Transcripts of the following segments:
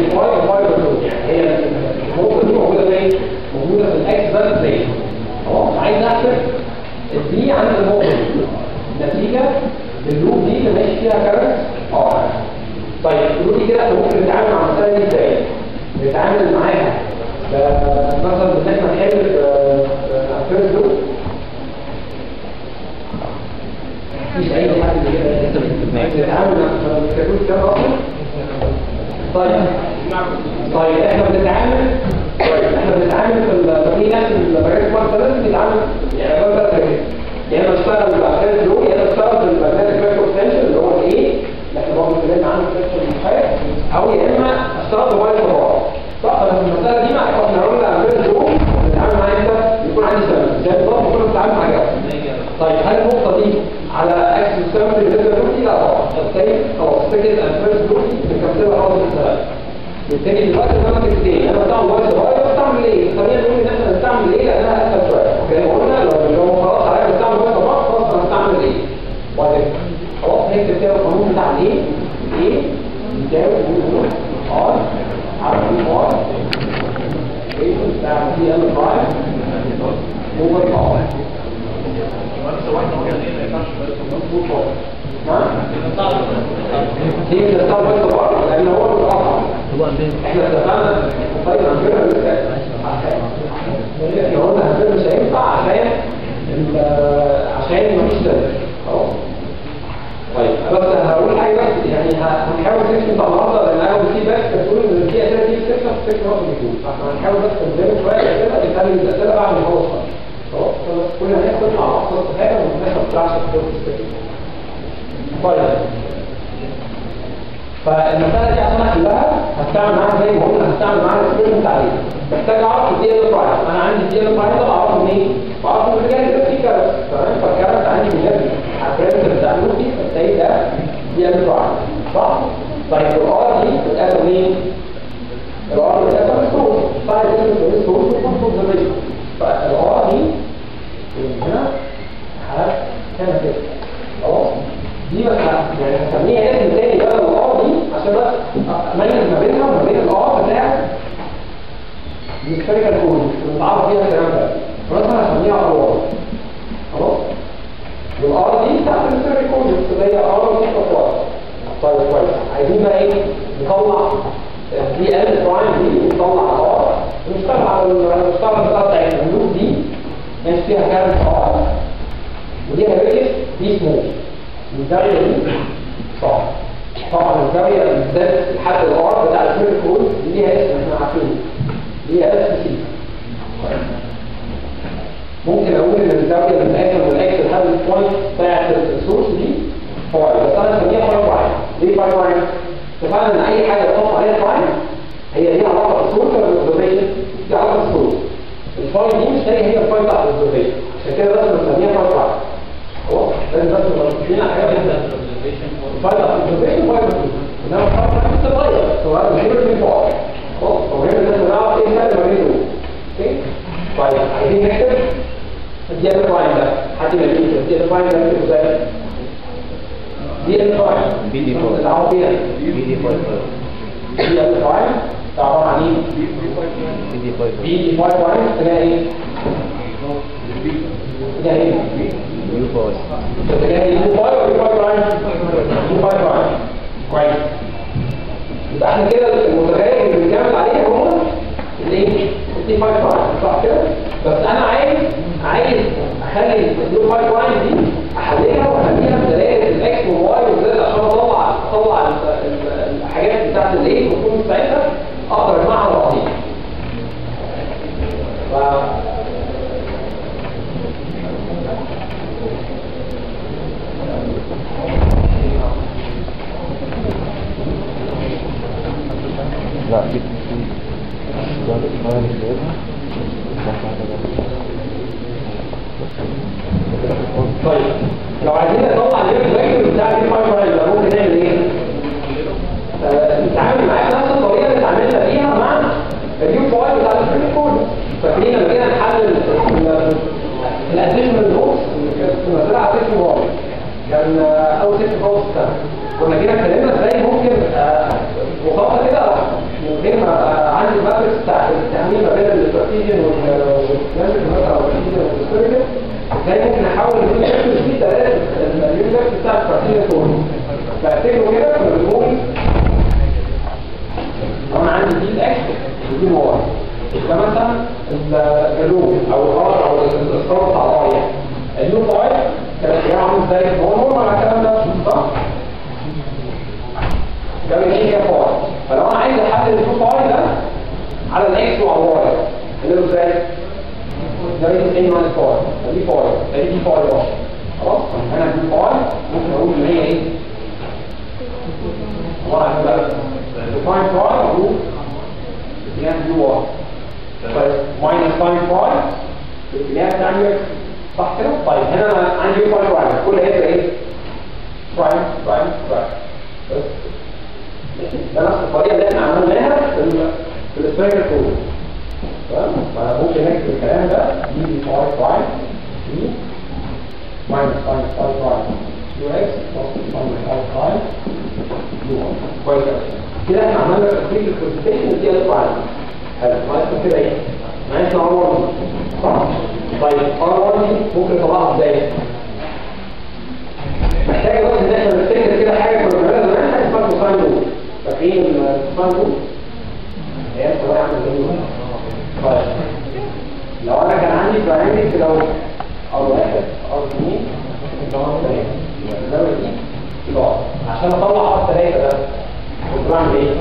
فاي وفاي بتون يعني هي النقطه دي موجوده فين؟ موجوده في الاكس بس بلين خلاص عايز احسب البي عند النقطه دي نتيجه اللوب دي اللي ماشي فيها كارت اه طيب قولوا لي كده احنا ممكن نتعامل مع المساله دي ازاي؟ نتعامل معاها ب- مثلا ان احنا نحل فيرست لوب مفيش اي حد كده نتعامل مع الكتكوت كده اصلا طيب طيب احنا بنتعامل طيب احنا بنتعامل في ال- في ناس البرامج ماركت لازم بيتعامل يعني ده بقى كده يا اما اشتغل بالعكاز لو يا اما اشتغل بالمagnetic vector potential اللي هو الايه اللي احنا برضه اتكلمنا عنه في السيكشن اللي فات او يا اما اشتغل بموبايل صغار صح بس المساله دي مع احنا قلنا عكاز لو بنتعامل معاه امتى يكون عندي سبب زي بالظبط كنا بنتعامل مع جواب طيب هل النقطه دي على اكس السبب اللي زي دلوقتي لا طبعا بالتالي خلاص فكره الفيرست جروب بنكملها خالص في السبب بالتالي دلوقتي انا ماسك ايه انا بستعمل موبايل صغير بستعمل ايه خلينا نقول ان احنا بنستعمل ايه لانها اسهل شويه اوكي قلنا لو لو خلاص عليا بستعمل موبايل صغير خلاص انا بستعمل ايه وبعدين خلاص هكتب كده القانون بتاع الايه ايه يساوي ار على بي ار ايه بتاع دي ال برايم اوفر ار هي بتستعمل موبايل صغير لان هو الاصعب احنا اتفقنا طيب عندنا لسه احنا قلنا عندنا مش هينفع عشان ال- عشان مفيش سبب خلاص طيب بس هقول حاجه بس يعني ه- هنحاول سيكشن بتاع النهارده لان انا في بس بتقول ان في اسئله دي في سيكشن في سيكشن واحد بيكون فاحنا هنحاول بس نتكلم شويه كده نخلي الاسئله بعد ما هو خلاص خلاص بس كل الناس تطلع على اقصى استفاده والناس ما تطلعش في السيكشن طيب فالمسألة دي عشان أحلها هستعمل معاها زي ما قلنا هستعمل معاها الاكسبيرمنت عليه محتاج أعرف الدي ال برايم أنا عندي الدي ال برايم ده بعرفه منين؟ بعرفه من الرجال اللي في كارت تمام فالكارت عندي بجد على البريمتر بتاع لوسي فالتالي ده دي ال برايم صح؟ طيب الار دي بتتقابل منين؟ الار بتتقابل من السورس بعد كده من السورس وكل اوبزرفيشن فالار دي من هنا هنا كده خلاص دي بس يعني هسميها اسم تاني بدل الار دي عشان بس اميز ما بينها وما بين الار بتاع السفيريكال كود بنتعرف فيها الكلام ده فمثلا هسميها ار خلاص والار دي بتاعت السفيريكال كود اللي هي ار دي خطوات طيب كويس عايزين بقى ايه نطلع دي ال برايم دي ونطلع ار ونشتغل على ال- نشتغل بتاعت بتاعتنا اللوب دي ماشي فيها كارت ار ودي هيبقى دي سموث الزاوية دي صح طبعا الزاوية بالذات الحد الار بتاع الفيرد كود ليها اسم احنا عارفينه ليها اسم سي ممكن اقول ان الزاوية من الاخر من الاكس لحد البوينت بتاعت السورس دي فاي بس انا هسميها فاي برايم ليه فاي برايم؟ اتفقنا ان اي حاجة تحط عليها برايم هي ليها علاقة بالسورس ولا بالاوبزرفيشن؟ ليها علاقة بالسورس الفاي دي مش هي هي الفاي بتاعت الاوبزرفيشن عشان كده لازم نسميها فاي برايم خلاص لازم بس نبقى متفقين على حاجه واحده الفايل اوبزرفيشن فايل انما الفايل بتتغير سواء غير من فوق خلاص هو غير لازم نعرف ايه الفرق ما بينهم اوكي طيب عايزين نكتب دي ال برايم ده حد ما يكتب دي ال برايم ده نكتبه ازاي دي ال برايم بي دي فور. تعرفوا فيها بي دي فايف دي ال برايم ده عباره عن ايه بي دي فايف بي دي 5 برايم تلاقي ايه تلاقي ايه يو فايف فتجاه يو فاي ولا يو فاي برايم؟ يو فاي برايم كويس يبقى احنا كده المتغير اللي بنكمل عليه هو الايه؟ التي فاي برايم صح كده؟ بس انا عايز عايز اخلي اليو فاي برايم دي احللها واخليها بدلائل الاكس والواي والزد عشان اطلع اطلع ال- ال- الحاجات بتاعت الايه والكود بتاعتها اقدر اجمعها بعضيها. ف لا في في ده ده مش جايبها طيب لو عايزين نطلع الليفل فاكتور بتاع الدي 5 برايم يبقى ممكن نعمل ايه؟ آه، نتعامل معاه بنفس الطريقه اللي اتعاملنا بيها مع اليو فايل بتاع الفريم كود فاكرين لما جينا نحلل الاديشنال نوتس اللي كانت منزله على سيكشن 1 كان آه، اول سيكشن خالص السنه كنا جينا اتكلمنا ازاي ممكن آه، ببساطه كده كارتيزيان كورد فافتكروا كده كنا بنقول لو انا عندي دي الاكس ودي واي ده مثلا اللوب او الار او الستار بتاع الار يعني اللوب واي كان اتجاه عامل ازاي هو نورمال على الكلام ده صح؟ ده من ايه هي فاي فلو انا عايز احدد اللوب واي ده على الاكس وعلى الواي اعمله ازاي؟ ده دي ان ماينس فاي دي فاي ده دي فاي اهو خلاص انا دي فاي ممكن اقول ان هي ايه؟ عباره عن بقى define فاي اقول اتجاه دي واي طيب ماينس ساين فاي الاتجاه بتاع يو اكس صح كده؟ طيب هنا انا عندي يو فاي برايم كل هيبقى ايه؟ برايم برايم برايم بس ماشي؟ ده نفس الطريقه اللي احنا عملناها في ال في السبيكر كود تمام؟ فممكن نكتب الكلام ده دي دي فاي برايم دي ماينس ساين فاي برايم يو اكس بلس ساين فاي برايم يو كويس أوي. كده احنا عملنا تفكيك الكونسنتريشن دي هتطلع على حلو ناقص كده ايه؟ ناقص ار 1 صح؟ طيب ار 1 دي ممكن نطلعها ازاي؟ محتاجه بس ان احنا نفتكر كده حاجه كنا بنعملها زمان حاجه اسمها كوساين رول فاكرين الكوساين رول؟ هي الصغيره عامله زي طيب لو انا كان عندي برايمري كده اهو ار 1 ار 2 ار 3 الزاويه دي كده عشان اطلع ار 3 ده كنت بعمل ايه؟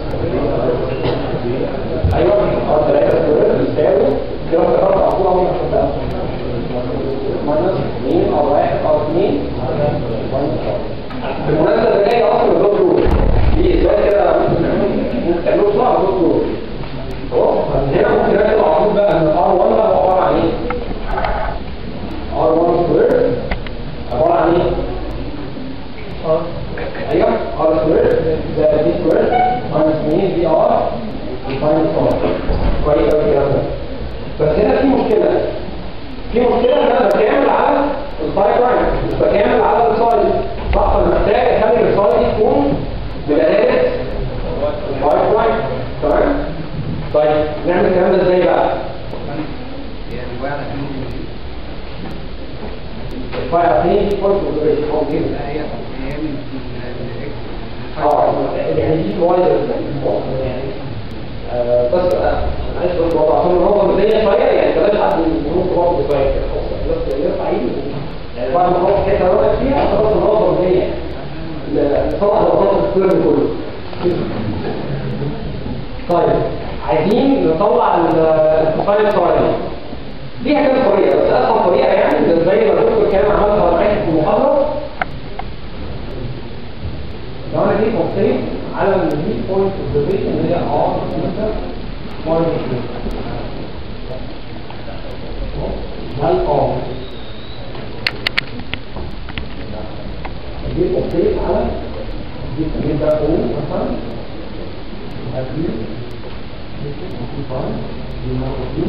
ايوه ار 3 سكوير بيساوي كده افتكرت على طول اول ما شفتها ماينس 2 ار 1 ار 2 بالمناسبه اللي جايه اصلا الدوت رول دي ازاي كده ممكن تعملوا بسرعه دوت رول خلاص من هنا ممكن نركز على طول بقى ان ار 1 بقى عباره عن ايه؟ ار 1 سكوير عباره عن ايه؟ ايوه ار سكوير زائد دي سكوير ماينس 2 دي ار وفاينل ار كويس قوي الكلام ده بس هنا في مشكله في مشكله ان انا بكامل على الفاي برايم مش بكامل على السايد صح فانا محتاج اخلي السايد دي تكون بدلاله الفاي برايم تمام طيب نعمل الكلام ده ازاي بقى؟ الفاي عارفين دي بوينت اوف هو كده اه يعني دي وايد يعني آه، بس آه، معلش بس برضه عشان النقطه بدايه شويه يعني بلاش حد ينط برضه شويه كده خلاص بس يرفع ايده يعني بعد ما خلاص حته وقف فيها خلاص النقطه بدايه لصالح الوسط الكلي كله طيب عايزين نطلع الفاينل سؤال ليها كذا طريقه بس اسهل طريقه يعني زي ما الدكتور كان عملها معاك في المحاضره لو انا جيت بصيت على الميد بوينت اوبزرفيشن اللي هي ار مثلا بوينت هل ار جيت بصيت على جيت جيت ده او مثلا هدي دي مرة دي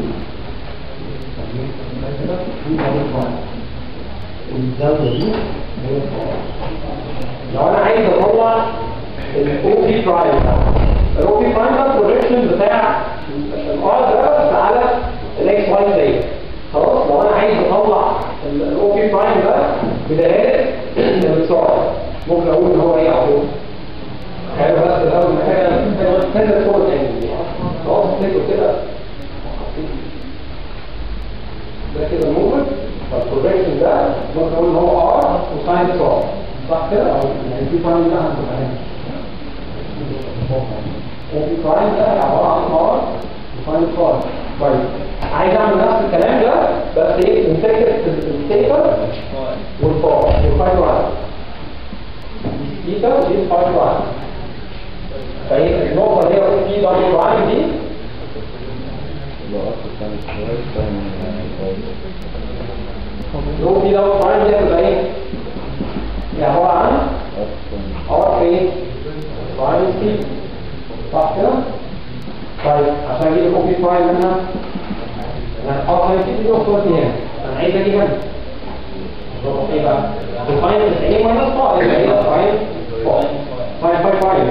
كده في مرة والزاوية دي هي لو انا عايز اطلع الاو بي برايم الاو بي برايم ده البروجيكشن بتاع الار ده على الاكس واي زي خلاص لو انا عايز اطلع الاو بي برايم ده بدلاله السرعه ممكن اقول ان هو ايه اهو حلو بس الاول حاجه كذا صوره تاني خلاص تكتب كده ده كده موفمنت فالبروجيكشن ده ممكن اقول ان هو ار وساين سرعه صح كده او يعني في برايم ده هنبقى هنا وفي برايم ده عباره عن ار وفاين فار طيب عايز اعمل نفس الكلام ده بس ايه نفتكر الثيتا والفار والفاين برايم دي ثيتا ودي الفاين برايم فهي النقطه اللي هي في دبل برايم دي لو أصل كان شوية كان لو في دبل برايم دي هتبقى ايه؟ هي عباره عن أصلا ار ايه؟ برايم سي صح كده؟ طيب عشان اجيب الاو بي برايم منها انا هحط هنا دي نقطه هنا انا عايز اجيب هنا بالظبط ايه بقى؟ الفاين 90 ماينس 5 يبقى ايه فاين فاين فاين فاين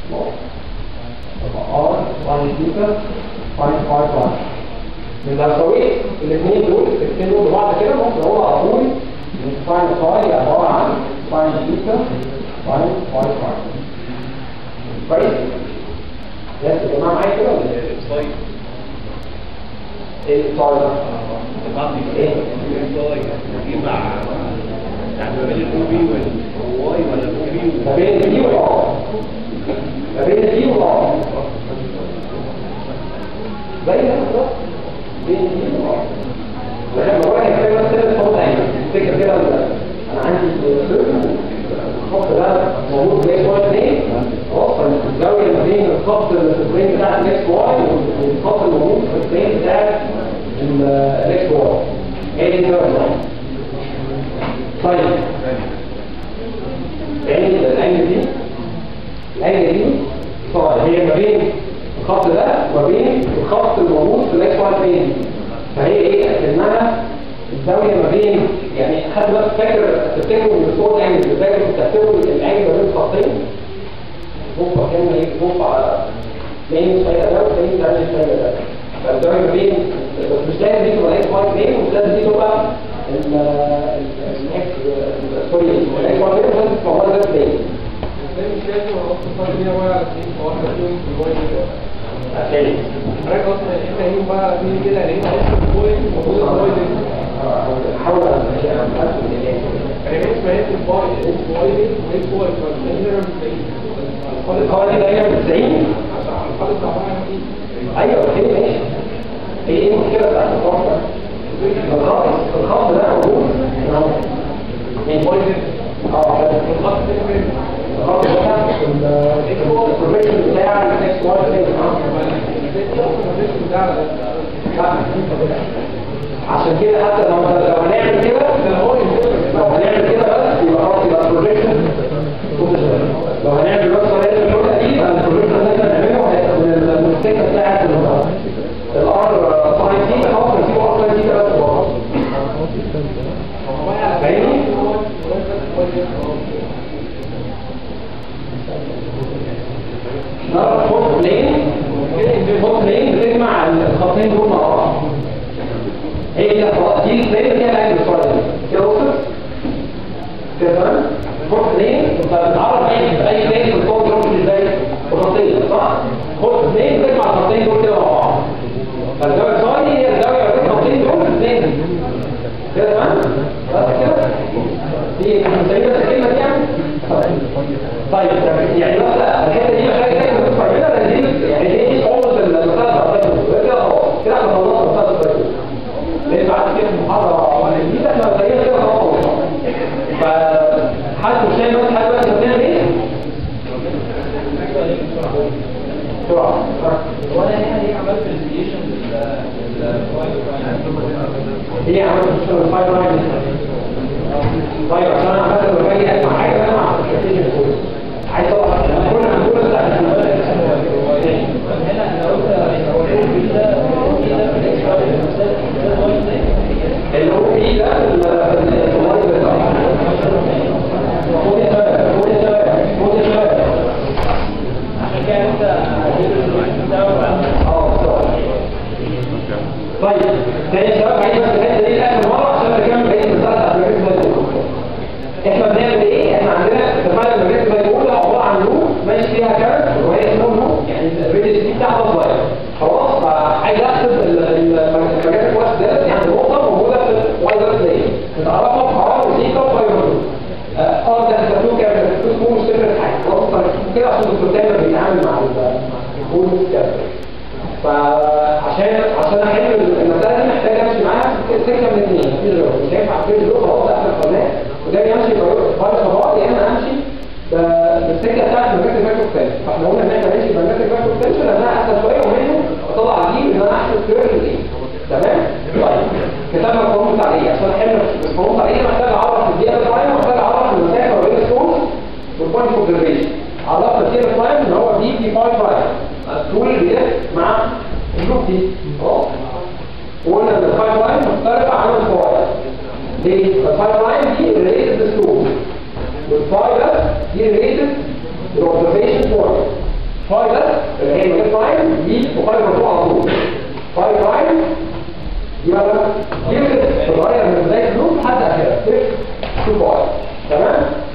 ار فاين ثيتا فاين فاين فاين من لو سويت الاثنين دول الاثنين دول ببعض كده ممكن اقول على طول ان فاين فاي عباره عن فاين بيتا فاين فاين فاين كويس بس يا جماعه معايا كده ولا ايه؟ ايه الصعب ده؟ ايه؟ ما بين الدي والار ما بين الدي والار زي ده بالظبط بين الدي والار ولما بقول لك كده بس كده صوت عيني تفتكر كده ولا انا عندي الخط ده موجود في اكس واي 2 خلاص الزاويه ما بين الخط الفريم بتاع الاكس واي والخط الموجود في الفريم بتاع الاكس واي هي دي الزاويه طيب العين العين دي العين دي طبعا هي ما بين الخط ده وما بين الخط الموجود في الاكس واي فين فهي ايه اكنها الزاويه ما بين يعني حد بس فاكر تفتكروا من الصوت يعني فاكر تفتكروا العين ما بين الخطين بصوا كان ايه بصوا على مين شويه ده ومين ده شويه ده فالزاويه ما بين بس مش لازم دي تبقى الاكس واي فين ومش لازم دي تبقى الاكس سوري الاكس واي فين لازم تبقى هو ده فين مش لازم احط الفرق بينها وبين الاثنين واحده فيهم في الواي عشان حضرتك اصلا انت هيهم بقى مين كده هنلاقيهم اصلا الواي المفروض الواي دي حاول اتاكد من الايه يعني هي اسمها ايه الواي الواي دي وايه الواي فالهنا مش القوانين اللي هي 90 عشان الخالص طبعا ايه ايوه اوكي ماشي ايه ايه المشكله بتاعت الخط ده؟ الخط الخط ده موجود اهو مين اه الخط ده فين؟ الخط ده البروفيشن بتاع الاكس واي ازاي دي اصلا مفيش بتاع ده عشان كده حتى لو لو هنعمل كده لو هنعمل كده بس يبقى خلاص يبقى البروجيكشن لو هنعمل بس طريقه الشغل دي يبقى البروجيكشن اللي احنا هنعمله هيبقى من المستكه بتاعت الار ساين تي خلاص نسيبه ار ساين تي بس خلاص فاهمني؟ نعرف فوق بلين فوق بلين بتجمع الخطين دول مع بعض هي دي الخطوات دي البلين فيها العين بالصوره دي كده وصلت كده تمام فوق بلين فبتعرف اي اي بلين في الفوق دول ازاي بخطين صح فوق بلين بتجمع الخطين دول كده مع بعض فالزاويه الصاعدي هي الزاويه ما بين الخطين دول في البلين كده تمام بس كده دي مسمينها الكلمه دي يعني طيب يعني بس الحته دي محتاجه كده تفهمها لان دي يعني دي دي خالص المساله بتاعتك كده خلاص كده احنا خلصنا المساله بتاعتك لان بعد كده المحاضره ولا دي احنا زينا كده خلاص فحد مش فاهم بس حد بس بنعمل ايه؟ بسرعه وانا هنا هي عملت برزنتيشن هي عملت تشتغل الفايل لاين طيب عشان انا مثلا لما باجي اسمع حاجه انا ما عايز اطلع كل كل بتاع هنا انا قلت هو ايه ده اللي هو فيه ده الفايل بتاعه خد يا شباب خد يا شباب خد يا شباب عشان كده انت اه بالظبط. طيب تاني يا شباب عايز بس الحته دي لاخر مره عشان نكمل بقيه المساله بتاعت المجال زي احنا بنعمل ايه؟ احنا عندنا اتفقنا المجال زي ما بقول عباره عن لوب ماشي فيها كارت وهي اسمها لوب يعني الريدس دي بتاعها صغير خلاص فعايز احسب ال- ال- المجال الكويس ده يعني نقطه موجوده في الواي ده ازاي؟ نتعرفها بحراره وسيكا وفايبر اه ده هتكتبوه كده هتكتبوه مش تفرق حاجه خلاص فهتكتبوه كده عشان الدكتور دايما بيتعامل مع ال- الكود كده فعشان عشان احل المساله دي محتاج امشي معاها سكه من اثنين مفيش غيره مش هينفع في له خلاص احنا القناه وده يمشي فرق خطوات يا اما امشي ب- بالسكه بتاعت الماجنتيك فاكتور تنشن فاحنا قلنا ان احنا نمشي بالماجنتيك فاكتور تنشن لانها اسهل شويه ومنه اطلع دي ان انا احسب كيرف الايه تمام طيب كتبنا القانون بتاع ايه عشان احل القانون بتاع ايه محتاج اعرف الدي ال برايم محتاج اعرف المسافه ما بين السورس والبوينت اوبزرفيشن عرفنا الدي ال برايم ان هو دي دي 5 برايم الطول اللي بيلف مع اللوب دي خلاص وقلنا ان الفايف لاين مختلفه عن الفايف ليه؟ الفايف لاين دي ريليتد للسلوب والفايف دي ريليتد للاوبزرفيشن بوينت فايف اللي هي المجال لاين دي وفايف مرفوع على طول فايف لاين يبقى يفرق تغير من بدايه اللوب لحد اخرها تفرق تو فايف تمام؟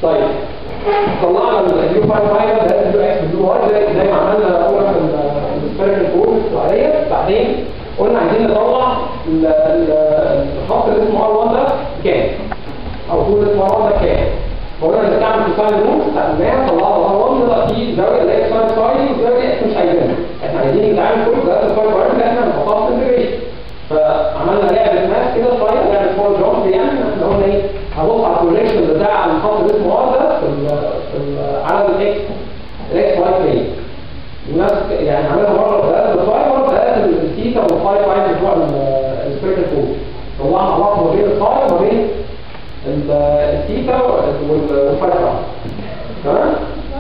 طيب طلعنا اليو 5 فاينل ده اليو اكس واليو واي زي زي ما عملنا اول في السبيريكال كود السؤاليه بعدين قلنا عايزين نطلع ال- ال- الخط اللي اسمه ار 1 ده كام او طول اسمه ار 1 ده كام فقلنا نستعمل كوساين روت استعملناها طلعنا ار 1 نقدر في زاويه اللي هي ساين ساين وزاويه احنا مش عايزينها احنا عايزين نتعامل كل ده الساين ساين اللي احنا نحطها في الانتجريشن فعملنا لعبه ماس كده شويه لعبه فور جامب يعني اللي هو ايه هبص على الكوليكشن بتاع الخط اللي اسمه ار ده في ال في ال على الاكس الاكس واي بلين وناس يعني عملها مره بثلاث الفاي مره بثلاث الثيتا والفاي فاي بتوع السبيريكال كود طلعنا مع بعض ما بين الفاي وما بين ال- الثيتا وال- والفاي فاي تمام؟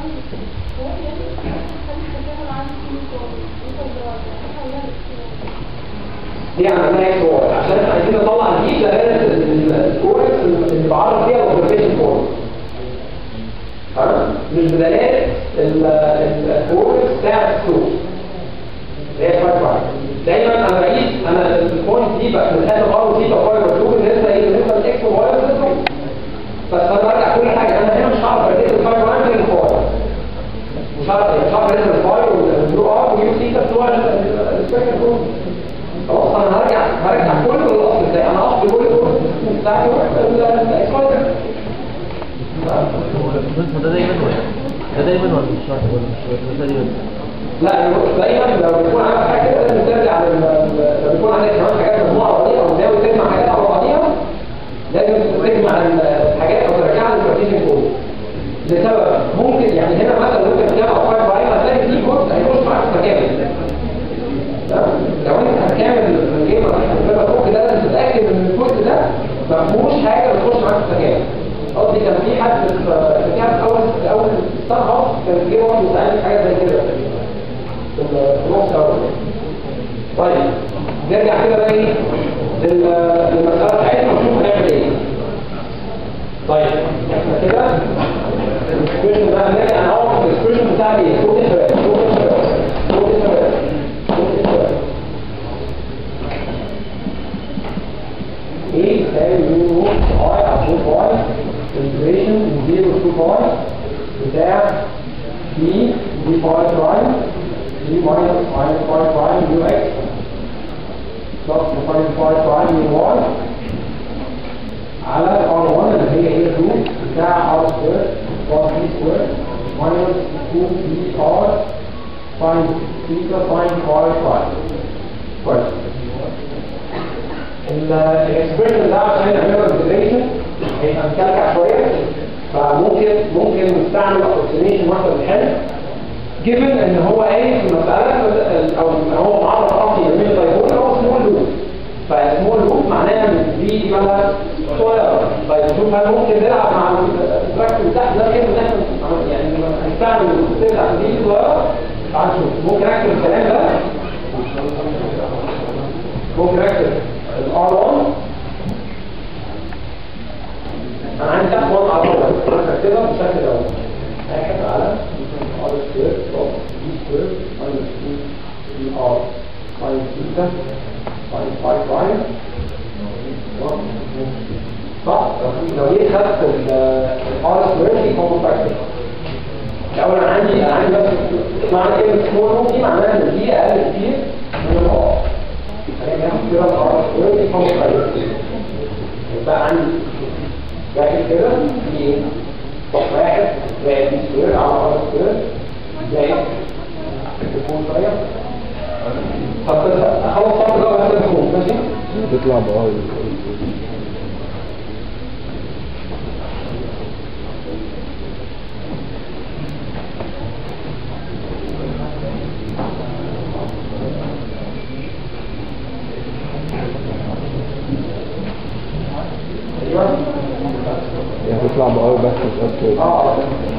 دي عملناها اكس واي عشان احنا عايزين نطلع دي دلالة الكوركس اللي بعرف فيها الاوبريشن كوركس تمام مش بدلالة الكوركس بتاع السوق اللي هي فايف فايف دايما انا بقيس انا البوينت دي بقى في الاخر ار وثيتا فايف وثيتا بالنسبه ايه بالنسبه للاكس وواي والزد بس انا برجع كل حاجه انا هنا مش هعرف اديت الفايف فايف غير الفايف مش هعرف مش هعرف اديت الفايف والبلو ار واليو ثيتا بتوع السبيكتر كود خلاص انا هرجع هرجع كل الاصل بتاعي انا اصل كل الكود بتاعي الاكس واي الرسم ده دايما ولا ده دايما ولا مش شرط ولا مش شرط ده دايما لا دايما لو بيكون عندك حاجه كده لازم ترجع لل- لو بيكون عندك كمان حاجات مجموعه بعضيها او ناوي تجمع حاجات على بعضيها لازم تجمع الحاجات او ترجعها للبارتيشن كود لسبب ممكن يعني هنا مثلا لو انت بتجمع فايل فايل هتلاقي في كود هيخش معاك في مكان تمام؟ لو انت هتكمل الجيم هتبقى فوق ده لازم تتاكد ان الكود ده ما فيهوش حاجه بتخش معاك في مكان قصدي كان في حد في في كان في اول في اول ستار هاوس كان جه واحد يساعدني في حاجه زي كده في النص الاول طيب نرجع كده بقى ايه لل- للمساله بتاعتنا ونشوف هنعمل ايه طيب احنا كده الاكسبريشن بقى نرجع نعوض الاكسبريشن بتاع ايه؟ صوت الشباب صوت الشباب صوت الشباب صوت الشباب ايه يساوي يو نوت اي على صوت واي انتجريشن من 0 تو باي بتاع دي دي باي برايم دي ماينس ماينس باي برايم يو اكس بلس ماينس باي برايم يو واي على ار 1 اللي هي ايه الروت بتاع ار سكوير بلس بي سكوير ماينس 2 بي ار ساين ثيتا ساين باي برايم كويس الاكسبريشن ده عشان نعمله انتجريشن هيبقى مكلكع شويه فممكن ممكن نستعمل ابروكسيميشن واحده بالحل جيفن ان هو ايه في المساله او هو معرض اصلي للميل بايبول هو سمول لوب فسمول لوب معناها ان دي دي مالها صغيره طيب شوف هل ممكن نلعب مع التراكت بتاعنا ده كده ان احنا يعني هنستعمل السيل عشان دي صغيره تعال نشوف ممكن اكتب الكلام ده ممكن اكتب الار 1 انا عندي تحت 1 على طول انا هكتبها بالشكل ده واحد على ار سكوير بلس بي سكوير ماينس 2 بي ار ساين ثيتا ساين 5 برايم صح لو جيت خدت الار سكوير دي كومن فاكتور الاول انا عندي انا عندي بس معنى كلمه سمول روم دي معناها ان دي اقل كتير من الار هنعمل كده الار سكوير دي كومن فاكتور يبقى عندي لكن كده في واحد زائد بي سكوير على ار سكوير زائد تكون شويه طب خلاص صار ده وهذا تكون ماشي تطلع بقى ايوه يعني تطلع بقى بس مش اكتر اه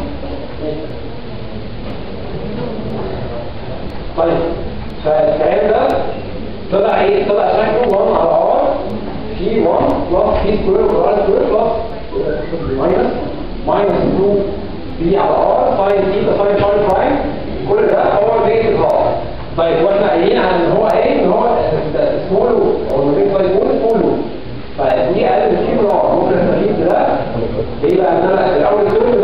طيب فالكلام ده طلع ايه طلع شكله 1 على ار في 1 بلس في سكوير ار سكوير بلس ماينس ماينس 2 بي على ار ساين ثيتا ساين فاي برايم كل ده هو ريت ار طيب واحنا قايلين عن ان هو ايه ان هو سمول لوب او الريت باي بول سمول لوب فدي اقل بكتير من ار ممكن استفيد ده ايه بقى ان انا الاول كله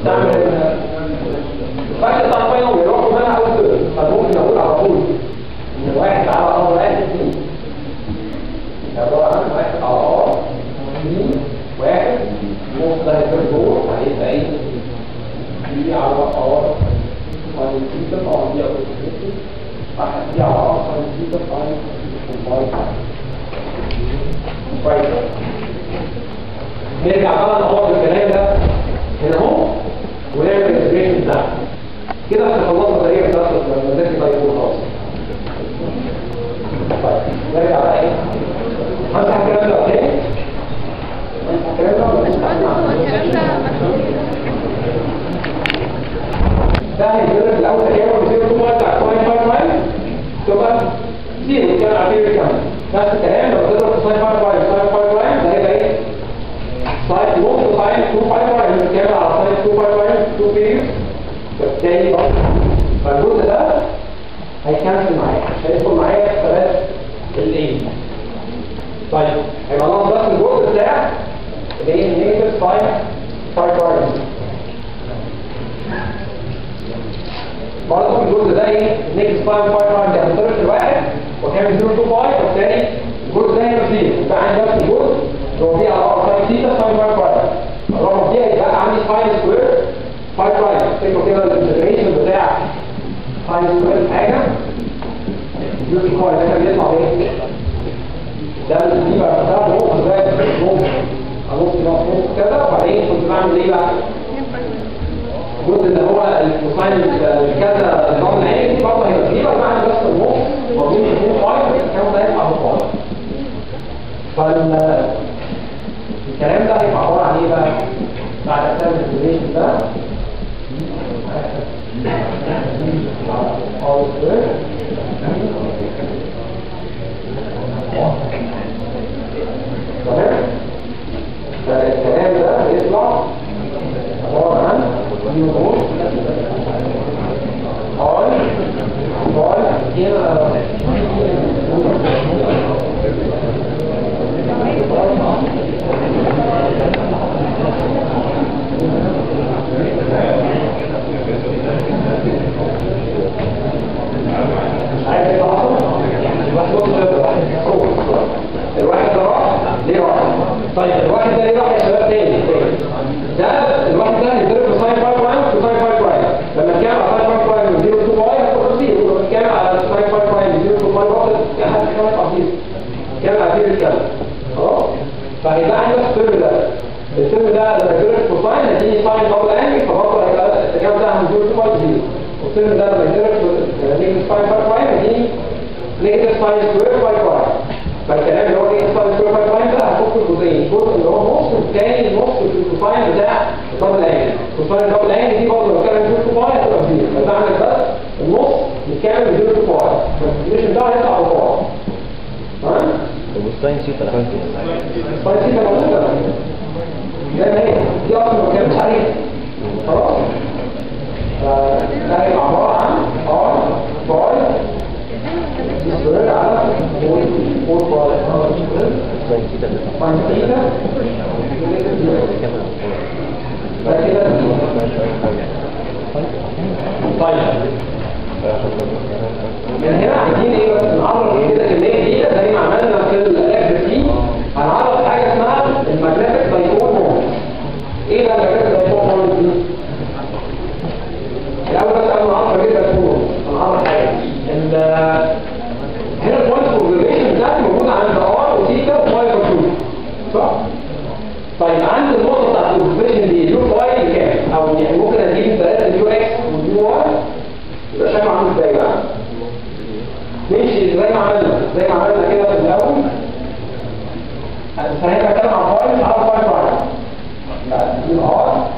بستعمل فاكر بتاع الفاينل بيروحوا منها اول سؤال فممكن اقول على طول ان واحد على ار واحد اثنين عباره عن واحد على ار اثنين واحد نص ده هيبقى جوه هيبقى ايه؟ دي على ار وهي تيتا طبعا دي اول واحد دي على ار وهي تيتا طبعا كويس نرجع بقى نقعد الكلام ده هنا اهو ونعمل الانتجريشن بتاعه كده احنا خلصنا تقريبا درس المدرسه طيب خلاص طيب نرجع بقى ايه همسح الكلام ده تاني همسح الكلام ده ولا نمسح؟ ده هيتضرب الاول تقريبا ب 0.5 بتاع 0.55 تبقى زيرو كان عارفين كام نفس الكلام لو تضرب في 0.55 0.55 ده هيبقى ايه؟ سايد نص سايد 255 بنتكلم على سايد 255 2 بيريود بالتالي بقى فالجزء ده هيكنسل معايا مش هيدخل معايا في ثلاث الايه طيب هيبقى ناقص بس الجزء بتاع اللي هي نيجاتيف سايد 55 برضه الجزء ده ايه نيجاتيف سايد 55 ده هنضرب في واحد وكان 0.25 وبالتالي الجزء ده هيبقى زيرو يبقى عندي نفس الجزء لو دي على ساين ثيتا ساين 55 الرقم دي هيبقى عندي ساين سكوير 5 برايم تفتكروا كده الانتجريشن بتاع ساين سكوير حاجه يوتي كويس ده كان بيطلع ايه؟ ده اللي بقى ده نقطه زي نقطه نص نص كده وبعدين كنت بعمل ايه بقى؟ الجزء اللي هو الكوساين كذا النظام العيني دي برضه هيبقى دي بقى معنى بس النص موجود في 2 5 الكلام ده هيطلع بالفاضي فال الكلام ده هيبقى عباره عن ايه بقى؟ بعد اسباب الانتجريشن ده تمام؟ فالكلام ده هيطلع عباره عن نقول اي باي عايز ايه بقى؟ الواحد بص الواحد الواحد ده راح ليه راح؟ طيب الواحد ده ليه راح يا شباب تاني ده الواحد ده هيتضرب في ساين 5 برايم في ساين 5 برايم لما كان على ساين 5 برايم من 0 to y هتبقى 0 ولما كان على ساين 5 برايم من 0 to y واحد حد كمان تعطيل كان عارفين الكلام خلاص فهيبقى عندي بس الترم ده الترم ده لما يضرب في ساين هيديني ساين دبل انجل فبرضه هيبقى التكامل ده من 0 to y 0 والترم ده لما يضرب في نيجاتيف ساين 5 برايم هيديني نيجاتيف ساين سكوير 5 برايم فالكلام اللي هو نيجاتيف ساين سكوير 5 برايم ده هتحط الجزئين الجزء اللي هو نص والتاني نص في الكوساين بتاع الدبل انجل الكوساين الدبل انجل دي برضه لو كان 0 to y هتبقى 0 فده عندك بس النص الكامل 0 to y فالكالكوليشن ده هيطلع بفار تمام؟ طب والساين سيتا لا طيب كده موجودة زي ما هي دي اصلا ما كانتش عليها خلاص فده هيبقى عبارة عن ار باي سكوير على 4 باي ار سكوير الساين سيتا ده ساين ثيتا كامل ده كده طيب من هنا عايزين ايه بس نعرف كده كميه جديده زي ما عملنا في الالكتريك هنعرف حاجه اسمها الماجنتيك دايبول مومنت ايه بقى الماجنتيك دايبول مومنت دي؟ الاول بس قبل ما نعرف الماجنتيك دايبول مومنت هنعرف حاجه ان هنا البوينت اوبزرفيشن بتاعتي موجوده عند ار وثيتا وفاي وتو صح؟ طيب عند النقطه بتاعت الاوبزرفيشن دي يو واي بكام؟ او يعني ممكن اجيب ثلاثه يو اكس ويو واي يبقى شكله عامل ازاي بقى؟ نمشي زي ما عملنا زي ما عملنا كده في الاول فهنا بتكلم عن فايل على فايل واحد لا دي الار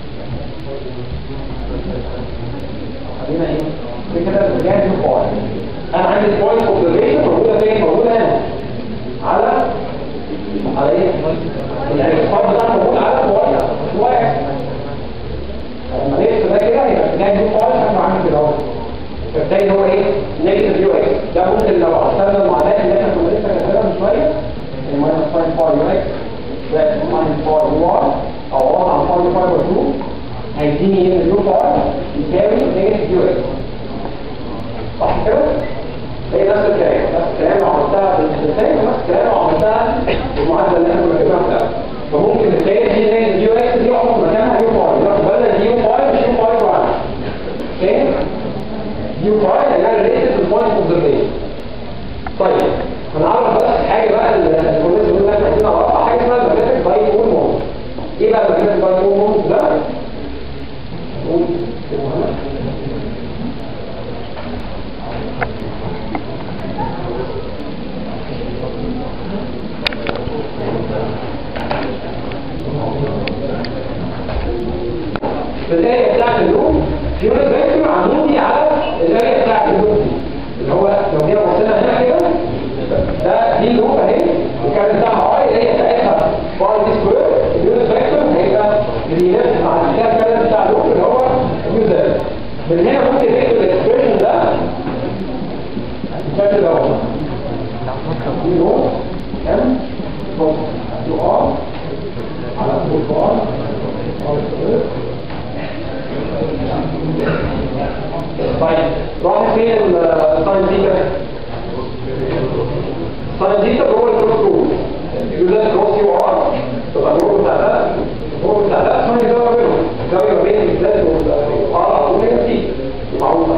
خلينا ايه دي كده جاهز الفايل انا عندي البوينت اوبزرفيشن موجوده فين موجوده هنا على على ايه يعني الفايل ده موجود على فايل واحد لما نقفل ده كده يبقى جاهز الفايل شكله عامل كده اهو فبالتالي هو ايه نيجاتيف يو اكس ده ممكن لو حسبنا المعادلات اللي احنا كنا لسه كاتبينها من شويه الماينس ساين 4 يو اكس زائد ساين 4 يو ار او عوض عن 4 يو 5 2 هيديني ان اليو باي يساوي نيجاتيف يو اكس صح كده؟ هي نفس الكلام نفس الكلام لو عملتها بالمثال ونفس الكلام لو عملتها بالمعادله اللي احنا كنا بنجيبها في الاول فممكن تلاقي دي زي اليو اكس دي احط مكانها يو باي ياخد بالنا دي يو باي مش يو باي واحد فاهم؟ يو باي هي ريليتد للبوينت اوف ذا بيز طيب هنعرف بس حاجه بقى الكونسيبت اللي احنا عايزين نعرفها حاجه اسمها الماجنتيك باي بول مود ايه بقى الماجنتيك باي بول مود ده؟ نقول اسمه في الآية بتاعت اللوم يونت فيكتور عمودي على الآية بتاعت اللوم دي اللي هو لو جينا بصينا هنا كده ده دي اللوم اهي وكان بتاعها اي اللي هي بتاعتها باي دي سكوير اليونت فيكتور هيبقى بيلف مع الكتاب كده بتاع اللوم اللي هو يو زد من هنا ممكن نكتب الاكسبريشن ده بالشكل ده اهو يو ام يو ار على طول بار طيب راح فين الساين ديتا الساين ديتا جوه الكروس رول يوزر كروس يو ار تبقى الرول بتاع ده الرول بتاع ده اسمها زاويه بينهم زاويه بين الزد والار وميجا تي معروفه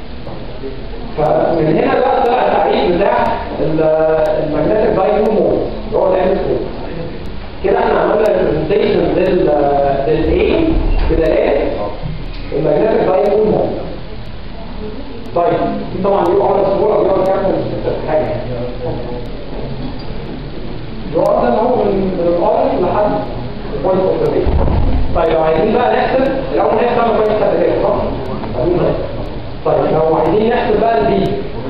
فمن هنا بقى طلع التعريف بتاع الماجنتيك دايبول مود اللي هو الام كده احنا عملنا ريبريزنتيشن لل للاي بدايات الماجنتيك دايبول مود طيب دي طبعا دي على الصوره دي ولا كام حاجه الجواب ده اللي هو من من الارض لحد البوينت اوف ذا طيب لو عايزين بقى نحسب الاول نحسب البوينت بتاعت كده صح؟ عايزين نحسب. طيب لو عايزين نحسب بقى البي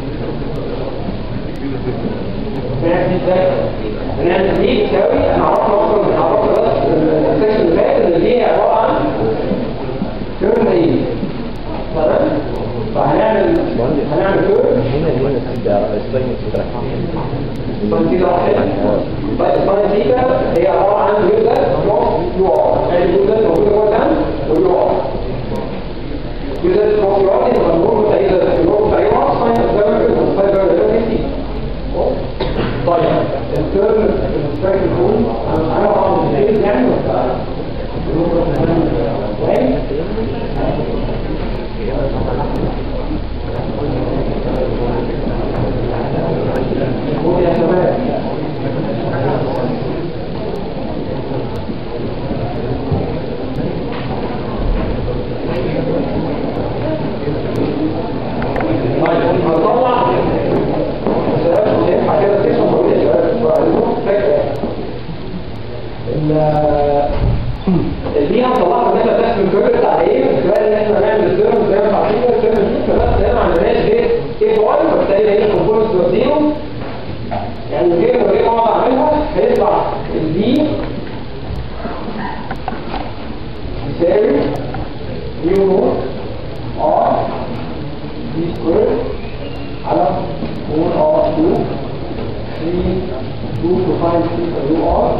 نعمل دي ازاي؟ هنعمل دي تساوي احنا عرفنا اصلا عرفنا بس السكشن اللي فات ان دي عباره عن كيرن ايه تمام؟ فهنعمل هنعمل كيرن هنا هنا تبدا الساين تترك ساين تيتا واحدة طيب ساين تيتا هي عبارة عن يو زد بلس يو ار يعني يو زد موجودة جوه الدم ويو ار يو زد بلس يو ار يبقى النور بتاع يو زد النور بتاع يو ار ساين قدام الجزء ساين ده ده سي طيب الترم السترايك الكون انا انا بعض الدليل يعني بس فاهم؟ قول يا شباب طيب هنطلع شباب مش هينفع كده تسمع بقول يا شباب وعلمكم فكره ال- اللي هنطلعها ان احنا بنحسب الكيرف بتاع ايه من خلال ان احنا نعمل الكيرف زي ما انتوا عارفين الكيرف دي فبس هنا ما عندناش غير ايه باي فبالتالي هي كومبوننت زيرو يعني غير ما غير ما اقعد اعملها هيطلع الدي يساوي يو نوت ار دي سكوير على 4 ار 2 3 2 to find theta يو ار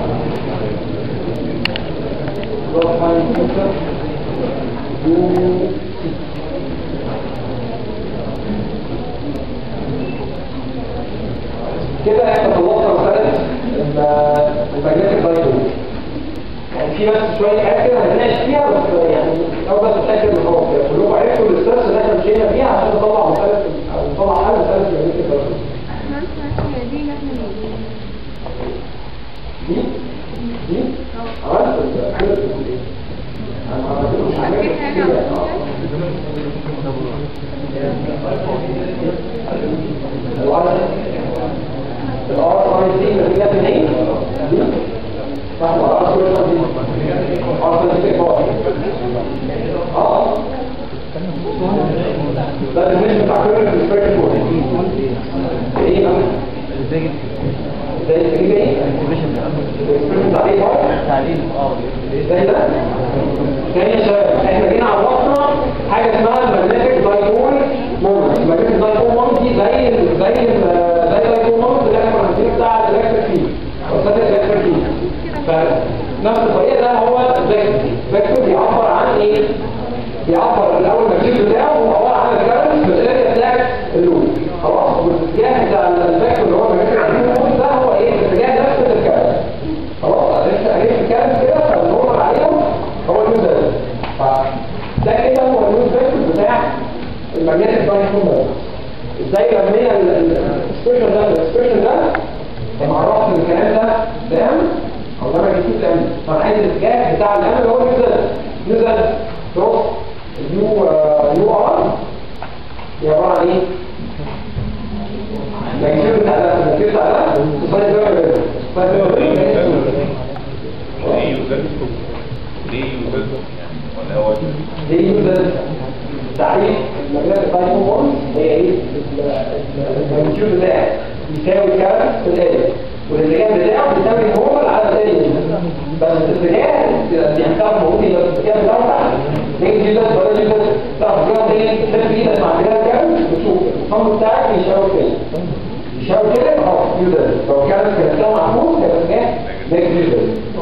plus find theta يو كده احنا خلصنا مسألة الماجنتيك دايبول يعني في بس شوية حاجات كده هنناقش فيها بس يعني أو بس أتأكد من خلاص كده كلكم عرفتوا الستبس اللي احنا مشينا فيها عشان نطلع مسألة أو نطلع حل مسألة الماجنتيك دايبول دي دي عملت كده انا ما عملتوش حاجات كده الار الار سي اللي هي اثنين دي صح الار سي دي ار سي اه ده المش بتاع كل السبيكت فور ايه زي زي الكلمه ايه الاكسبريشن بتاع ايه بقى تعليم اه ازاي ده؟ تاني يا شباب احنا جينا عرفنا حاجه اسمها الماجنتيك دايبول مومنت الماجنتيك دايبول مومنت دي زي ال زي ال زي الدايبول مومنت اللي احنا كنا عارفينه بتاع الالكتريك فيلد وسط الالكتريك فيلد فنفس الطريقه ده هو فيكتور فيكتور بيعبر عن ايه؟ يعبر الاول الماجنتيود بتاعه هو عباره عن الكارنت في الاريا بتاعت اللوب خلاص والاتجاه بتاع الفاكتور اللي هو الماجنتيود ده هو ايه الاتجاه نفس الكارنت خلاص عرفت عرفت الكارنت كده فالنور عليهم هو النيوز ده كده هو النيوز فاكتور بتاع الماجنتيك دايناميك ازاي لما الاكسبريشن ده الاكسبريشن ده لما عرفت الكلام ده تمام او ده ما جبتوش الامن فانا عايز الاتجاه بتاع الامن اللي هو نزل نزل كروس يو يو ار هي عباره عن ايه؟ الماجنتيود بتاع ده الماجنتيود بتاع ده وصايد زي ما بيقول صايد زي ما بيقول ليه يوزن ليه يوزن يعني ولا هو دي يوزر تعريف المجالات التايبون هي ايه الماجنتيود بتاعه يساوي كام في الاريا والاتجاه بتاعه بيساوي النورمال على الاريا بس الاتجاه يعني تعرف موجود يبقى الاتجاه بتاعه تحت نيجي جدا ولا جدا تعرف كده ايه تلف ايدك مع اتجاه كام وتشوف الصم بتاعك يشاور كده يشاور كده يبقى خلاص يوزر لو كانت كده معمول يبقى الاتجاه نيجي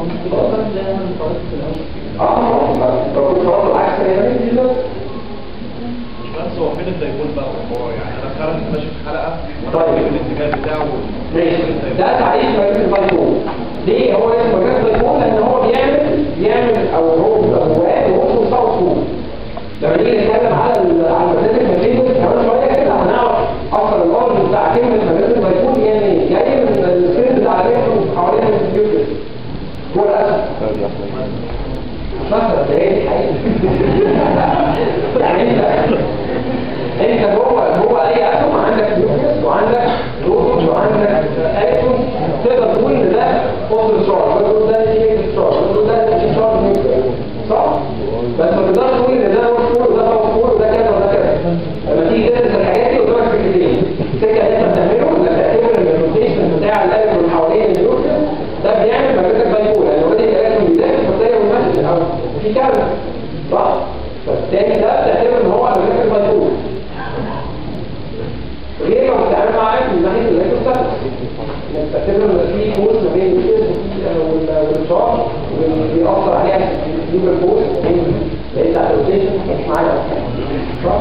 اه لو كنت خلاص العكس يعني جدا مش بس هو فين الدايبول بقى هو يعني انا فعلا ماشي في حلقه طيب. وانا بجيب الاتجاه بتاعه ماشي ده تعريف مجال البايكون ليه هو اسمه مجال البايكون لان هو بيعمل بيعمل او هو جواه وهو صوت صوت لما نيجي نتكلم على ال- على المدرسه المدرسه كمان شويه كده هنعرف اصلا الوزن بتاع كلمه مدرسه البايكون يعني جاي من السن بتاع الريحه حوالين الكمبيوتر هو الاسد مثلا ده هي دي حقيقة يعني انت انت جوه جوه اي اتوم عندك نيوكليس وعندك بروتون وعندك الكترون تقدر تقول ان ده اوتو شارج تقول ده ايه شارج تقول ده ايه شارج نيوكليس صح بس ما تقدرش تقول ان ده نور وده نور وده كذا وده كذا لما تيجي تدرس الحاجات دي قدامك فكرتين الفكره اللي انت بتعمله انك تعتبر ان الروتيشن بتاع الالكترون حوالين النيوكليس ده بيعمل مجالات بايبول يعني اوريدي الالكترون بيدافع فتلاقي المسج او في كارثه صح فالتاني ده بتعتبر ان هو مجالات بايبول غير لو بتتعامل معاك من ناحيه الالكتروستاتيك انك بتعتبر ان في فورس ما بين الجسم والشارج وبيأثر عليها يبقى فورس لان بتاع الروتيشن مش معاك صح؟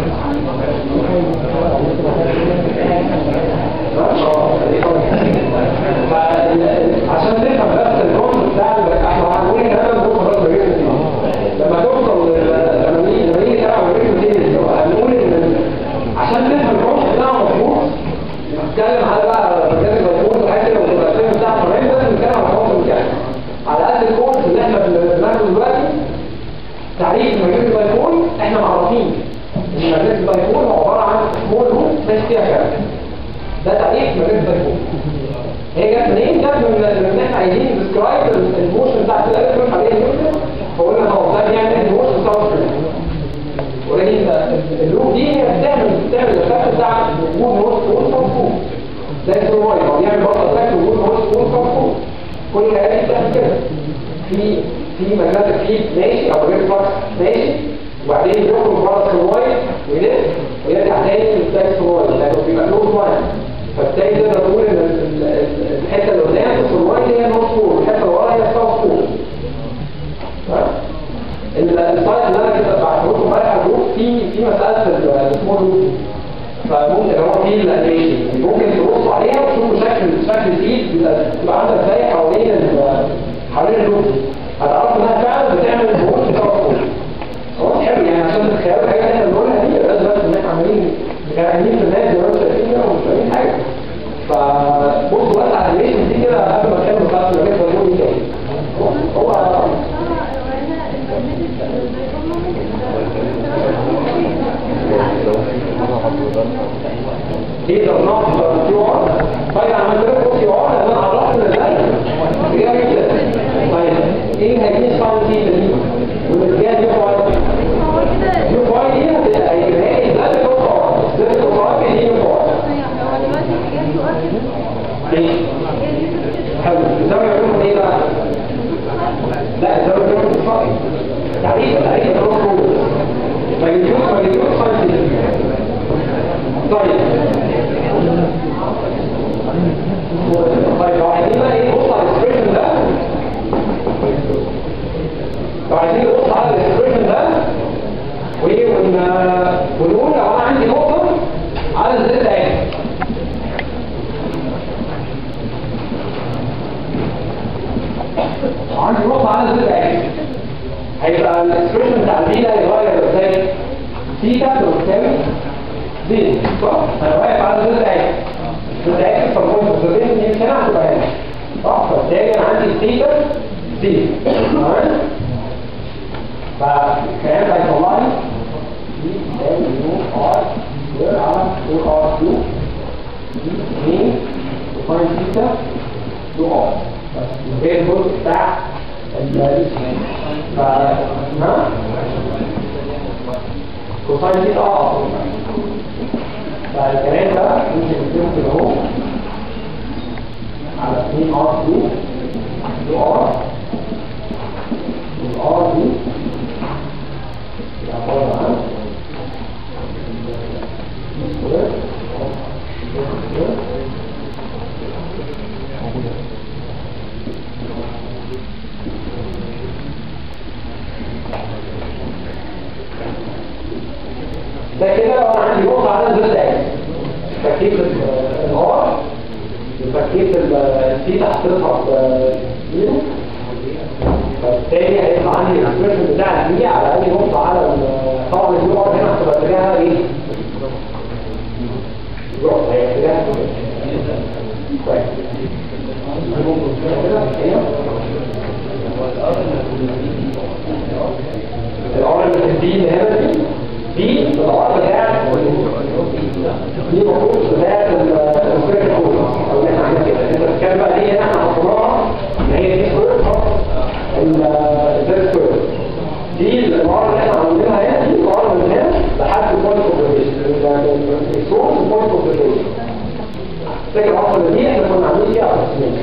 عشان نفهم بس الكونسيبت بتاع احنا هنقول ان انا بقول خلاص بجيب لما توصل لل- لما نيجي لما نيجي نلعب بجيب هنقول ان عشان نفهم الكونسيبت بتاعه مظبوط نتكلم على بقى مجال المجهود وحاجات كده وتبقى الفيلم بتاع كمان لازم نتكلم على الكونسيبت بتاعه على قد الكورس اللي احنا بنعمله دلوقتي تعريف مجال البايكون احنا معروفين ان مجال البايكون هو عباره عن سمول روت ماشي فيها كارت ده تعريف مجال البايكون هي جت منين؟ جت من من ان احنا عايزين ديسكرايب الموشن بتاعت الالكترون حوالين النيوكليس فقلنا خلاص ده بيعمل الموشن ساوث ولكن اللوب دي هي بتعمل بتعمل الافكت بتاع وجود نورث بول فوق زي السولواي هو بيعمل برضه افكت وجود نورث بول فوق كل الحاجات دي بتعمل كده في في مجال فيد ماشي او غير فلكس ماشي وبعدين يخرج بره السولواي ويلف ويرجع تاني للباك السولواي لانه بيبقى لود لاين فبالتالي تقدر تقول ان ال- ال- الحته اللي قدام في السولواي هي نورث بول والحته اللي ورا هي ساوث بول السايت اللي انا كده بعته لكم امبارح على الجروب في في مساله السمول لوب فممكن هو في الانيميشن ممكن تبصوا عليها وتشوفوا شكل شكل الايد بيبقى بيبقى عامله ازاي حوالين ال- حوالين اللوب هتعرفوا انها فعلا بتعمل ظهور في طرف كله خلاص حلو يعني عشان تتخيلوا الحاجات اللي احنا بنقولها دي يبقى لازم بس ان احنا عاملين غرقانين في الناس زي ما انتم شايفين كده ومش فاهمين حاجه فبصوا بس على الانيميشن دي كده قبل ما نكمل بتاعت المجال ده دي تاني هو هو دي ضمنات كيو ار طيب انا عملت لكم كيو ار لان انا عرفت ان ده كبيره جدا طيب ايه هيجي ساين دي دي والرجال يو واي يو واي دي هتبقى هي ده اللي هو ده اللي هو دي يو واي ليه؟ حلو الزاويه بينهم ايه بقى؟ لا الزاويه بينهم مش فرق تعريف تعريف الروح ماجنتيود ماجنتيود ساين دي طيب تيتا بتساوي زيرو صح؟ انا واقف على زد اكس زد اكس فالبوينت اوف ذا زد دي هنا هتبقى هنا صح؟ فبالتالي انا عندي تيتا زيرو تمام؟ فالكلام ده هيطلع لي دي تساوي يو ار سكوير على 2 ار كيوب دي 2 وساين تيتا دو ار بس ده الجزء بتاع ال ف ها كوساين تيتا اه فالكلام ده ممكن نكتبه كده اهو على 2 ار كيوب دو ار والار دي عبارة عن ده كده لو انا عندي نقطة على زد اكس تركيب الار وتركيب السي هحطها بزيرو فبالتالي هيطلع عندي الاكسبريشن بتاع الدي على اي نقطة على ال- طبعا اليو ار هنا هتبقى اتجاهها ايه؟ يروح هي اتجاهها كويس كده ايوه الار اللي في الدي اللي هنا دي دي الار بتاعت دي المفروض بتاعت السكريبت كود او اللي احنا عاملين كده انت بتتكلم بقى دي هنا احنا حطيناها ان هي دي سكوير الزد سكوير دي الار اللي احنا عاملينها هنا دي الار من هنا لحد البوينت اوف السورس البوينت اوف فاكر اصلا دي احنا كنا عاملين فيها تصميم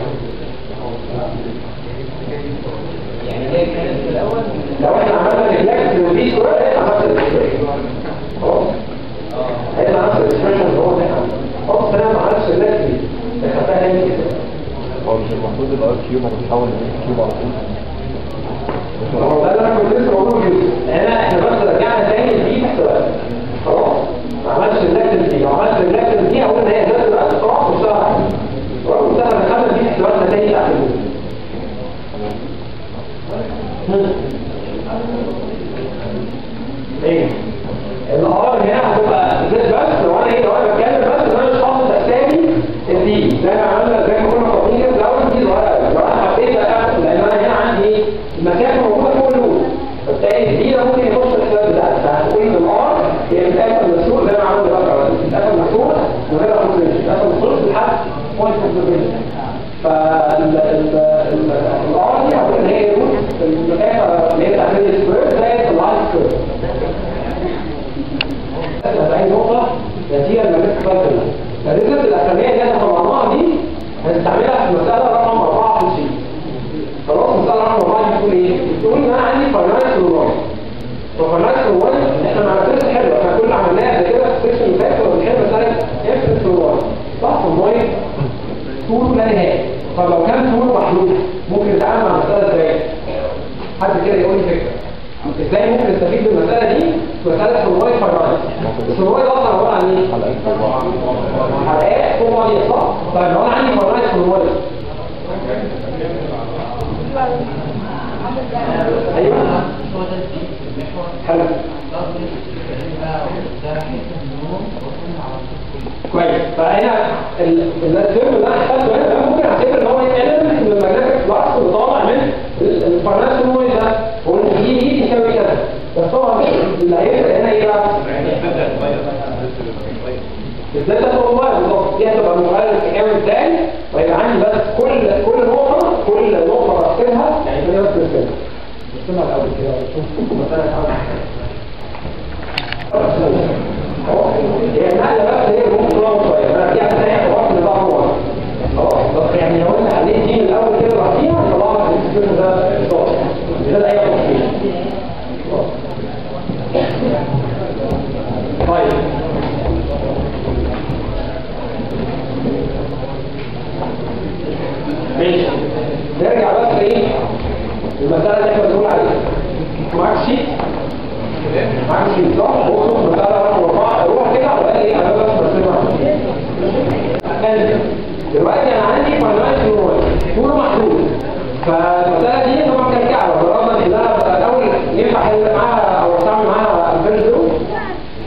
لو احنا عملنا ريفلكس للبي سكوير احنا عملنا ريفلكس خلاص هيبقى نفس الاكسبريشن اللي هو هنا خلاص انا ما عملتش ريفلكس دي دخلتها تاني كده هو مش المفروض الار كيوب هتتحول ل كيوب على طول هو ده اللي انا كنت لسه بقوله كده هنا احنا بس رجعنا تاني دي حسابات خلاص ما عملتش ريفلكس دي لو عملت ريفلكس دي اقول ان هي ذات الوقت خلاص واشتغل ولو اشتغل دخلنا دي حساباتنا تاني تحت الجزء ايه الار هنا هتبقى زد بس لو انا ايه لو انا بتكلم بس ان انا مش حاطط اسامي الدي زي ما عملنا زي ما كنا حاطين كده الاول دي صغيره لو انا حطيت اخد لان انا هنا عندي ايه المسافه موجوده فوق اللود فبالتالي الدي ده ممكن يخش في الحساب بتاعتي فهتقول ان الار هي بتاكل مسؤول زي ما عملنا بقى بتاكل مسؤول من غير كونسنتريشن بتاكل مسؤول لحد بوينت كونسنتريشن فالار دي هقول ان هي روت المسافه اللي هي بتاعت السكوير زائد اللاين سكوير هتلاقي نقطة نتيجة لمجلس الفايتر فالريزلت الأخرانية اللي احنا طلعناها دي هنستعملها في المسألة رقم 4 في الشيت خلاص المسألة رقم 4 دي بتقول ايه؟ بتقول ان انا عندي فاينانس كلورايد ففاينانس كلورايد احنا ما عرفناش حلو احنا كل اللي عملناه قبل كده في السيكشن اللي فات كنا بنحل مسألة انفنت كلورايد صح في المية طول لا نهائي طب لو كان طول محدود ممكن نتعامل مع المسألة ازاي؟ حد كده يقول لي فكرة ازاي ممكن نستفيد من المسألة دي في مسألة الواي فاينانس الواي ده اصلا عبارة عن ايه؟ حلقات فوق بعض صح؟ طيب لو انا عندي فاينانس في الواي ايوه حلو كويس فهنا ال- الترم اللي انا خدته هنا ده ممكن اعتبر ان هو element من الماجنتيك فلكس اللي طالع من الفاينانس نويز ده هو ان دي دي تساوي كذا بس طبعا اللي هيفرق هنا ايه بقى؟ ازاي ده هو موبايل بالظبط دي هتبقى الموبايل التكامل بتاعي ويبقى عندي بس كل كل نقطه كل نقطه برسمها يعني كده بس برسمها برسمها الاول كده شوف مثلا هي النقله بس هي ممكن تبقى شويه انا دي هتلاقي وقت اللي بقى هو خلاص بس يعني لو انت عليه دي من الاول كده لوحديها هيطلع لك الاكسبريشن ده بالظبط ده اي تفصيل طيب ماشي نرجع بس ايه المسألة اللي احنا بنقول عليها معاك شيت معاك شيت صح؟ بصوا المسألة رقم أربعة روح كده ولا ايه أنا بس برسمها دلوقتي أنا عندي فاينانس نور طوله محدود فالمسألة دي طبعا كانت كعبة جربنا إن أنا الأول ينفع أحل معاها أو أستعمل معاها الفيرجن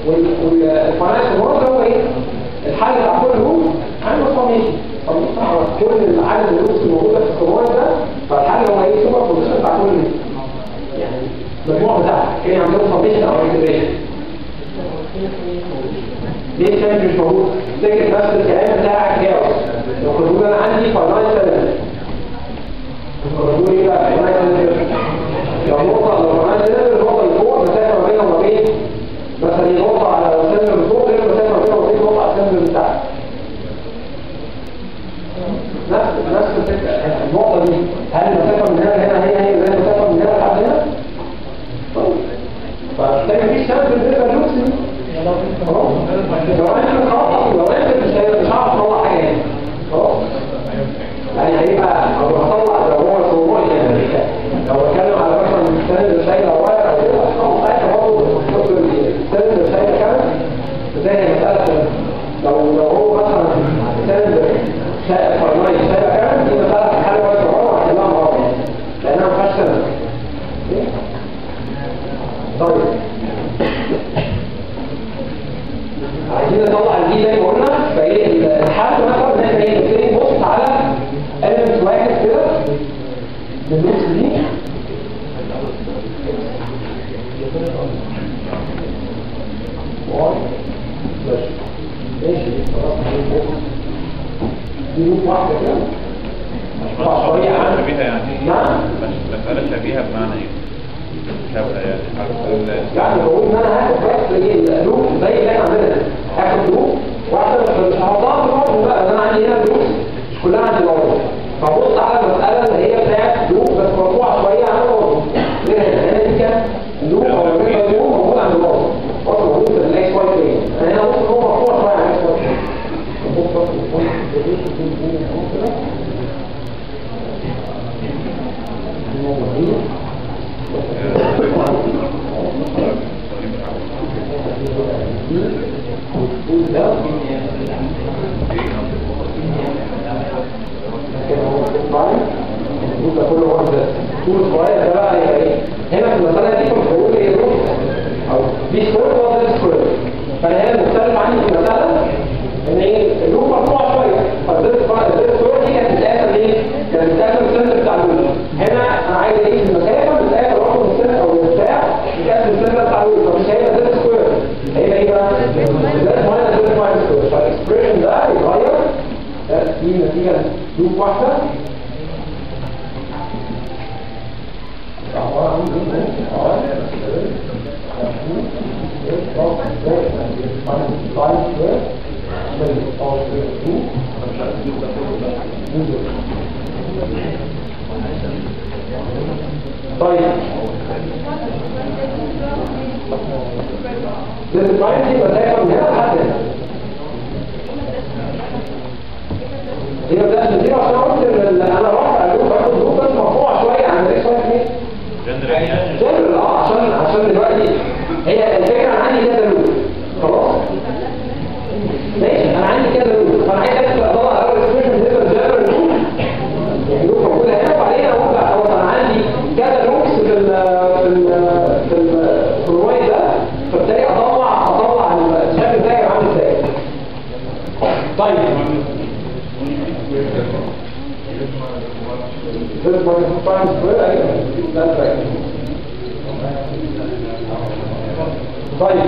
والفاينانس مورد هو ايه؟ الحل بتاع كل لوب عنده فورميشن فبيطلع على كل عدد اللوبس الموجوده في الكومباوند ده فالحل هو ايه؟ سوبر بوزيشن بتاع كل يعني المجموع بتاعها كان عندهم فورميشن او انتجريشن ليه الكلام مش موجود؟ تفتكر بس الكلام بتاعك كاوس لو كنت بقول انا عندي فاينانس كنت بقول ايه بقى؟ فاينانس لو نقطة لو فاينانس النقطة اللي فوق مسافة ما بينها وما بين مثلا دي نقطة على السلم اللي فوق غير المسافة ما بينها وما بين نقطة على السلم اللي تحت نفس نفس الفكرة النقطة دي هل المسافة من هنا لهنا هي هي زي المسافة من هنا لحد هنا؟ طيب فبالتالي مفيش سبب بالنسبة للوكس دي خلاص لو انت خلاص لو انت مش مش هعرف اطلع حاجة هنا خلاص يعني هيبقى او هطلع لو هو صوروي يعني لو بتكلم على مثلا السند اللي شايله ورق او كده خلاص ساعتها برضه شوف السند اللي شايله كام زي مسألة لو لو هو مثلا سند شايل فرماي شايله كام دي مسألة في حال واحد مرة هتلاقيها مرة لأنها ما فيهاش سند طيب عايزين نطلع الدي زي ما قلنا فايه الحل مثلا ان احنا ايه نبتدي نبص على element واحد كده بالنص دي واحد ماشي ماشي خلاص دي نقطة واحدة كده مشروع شوية عن شبيهة يعني نعم مش مسألة شبيهة بمعنى ايه؟ شبه يعني عارف ال- يعني بقول ان انا هاخد بس ايه اللوب زي اللي احنا عندنا ده. هاخد لوب واحده مش مش هحطها في الارض بقى انا عندي هنا لوب مش كلها عند الارض فبص على المساله اللي هي بتاعت لوب بس مرفوعه شويه عن الارض ليه هنا دي كان لوب او ميجا لوب موجود عند الارض برضه موجود في الاكس واي بلين انا هنا بص هو مرفوع شويه عن الاكس واي بص بص ده كله واحد بس طول صغير ده بقى يبقى ايه هنا في المساله دي كنت بقول ايه روح او دي سكوير هو ده سكوير فانا هنا مختلف عندي في المساله ان ايه اللوب مرفوع شويه فالديت سكوير دي كانت بتتقاسم ايه؟ كانت بتتقاسم السنتر بتاع اللوب هنا انا عايز ايه المسافه بتتقاسم رقم السنتر او البتاع بتتقاسم السنتر بتاع اللوب فمش هيبقى ديت سكوير هيبقى ايه بقى؟ ديت ماينس ديت ماينس سكوير فالاكسبريشن ده يتغير ده دي نتيجه لوب واحده طيب للبرايم دي مسافة من هنا لحد هنا هي بدأت من دي عشان قلت ان انا رافع اللوب باخد اللوب بس مرفوع شوية عن الاكس واي اتنين جندر يعني جنرال اه عشان عشان دلوقتي هي الفكره انا عندي كذا لوب خلاص ماشي انا عندي كذا لوب فانا عايز ادخل اطلع اول اكسبريشن بالنسبه للجنرال لوب يعني لوب موجوده هنا وبعدين اقول لا هو انا عندي كذا لوبس في ال في ال في ال في الواي ده فبالتالي اطلع اطلع الشكل ده هيبقى عامل ازاي طيب This is what is prime square, أيوة. That's right. طيب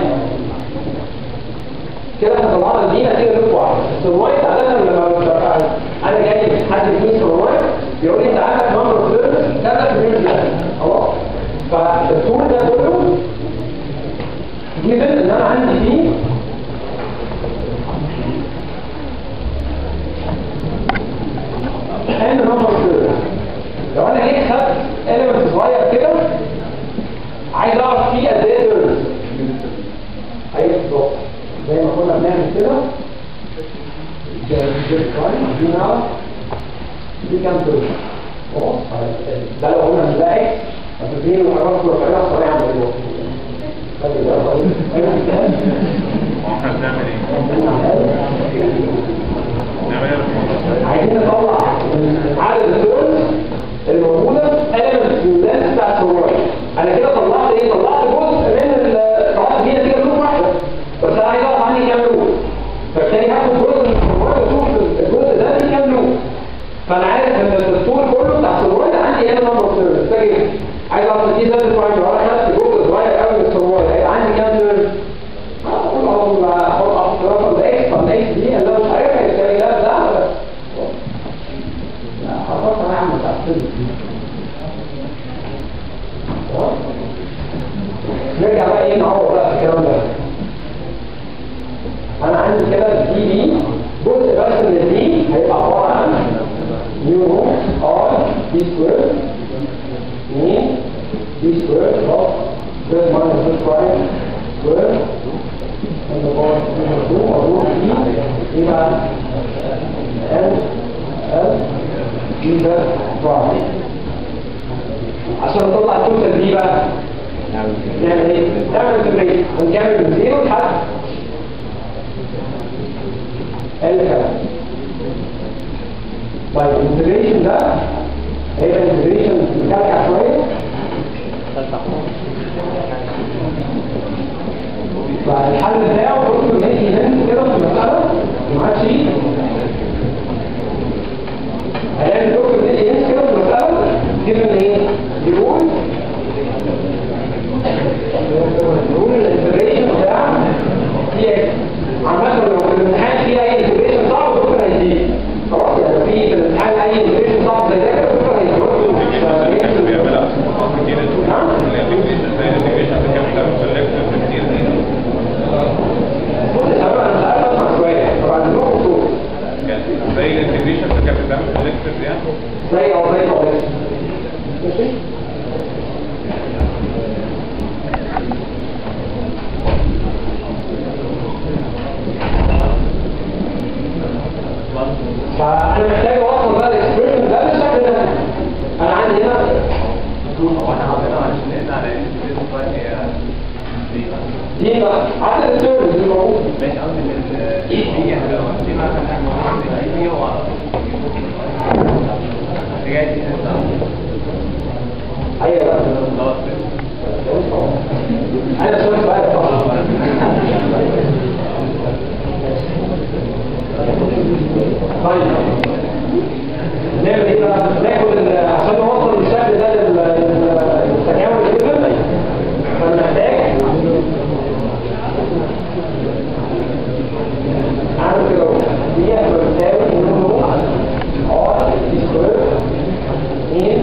كده احنا طلعنا دي نتيجه لوب واحد السولوايت عاده لما ببقى انا جاي حد يديني سولوايت بيقول لي انت عندك نمبر فيرس كذا في الرينج ده خلاص فالطول ده كله جيفن ان انا عندي فيه ان نمبر فيرس لو انا جيت خدت element صغير كده عايز اعرف فيه قد ايه تيرنز ايوه بالظبط زي ما كنا بنعمل كده دي نعرف دي كام تيرنز خلاص ده لو قلنا ان ده اكس هتبتدي الحركات الرفيعيه الصغيره عند الوقت احنا بنعمل ايه؟ نعمل ايه؟ عايزين نطلع عدد التيرنز الموجوده element الناس بتاع السوراي انا كده طلعت ايه طلعت جزء من ال- طلعت فيه نتيجه لوب واحده انتجريشن ونكمل من زيرو لحد ال كلام طيب الانتجريشن ده هيبقى انتجريشن مكلكع شويه فالحل بتاعه دكتور نادي هند كده في المسألة ما عادش هيلاقي دكتور نادي هند كده في المسألة جبنا ايه؟ يقول يقول الانتجريشن بتاع دي اكس عامة لو في الامتحان في اي انتجريشن صعب الدكتور هيديه خلاص يعني في في الامتحان اي انتجريشن صعب زي ده كده الدكتور هيديه نعم بص يا شباب انا سألت اسمع شوية طبعا النقطة صوت زي الانتجريشن اللي كانت بتعمل في الليكتشر يعني زي او زي او ماشي فانا محتاج اوصل بقى الاكسبريشن ده بالشكل ده انا عندي هنا هو احنا حاطينها عشان نقلنا على ان الديزاين هي دي دي بقى عدد السيرفرز اللي موجود ماشي قصدي ان دي حاجه دي مثلا حاجه موجوده دي هو جاي دي ايوه بقى خلاص انا سؤال سؤال طبعا طيب نعمل ايه بقى؟ ناخد ال- عشان نوصل الشكل ده لل- لل- للتكامل كده فنحتاج اعمل كده اهو دي هتبقى بتساوي ان هو ار دي سكوير 2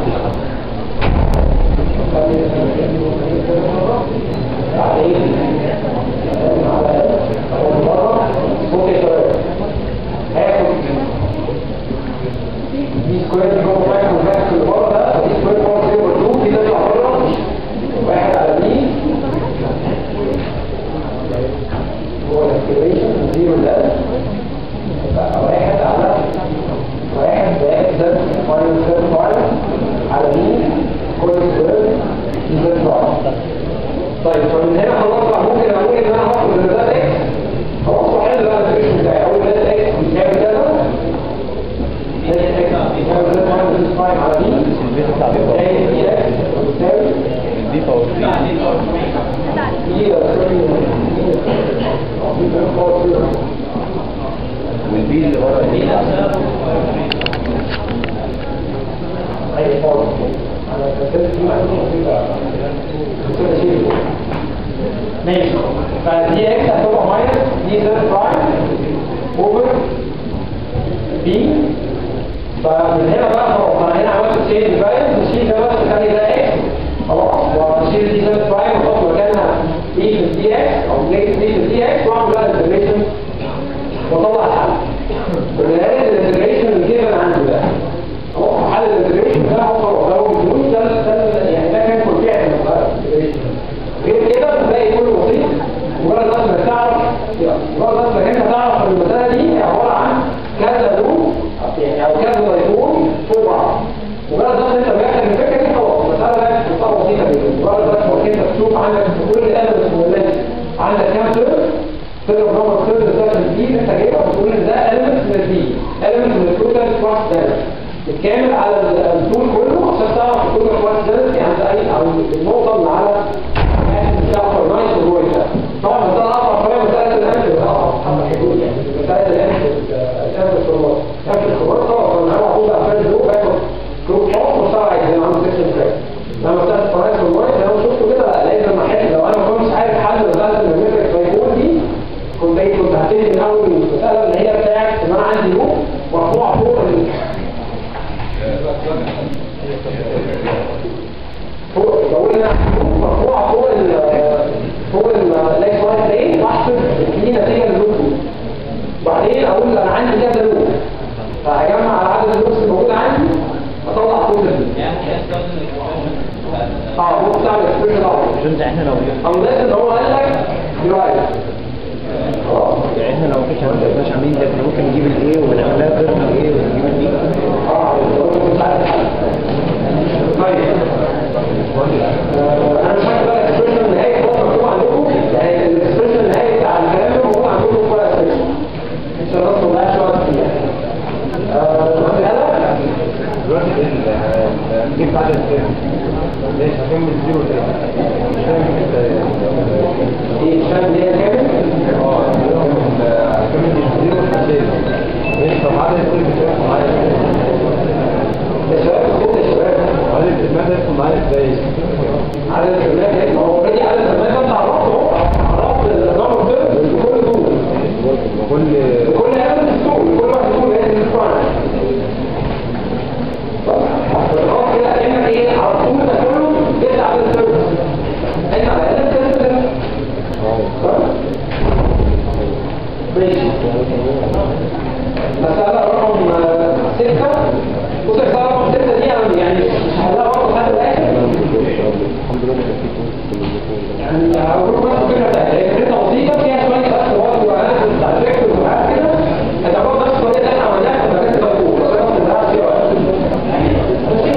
بعدين على أول مرة ممكن شوية هاخد دي سكوير دي جوه واحد وهاخد اللي بره ده دي سكوير فور زيرو تو دي تطلع بره واحد على دي هو الاكتيفيشن زيرو ده يبقى واحد على واحد زائد زد فاينل زد فاينل على دي كل سكوير زد فاينل طيب فمن هنا خلاص بقى ممكن اقول ان انا هاخد ان ده اكس خلاص واحل بقى الفيشن بتاعي اقول ده اكس بيساوي كذا ده اكس بيساوي ده ماينس 5 على دي زائد دي اكس بيساوي دي باور دي والبي اللي ورا دي اي فورم على اساس دي ماشي فدي اكس هتبقى ماينس دي زد برايم اوفر بي فمن هنا بقى خلاص انا هنا عملت تشيل الفاليوز نشيل ده بس نخلي ده اكس خلاص واشيل دي زد برايم واحط مكانها اي في الدي اكس او نيجاتيف اي في الدي اكس واعمل بقى الانتجريشن واطلع الحل بالنهايه الانتجريشن اللي كده عندي ده خلاص حل الانتجريشن ده هو ده هو الفلوس ده ده يعني ده كان كل فعل من الانتجريشن غير كده تلاقي كله بسيط مجرد بس انك تعرف مجرد بس انك انت تعرف ان المساله دي عباره عن كذا لون يعني او كذا ضيفون فوق بعض مجرد بس انت بيحتاج الفكره دي خلاص المساله بقت مساله بسيطه جدا مجرد بس انك انت تشوف عندك في كل الالمنتس والناس عندك كام ترم تضرب رقم الترم ده في الدي انت جايبها بتقول ان ده element من الدي element من التوتال كلاس ده الكامل على الطول كله عشان تعرف التوتال كلاس ده عند اي او النقطه اللي على الشابتر 9 في الجوي ده طبعا مسألة أصعب شوية مسألة الأمن أصعب حبة حدود يعني مسألة الأمن الأمن الخبرات أمن الخبرات طبعا كان معاه عقود أفراد ذوق باخد جروب حط وشرعي زي ما عمل سيكشن كده لما مسألة الفرايس والمايك لو شفته كده لا لازم أحل لو أنا ما كنتش عارف حل مسألة الميمتريك بايبول دي كنت ايه كنت هبتدي من أول المسألة اللي هي بتاعت إن أنا عندي لوب مرفوع فوق ال فوق بقول انا مرفوعه فوق ال فوق الاكس واي بلين واحسب دي نتيجه للوب وبعدين اقول انا عندي كذا لوب فهجمع على عدد اللوبس الموجود عندي اطلع كل دي اه هو بتاع الاكسبريشن الاول عشان احنا لو او لازم هو قال لك درايف خلاص يعني احنا لو مش مش عاملين ده احنا ممكن نجيب الايه ونعملها كيرف الايه ونجيب البي اه هو مش عارف الحل. طيب آه، انا مش هكتب بقى اكسبريشن نهائي خلاص مكتوب كامل اه كمان دي والحسين ايش طب عدد يكون بتاعك معايا يا شباب صوت يا شباب عدد الكلمات يدخل معايا ازاي عدد الكلمات ما هو اوريدي عدد الكلمات انت عرفته اهو عرفت النظام الطب بكل دول وكل بكل هذا الدستور كل واحد يقول ايه الدستور خلاص كده كانك ايه عرفتوه ده كله بيطلع على الدستور انت على هذا الدستور ماشي مسألة رقم آه، ستة بص مسألة رقم ستة دي أنا يعني مش هحلها برضه لحد الآخر الحمد لله ما كان في يعني هقول لكم بس الفكرة بتاعتها هي فكرة بسيطة فيها شوية بس برضه وأنا بتاع الفكر وحاجات كده هتعملوا نفس الطريقة اللي احنا عملناها في مجال الدكتور بس أنا كنت قاعد فيها وقت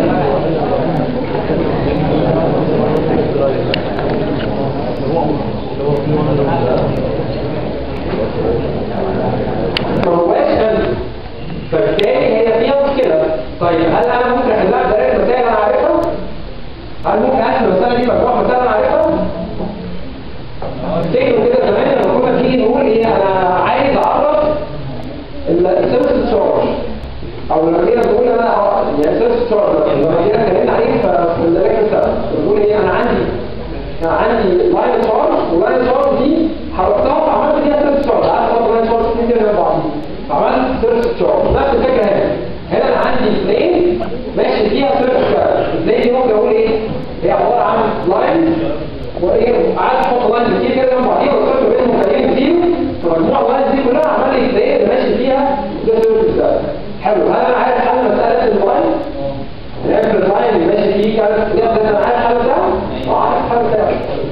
ما هواش قلب فبالتالي هي فيها مشكلة طيب هل أنا ممكن أحلها بطريقة مسائل أنا عارفها؟ هل ممكن أحل المسألة دي مجموعة مسائل أنا عارفها؟ افتكروا كده زمان لما كنا بنيجي نقول إيه أنا عايز أعرف السيرفس تشارج أو لما جينا نقول أنا يعني سيرفس تشارج لما جينا اتكلمنا عليه في الليكتشر سبب بنقول إيه أنا عندي أنا عندي لاين تشارج ولاين تشارج دي حركتها وعملت فيها سيرفس تشارج عارف طبعا لاين تشارج كتير جنب بعض عملت سيرفس تشارج نفس الفكرة هنا هنا أنا عندي بلين ماشي فيها سيرفس تشارج البلين دي ممكن أقول إيه هي عبارة عن لاين وايه قعدت احط لاين كتير كده جنب بعضيها وصلت بينهم مكانين كتير فمجموع اللاينز دي كلها عمال لي البلين اللي ماشي فيها ده سيرفس تشارج حلو هل انا عارف حل مسألة اللاين؟ نعمل اللاين اللي ماشي فيه كانت بجد انا عارف حل بتاعه؟ اه عارف حل بتاعه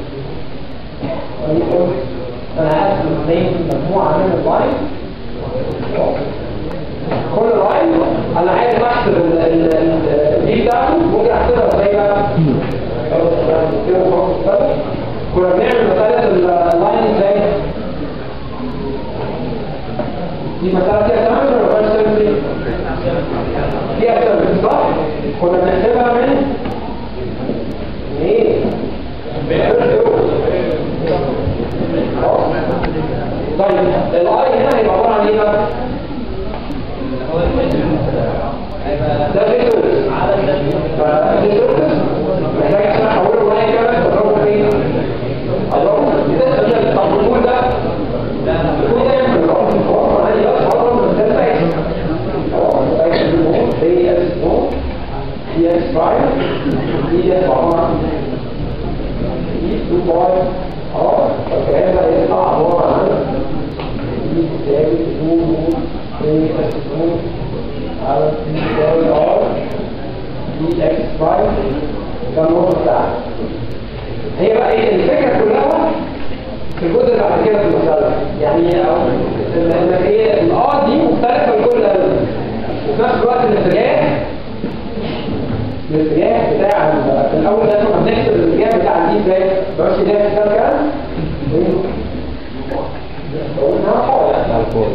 انا عارف الاثنين مجموعه من اللاين كل لاين انا عايز احسب ال- ال- ال- دي بتاعته ممكن احسبها ازاي بقى كنا بنعمل مساله اللاين ازاي دي مساله فيها تمام ولا ما فيهاش تمام فيها تمام صح كنا بنحسبها من ايه طيب الاي هنا هيبقى عباره عن ايه بقى؟ ده فيكتور ففيكتور محتاج عشان احوله لاين كده اضربه فين؟ اضربه ده طب الكود ده الكود ده يعمل اضربه في الفور عادي بس اضربه من ده اكس اه اكس نو اي اس نو دي اكس برايم دي اكس عباره عن دي 2 باي اه فالكلام ده هيطلع عباره عن دي تساوي 2 نوت اي اس نوت على دي تساوي ار دي اكس برايم ده النقطه بتاعتي هي بقى ايه الفكره كلها في الجزء اللي بعد كده في المساله يعني أو ال- ال- ايه الار دي مختلفه لكل element. وفي نفس الوقت الاتجاه الاتجاه بتاع ال- في الاول ده كنا بنحسب الاتجاه بتاع دي ازاي ماشي ده كده كده قلنا حاجه على الفور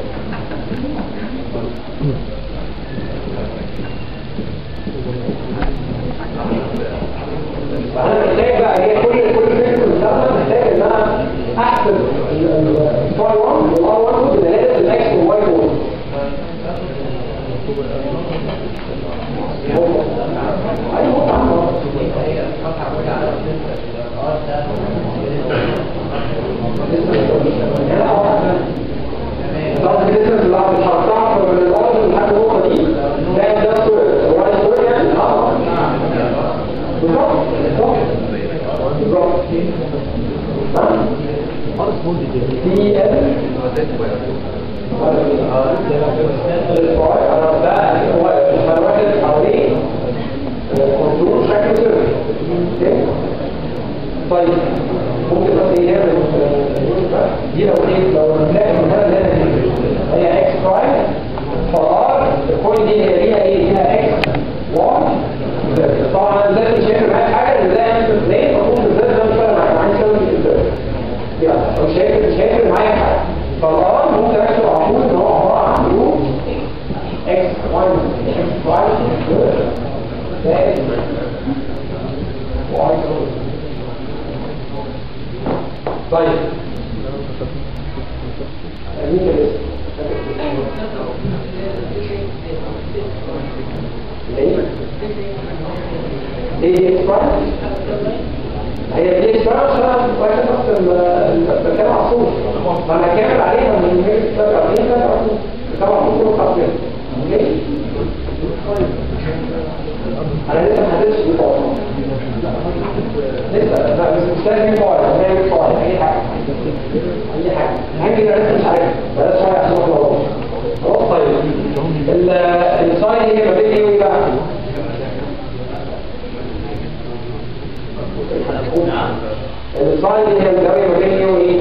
فانا محتاج بقى هي كل كل فكره بتاعتنا محتاج ان انا احسب الفاي 1 والار 1 بدلاله الاكس والواي 1 طبعا الديستنس اللي انا حطها من الارض لحد النقطه دي ده ده سكوير واي سكوير يعني اه بالظبط بالظبط بالظبط دي ال انا ده هو الواحد حواليه كنترول شكل سيرفي طيب ممكن بس ايه نعمل دي لو ايه لو نلاقي من هذا هنا دي هي اكس برايم فار البوينت دي هي ليها ايه ليها اكس واي طبعا انا دلوقتي مش هيفرق معايا حاجه ان ده يعمل ليه المفروض ازاي ده مش فارق معايا معايا سيرفي يعني مش هيفرق مش هيفرق معايا حاجه فالار ممكن اكتب على طول ان هو عباره عن رو اكس واي اكس برايم زائد واي طيب خليني كده ايه ايه اسمها هي دي اسمها عشان واحد نفس الكلام عصور ما انا كامل عليها من غير تتابع عليها طبعا كله خط كده اوكي انا لسه ما حددتش الفاضي لسه لا بس مش لازم فاضي هي مش فاضي اي حاجه اي حاجه هنجي لسه مش عارف بلاش شويه عشان ما نغلطش خلاص طيب ال- الساين هي ما بين ايه وايه بقى؟ الساين هي الزاويه ما بين ايه وايه؟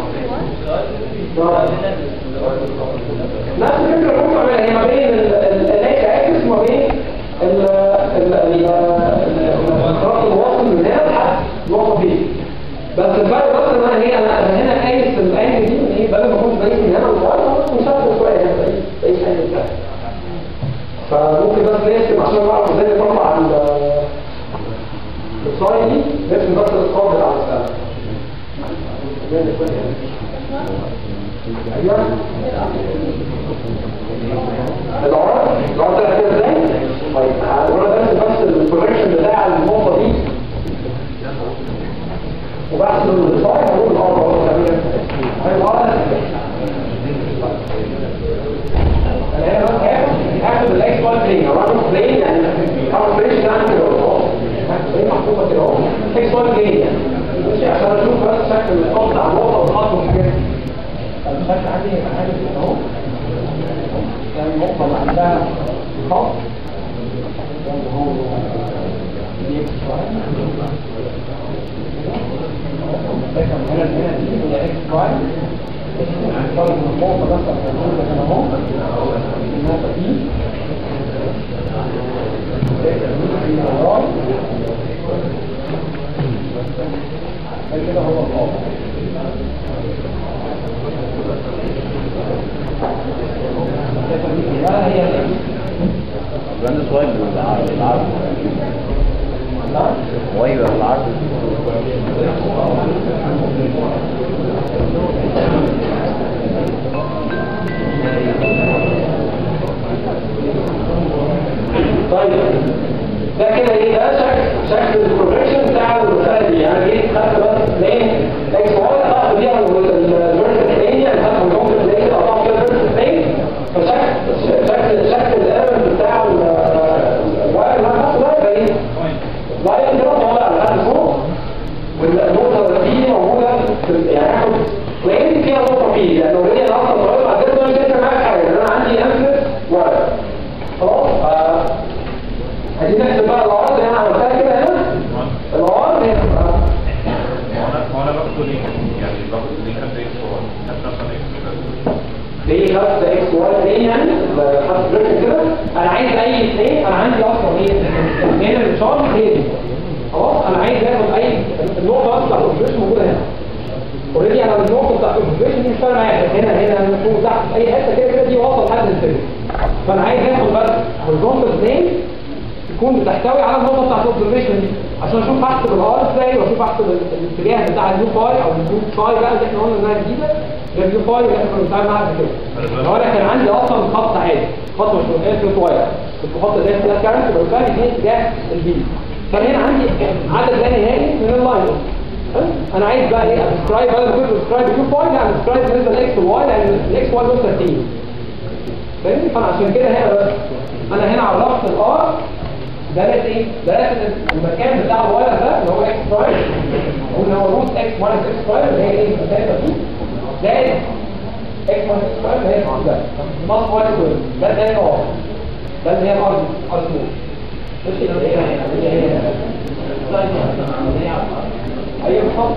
نفس الفكره اللي ممكن اعملها هي ما بين الاكس اكس وما بين ال- ال- ال- ال- الخط الواصل من هنا لحد النقطه دي بس الفرق بس ان انا هي انا أنا هنا قايس العين دي من ايه بدل ما كنت قايس من هنا لورا مشتت شويه هنا قايس قايس عين كده فممكن بس نقسم عشان نعرف ازاي نطلع ال- الصاي دي نرسم بس القابل على السلام ايوه العرض العرض ده كده ازاي؟ طيب هقول بس بس البروجكشن بتاع النقطه دي وبحث الصاي هقول الارض اهو تمام الارض انا هنا بس هاخد هاخد الاكس واي بلين او اعمل بلين يعني اعمل بلين ده عندي اهو بلين محطوطه كده اهو اكس واي بلين يعني ماشي عشان اشوف بس شكل الخط على النقطه والخط والحاجات دي الشكل عندي يبقى حاجه كده اهو يعني النقطه اللي عندها خط هنا هنا دي هي اكس واي هنفترض ان النقطه بس هتكون هنا اهو النقطه دي كده هو الخط لا هي جراند سوايب بالعرض العرض وايوه العرض طيب ده كده ايه ده شكل شكل البروجكشن بتاع المساله دي يعني جيت خدت بس بلين اكس واي اخد بيها الفيرتيكال بلين يعني خدت من جوه البلين كده اقطع كده الفيرتيكال بلين فشكل شكل شكل الالمنت بتاع الواير اللي انا حاطه ده يبقى ايه؟ لاين كده طالع لحد فوق والنقطه دي موجوده في- يعني هاخد بلين فيها نقطه فيه لان اوريدي انا اصلا طالب بعد كده مش هيفرق معايا حاجه لان انا عندي انفلت واير خلاص ف- عايزين نحسب بقى العوارض اللي انا عملتها كده هنا العوارض هي بتبقى هو انا هو انا باخد ليه يعني باخد ليه كام اكس هو كام مثلا اكس ليه خدت اكس واي اثنين يعني خدت بريك كده انا عايز اي اثنين انا عندي اصلا ايه هنا الشارج هي دي خلاص انا عايز اخد اي النقطه اصلا بتاعت الاوبريشن موجوده هنا اوريدي انا النقطه بتاعت الاوبريشن دي مش فارقه معايا هنا هنا هنا فوق تحت في اي حته كده كده دي واصل لحد الفيلم فانا عايز اخد بس هوريزونتال بلين تكون بتحتوي على النقطه بتاعت الاوبزرفيشن دي عشان اشوف احسب الار ازاي واشوف احسب ال- الاتجاه بتاع اليو فاي او اليو فاي بقى اللي احنا قلنا انها جديده غير اليو فاي اللي احنا كنا بنتعامل معاها قبل كده لو انا كان عندي اصلا خط عادي خط مش مقاس يو فاي كنت بحط ده فيها كارنت يبقى الكارنت دي اتجاه البي فهنا عندي عدد لا نهائي من اللاين انا عايز بقى ايه اسكرايب بدل ما كنت اسكرايب اليو فاي لا اسكرايب بالنسبه للاكس والواي لان الاكس واي له 30 فاهمني فانا عشان كده هنا بس انا هنا عرفت الار ده لقيت ايه؟ ده لقيت المكان بتاع الواير ده اللي هو اكس برايم قلنا هو روت اكس ماينس اكس برايم اللي هي ايه؟ المسافه دي زائد اكس ماينس اكس برايم اللي هي الخط ده ناقص واي سكوير ده ده ار ده اللي هي الار ار سمول ماشي اللي هي هنا اللي هي هنا ايوه بالظبط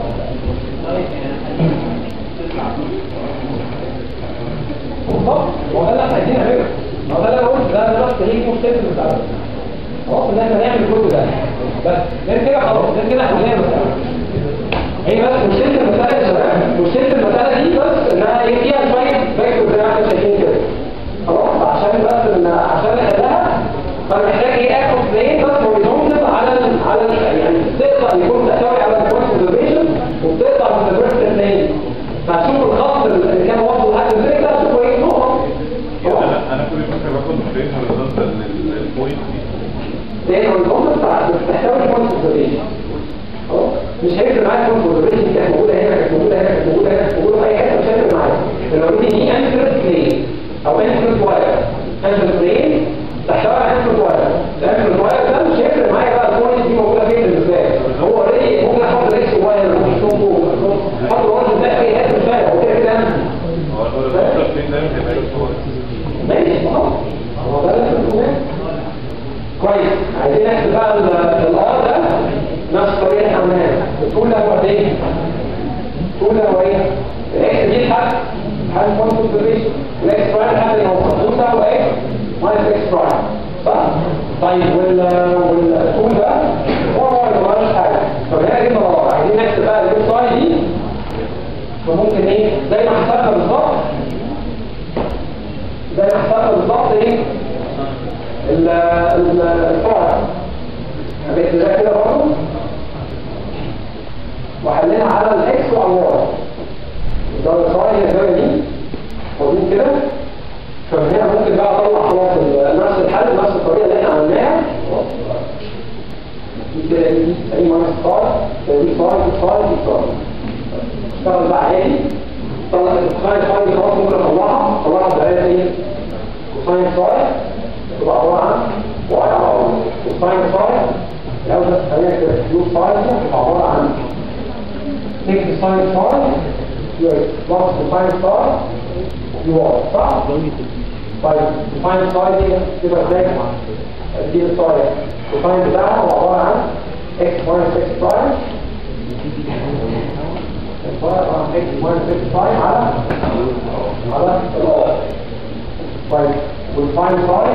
بالظبط هو ده اللي احنا عايزين نعمله ما هو ده اللي انا قلت ده انا بس هيجي مشكله بتاع خلاص ان احنا نعمل كل ده بس غير كده خلاص غير كده احنا هنعمل مسألة هي بس مشكله المساله يا شباب مشكله المساله دي بس انها هي فيها شويه فاكتور زي ما احنا شايفين كده خلاص عشان بس ان عشان نحلها فانا محتاج ايه اخد بلين بس هوريزونتال على ال على ال يعني تقدر يكون تحتوي على البوينت اوبزرفيشن وبتقدر من الفيرتيكال بلين فهشوف الخط اللي كان واصل لحد ازاي باخد بريك بالظبط ان البوينت دي لان النقطه بتاعت بتحتوي بوينت اوبزرفيشن خلاص مش هيفرق معايا بوينت اوبزرفيشن كانت موجوده هنا كانت موجوده هنا كانت موجوده هنا كانت موجوده في اي حته مش هيفرق معايا لو دي دي انفرت بلين او انفرت واير انفرت بلين تحتوي على انفرت واير الانفرت واير ده مش هيفرق معايا بقى البوينت دي موجوده فين بالنسبه لي هو اوريدي ممكن احط اكس واير ممكن اشوفه احط واير ازاي في اي حته مش فارق هو كده كده أنا. هو الفكره فين ده بتبقى له صور ماشي خلاص هو ده اللي احنا بنقوله. كويس عايزين نحسب بقى الار ده نفس الطريقه اللي احنا عملناها الطول ده هو قد ايه؟ الطول ده هو ايه؟ الاكس دي الحد حد بوينت اوبزرفيشن الاكس برايم الحد اللي هو الطول ده هو ايه؟ ماينس اكس برايم صح؟ طيب وال والطول ده هو هو اللي مالوش حاجه طب هنا جبنا الار عايزين نحسب بقى الجيب ساي دي فممكن ايه؟ زي ما حسبنا بالظبط زي ما حسبنا بالظبط ايه؟ ال- ال- الفرع عملت ده كده برضه وحلينا على الاكس وعلى الواي ده الفرع هي الزاويه دي موجود كده فمن هنا ممكن بقى اطلع خلاص ال- نفس الحل نفس الطريقه اللي احنا عملناها دي كده دي اي ماينس ستار دي ستار دي ستار دي ستار اشتغل بقى عادي طلع الكوساين ستار دي خلاص ممكن اطلعها اطلعها بطريقه ايه كوساين ستار تبقى عبارة عن واي على ار والساين ساين لو بس خلينا كده يو ساين تبقى عبارة عن تيك الساين ساين بلس الساين ساين يو ار صح؟ طيب الساين ساين دي تبقى ازاي؟ دي الساين الساين بتاعها هو عبارة عن اكس ماينس اكس برايم عبارة عن اكس ماينس اكس برايم على على الار طيب والفاين فاين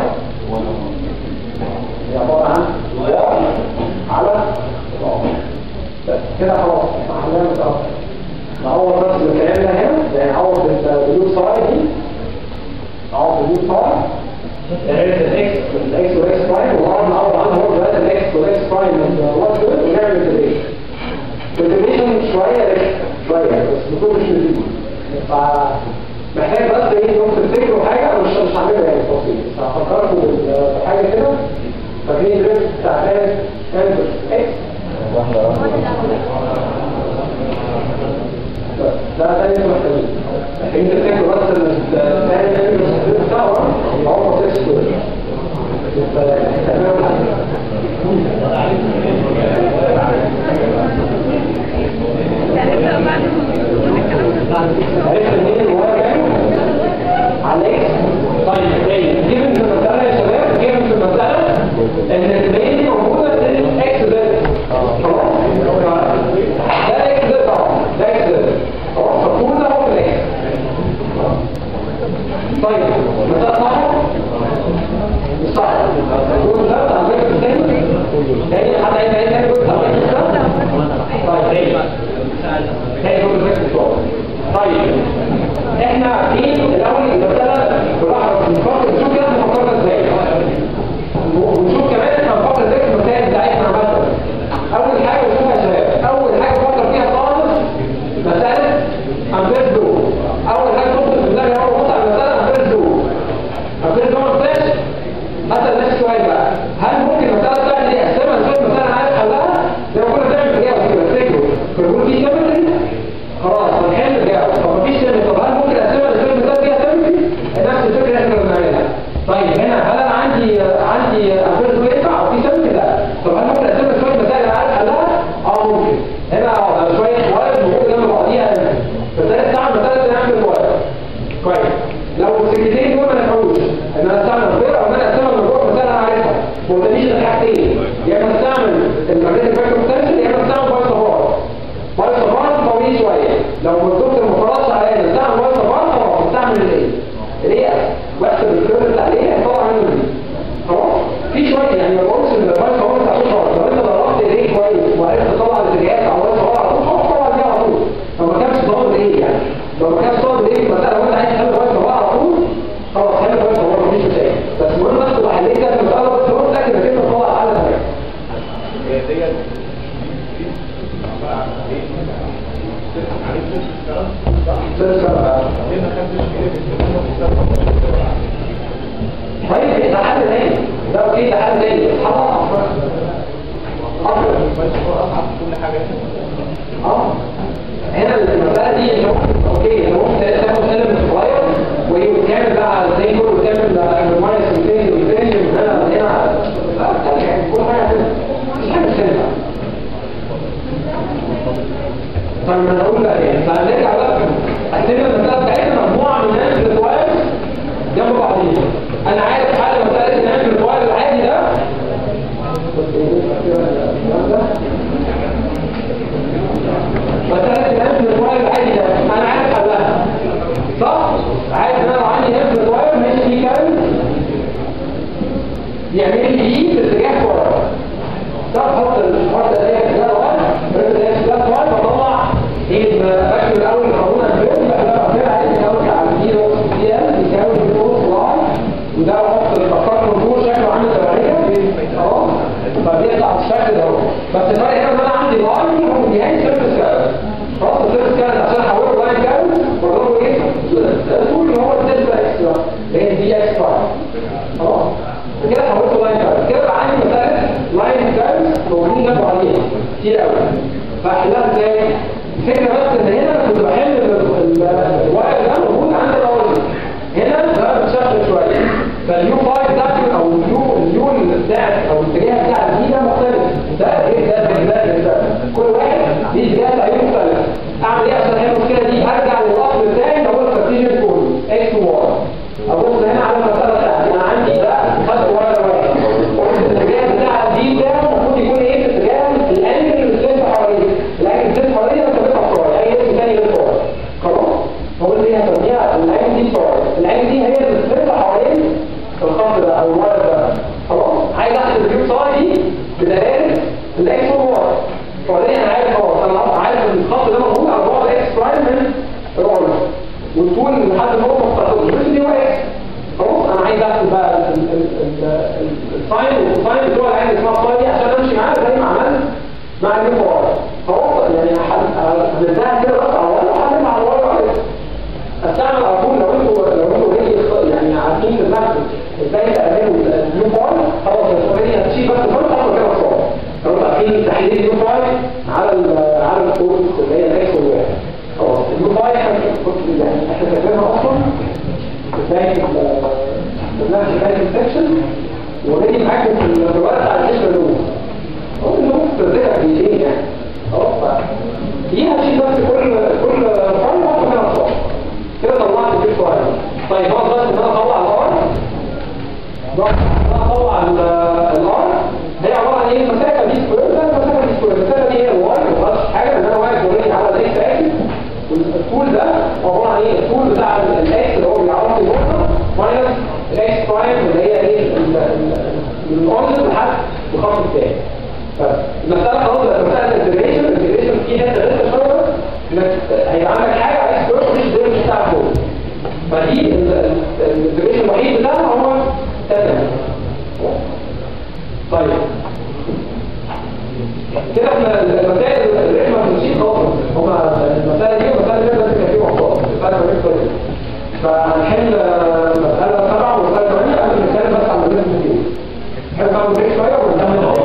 هي عبارة عن واي على الار بس كده خلاص احنا حلينا الأرض نعوض نفس الكلام ده هنا يعني نعوض البلو سايد دي نعوض البلو سايد عرفت الاكس الاكس والاكس برايم ونقعد نعوض عنها هو دلوقتي الاكس والاكس برايم وات جود ونعمل انتجريشن الانتجريشن شويه رخم شويه بس بكل مش نزيد محتاج بس ايه انكم تفتكروا حاجه انا مش مش هعملها يعني تفصيل بس هفكركم بال- بحاجه كده فاكرين الريسك بتاع كان كان اكس بس ده تاني انتوا محتاجين محتاجين تفتكروا بس ان الثاني تاني الريسك بتاعه هو اكس سكوير تعملوا عرفت منين هو كام؟ على اكس طيب تاني جيبن في المسألة يا شباب جيبن في المسألة ان البين دي موجودة في الاكس زد خلاص؟ ده اكس زد طبعا ده اكس زد خلاص فكل ده هو في الاكس طيب مسألة صح؟ مش صح كل ده بتاع الفكر الثاني تاني حد عايز عايز تاني جزء على الفكر ده؟ طيب تاني تاني جزء الفكر بتوعه طيب احنا عارفين الاول المساله بنلاحظ بنفكر نشوف كده احنا فكرنا ازاي ونشوف كمان احنا بنفكر ازاي في المسائل بتاعتنا مثلا اول حاجه نشوفها يا شباب اول حاجه بفكر فيها خالص مساله امبير دو اول حاجه تخطر في دماغي اول ما ابص على المساله امبير دو امبير دو ما فيش هسال نفسي سؤال بقى هل ممكن المساله بتاعتي دي اقسمها لشويه مسائل عارف حلها زي ما كنا بنعمل في الجامعه كده افتكروا بنقول في سيمتري خلاص هنحل الجامعه طب مفيش سيمتري طب هل ممكن اقسمها لشويه مسائل فيها سيمتري نفس الفكره اللي احنا كنا بنعملها طيب هنا هل انا عندي عندي امبير دو ينفع او في سيمتري لا طب هل ممكن اقسمها لشويه مسائل انا عارف حلها اه ممكن هنا اه على شويه موارد موجوده جنب بعضيها فده استعمل مساله نعمل موارد كويس لو السكتين دول ما نفعوش ان انا استعمل غير او ان انا استعمل مجموعه مسائل انا عارفها ما قلتليش غير حاجتين يا اما استعمل الماجنتيك فاكتور بوتنشال يا اما استعمل باي صفار باي صفار طويل شويه لو الدكتور ما فرضش عليا ان استعمل باي صفار خلاص استعمل الايه؟ الايه واحسب الكيرف بتاع الايه هيطلع منه دي خلاص في شويه يعني ما بقولش ان الباي صفار بتاع طول خالص لو انت ضربت الايه كويس وعرفت تطلع الاتجاهات على باي صفار على طول خلاص طلع دي على طول لو ما كانش ضابط ايه يعني لو ما كانش ضابط ايه المساله وانت عايز تحل باي صفار على طول خلاص حل باي صفار مفيش مشاكل بس المهم بس تبقى حليت كده المساله بس هو متاكد انك انت تطلع على الحاجه طيب ايه ده حاجه تاني خلاص اصعب كل حاجه اه هنا المسألة دي انت ممكن اوكي انت ممكن تاخد سلم صغير وتعمل بقى زي كله وتعمل الماينس والتاني والتاني هنا هنا لا بترجع كل حاجة كده مش حاجة سهلة فلما نقول بقى ايه فهنرجع بقى قسمنا المسألة بتاعتنا مجموعة من الامبليفايرز جنب بعضيها انا عارف حل مسألة الامبليفاير العادي ده مسألة الامبليفاير العادي ده انا عارف حلها صح؟ عارف ان انا لو عندي امبليفاير ماشي فيه كارنت يعمل لي دي في اتجاه ورا طب حط الحرف ده في اتجاه ورا الرجل ده في اتجاه ورا فطلع ايه بكتب الاول القانون الفيرد بقى ده بعملها عايز الاول على الزيرو دي ال يساوي الفورس واي وده احط الخطاط من فوق شكله عامل تبعيه اهو فبيطلع بالشكل ده اهو بس الفرق هنا ان انا عندي لاين هو نهايه سيرفيس كارت خلاص السيرفيس كارت عشان احوله لاين كارت بقول ايه تقول ان هو الدلتا اكس ده اللي هي دي اكس باي خلاص كده حولته لاين كارت كده بقى عندي مساله لاين كارت موجودين جنب بعضيها كتير قوي فاحلها ازاي؟ الفكره بس ان هنا كنت بحل الواير ده موجود عند الاول هنا ده بتشتغل شويه فاليو 5 بتاعتي او اليو اليو بتاعت او الاتجاه بتاع دي ده مختلف ده غير ده غير ده غير ده كل واحد ليه اتجاه تعيين مختلف اعمل ايه عشان احل المشكله دي ارجع للاصل بتاعي اللي هو الكارتيجن كله اكس وواي ابص هنا على المساله بتاعتي انا عندي ده خط واير واحد الاتجاه بتاع دي ده المفروض يكون ايه في اتجاه الانجل اللي بتلف حواليه الانجل اللي بتلف حواليه انت بتطلع صور اي اسم تاني للصور خلاص هو اللي هسميها العين دي صور العين دي هي اللي بتلف حوالين الخط ده او الواير ده خلاص عايز احسب الجيب صار دي بدلاله الاكس والواي وبعدين انا عارف خلاص انا عارف ان الخط ده موجود على بعد اكس برايم من الواي والطول لحد النقطه بتاعت الجزء دي هو اكس خلاص انا عايز احسب بقى الساين والكوساين بتوع العين اللي اسمها فاي دي عشان امشي معاها زي ما عملت مع الجيب واي خلاص يعني هنرجعها كده بس على الواي وهحسب على الواي وعلى استعمل على طول لو انتوا لو انتوا جاي يعني عارفين دماغكم ازاي تعملوا النيو فايل خلاص الصوريه هتشيل بس فرصه تاخد كده صور لو انتوا عارفين تحليل النيو فايل على ال على الكورس اللي هي الاكس والواي خلاص النيو فايل احنا يعني احنا كاتبينها اصلا ازاي بنعمل حكايه السكشن ونيجي معاكم في الوقت على الاسم اللوز هو اللوز تذكر بايديه يعني خلاص دي هتشيل بس كل كل فايل واحد منها صور كده طلعت الجيب فايل طيب هو بس ان انا اطلع الار انا اطلع الار هي عباره عن ايه المسافه دي سكوير ده المسافه دي سكوير المسافه دي هي الواي ما غلطش حاجه ان انا واقف اوريدي على الاكس اكس والطول ده عباره عن ايه الطول بتاع الاكس اللي هو بيعرف لي نقطه ماينس الاكس برايم اللي هي ايه الاورجن لحد الخط الثاني فالمساله خلاص بقت مساله انتجريشن الانتجريشن فيه حته لسه شويه انك هيبقى عندك حاجه عايز تروح مش الدرجه بتاعك فوق فدي الانتجريشن الوحيد بتاعها هو تمام طيب كده احنا المسائل اللي احنا بنمشي خالص هما المسائل دي والمسائل دي لازم يبقى فيهم خالص الفرق بين كل فهنحل مسألة سبعة ومسألة ثمانية قبل ما نتكلم بس عن الريزم كتير نحب نعمل بريك شوية ونكمل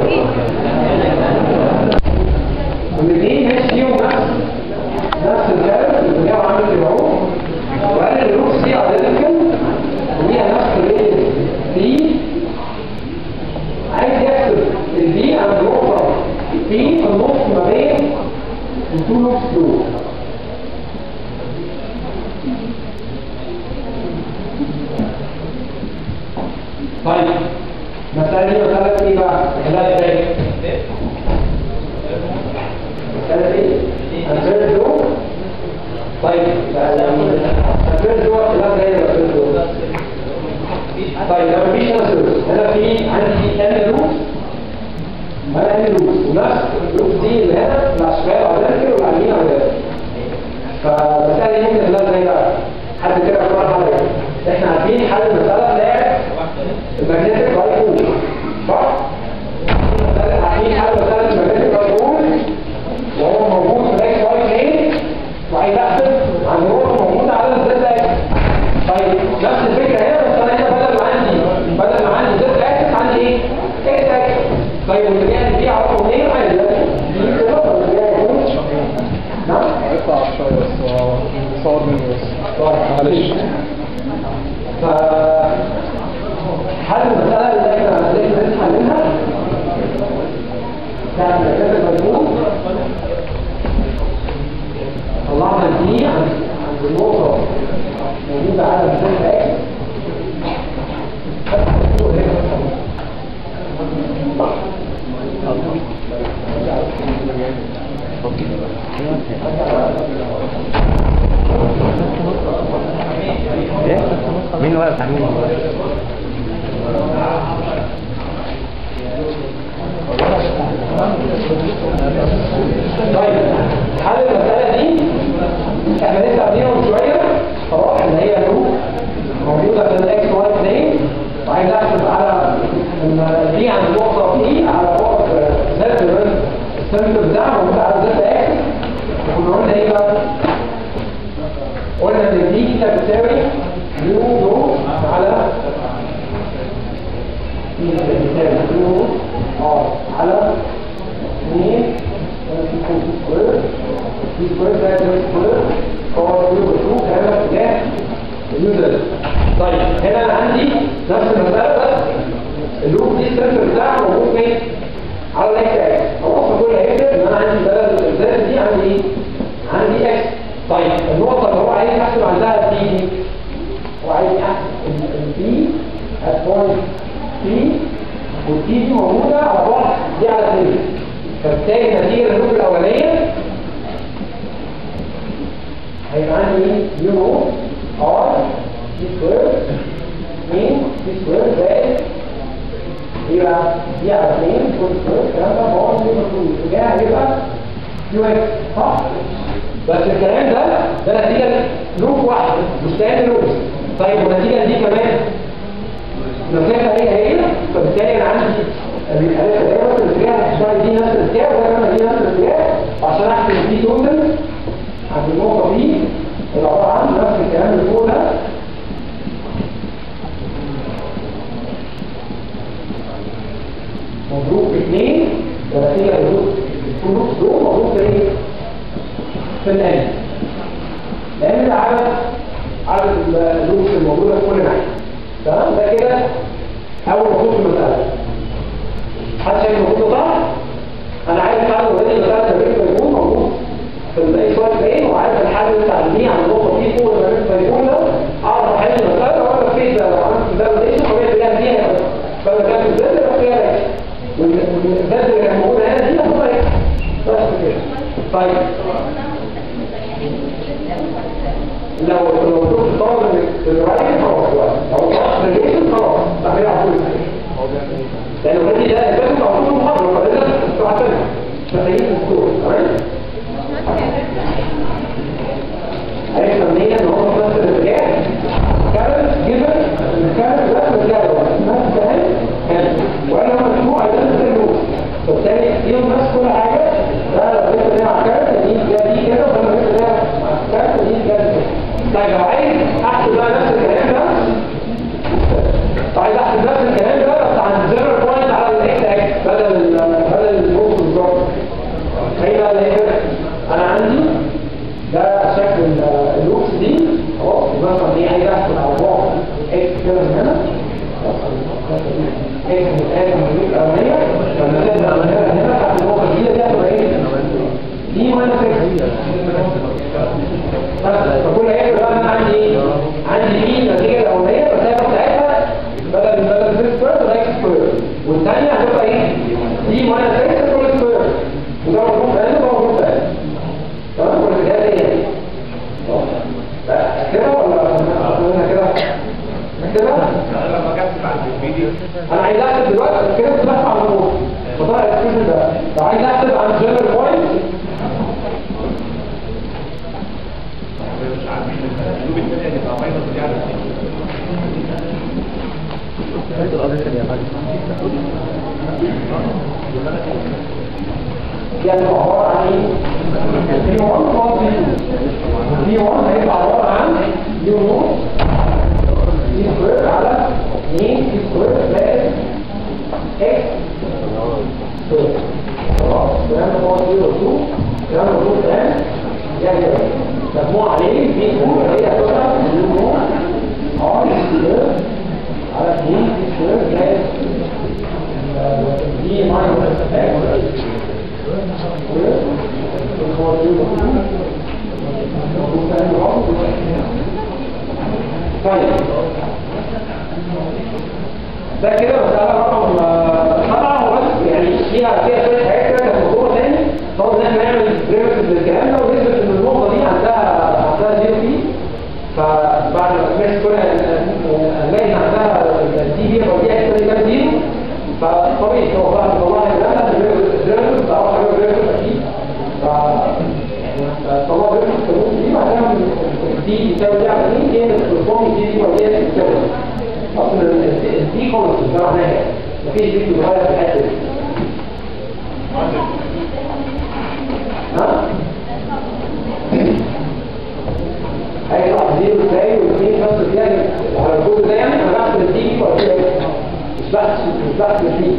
والاثنين ماشي فيهم نفس نفس الكلام اللي هو عامل كده اهو وقال الروكس دي ايدنتيكال وليها نفس الريت دي عايز يحسب الدي عند نقطة في في النص ما بين التو لوكس دول طيب مسألة دي مسألة ايه بقى؟ مسألة ازاي؟ مسألة ايه؟ هنفرد دول طيب هنفرد دول خلاف زي ما هنفرد دول طيب لو مفيش هنا سيرفس هنا في عندي ان لوب هنا ان لوب ونفس اللوب دي اللي هنا الاشكال على ذلك واللي على اليمين على ذلك فالمسألة دي ممكن خلاف زي بقى حد كده اختار حاجة احنا عارفين حل المسألة بتاعت المagnetic dipole صح؟ عارفين حل مسألة المagnetic dipole وهو موجود في الاكس واي بلين وعايز احسب عن نقطة موجودة على الزد اكس طيب نفس الفكرة هنا بس انا هنا بدل ما عندي بدل ما عندي زد اكس معلش ف حل المسألة اللي احنا لازم نحللها بتاعت الأساس المجهول طلعنا دي عند عند النقطة موجودة على مثال اكس مين واقف عن مين؟ طيب حل المسألة دي احنا لسه قاعدين من شوية خلاص ان هي لو موجودة في الاكس واي 2 وعايز احسب على ان دي عند النقطة دي على نقطة زد السنتر بتاعها موجودة على زد اكس وكنا قلنا ايه بقى؟ قلنا ان دي كده بتساوي يو يو على دي كده بتساوي يو ار على 2 سكوير في سكوير ده سكوير هو سكوير بشوف هذا اتجاه اليوزر طيب هنا انا عندي نفس المسألة بس اللوب دي السنتر بتاعها موجود فين؟ على الاكس اكس خلاص كل هيفرق ان انا عندي بدل الزد دي عندي ايه؟ عندي اكس طيب النقطة اللي هو عايز يحسب عندها تي دي هو عايز يحسب البي at point P والتي دي موجودة على بعد دي على 2 فبالتالي نتيجة اللوب الأولانية هيبقى عندي يو ار تي سكوير 2 تي سكوير زائد يبقى دي على 2 كل سكوير الكلام ده هو اللي المفروض الاتجاه هيبقى يو اكس صح؟ بس الكلام ده ده نتيجة لوب واحد مش تاني لوب طيب والنتيجة دي كمان المسافة هي هي فبالتالي أنا عندي الألف دايما الاتجاه هتشتغل دي نفس الاتجاه وده كمان دي نفس الاتجاه عشان أحسب دي توتال عند النقطة دي اللي عبارة عن نفس الكلام اللي فوق ده مضروب في اثنين ده نتيجة للوب الفلوس دول مضروب في ايه؟ في الآن لأن ده عدد عدد اللوبس الموجودة في كل ناحية تمام ده كده أول مفروض في المسألة حد شايف المفروض صح؟ أنا عايز حل وين المسألة تمرين يكون موجود في الباقي شوية باين وعايز الحل بتاع دي عن النقطة دي فوق المريض فيكون ده أعرف أحل المسألة وأنا في ده لو عملت فاليديشن طبيعي تلاقيها فيها فأنا كان في الزد يبقى فيها ليش والزد اللي كان موجودة هنا دي هتبقى ايه؟ بس كده طيب لو لو كنت طالب الرايت خلاص لو طالب الريليشن خلاص تعمل على طول لان اوريدي ده اساسا على طول محاضره فلازم تعتمد محتاجين الدكتور تمام عرفنا منين ان هو نفس الاتجاه كانت جبل كانت نفس الاتجاه نفس الكلام كان وانا هو مجموعه ده نفس اللون فبالتالي فيهم نفس كل حاجه ده لو لسه ده مع كارت دي جا دي كده وده لسه ده مع كارت دي جا دي طيب لو عايز احسب بقى نفس الكلام ده طيب عايز احسب نفس الكلام ده بس عن زيرو بوينت على الاكس اكس بدل بدل البوكس بالظبط هيبقى اللي هي انا عندي ده شكل اللوكس دي خلاص مثلا دي عايز احسب على بعد اكس كده من هنا اكس متقاسم من اللوك الاولانيه لما تبدا من هنا هنا تحت النقطه الجديده دي هتبقى ايه؟ دي ماينس اكس فكل هيك بقى انا عندي ايه؟ عندي دي النتيجه الاولانيه المسافه بتاعتها بدل بدل زد سكوير تبقى اكس سكوير والثانيه هتبقى ايه؟ دي ماينس اكس كل سكوير وده موجود في هنا وده موجود في هنا تمام ولا ده ايه؟ كده ولا قلنا كده؟ كده؟ لما كتب على الفيديو انا عايز احسب دلوقتي كده بس على النور فطلع الاكسبريشن ده لو عايز احسب عن جنرال بوينت مش عارفين الاسلوب الثاني هتبقى ماينس دي على يعني هو عبارة عن ايه؟ في 1 فاضي في 1 هيبقى عبارة عن يو نوت سي سكوير على 2 سي سكوير زائد اكس سكوير خلاص الكلام ده هو 0 2 الكلام ده هو الان يعني مجموع عليه في 2 هي هتبقى طيب ده كده مسألة رقم آه، سبعة وبس يعني فيها فيها شوية حاجات كده كانت مطلوبة تاني طبعا إن احنا نعمل بريمتس للكلام ده ونثبت إن النقطة دي عندها عندها زيرو فيه فبعد ما سمعت كل هنلاقي إن عندها الدي بي أو دي إكس ده زيرو فطبيعي هو بعد ما طلعنا الكلام ده بريمتس تعرف حاجة بريمتس أكيد ف يعني طلع بريمتس كانوا دي معناها إن دي تساوي دي على دي هي البرفورم دي دي ودي إكس تساوي اصل الدي خالص ده معناها مفيش دي بتتغير في الحته دي ها اي واحد زيرو ازاي واثنين نفس الثاني على الكود ده يعني انا بحسب الدي دي ولا كده مش بحسب مش بحسب الدي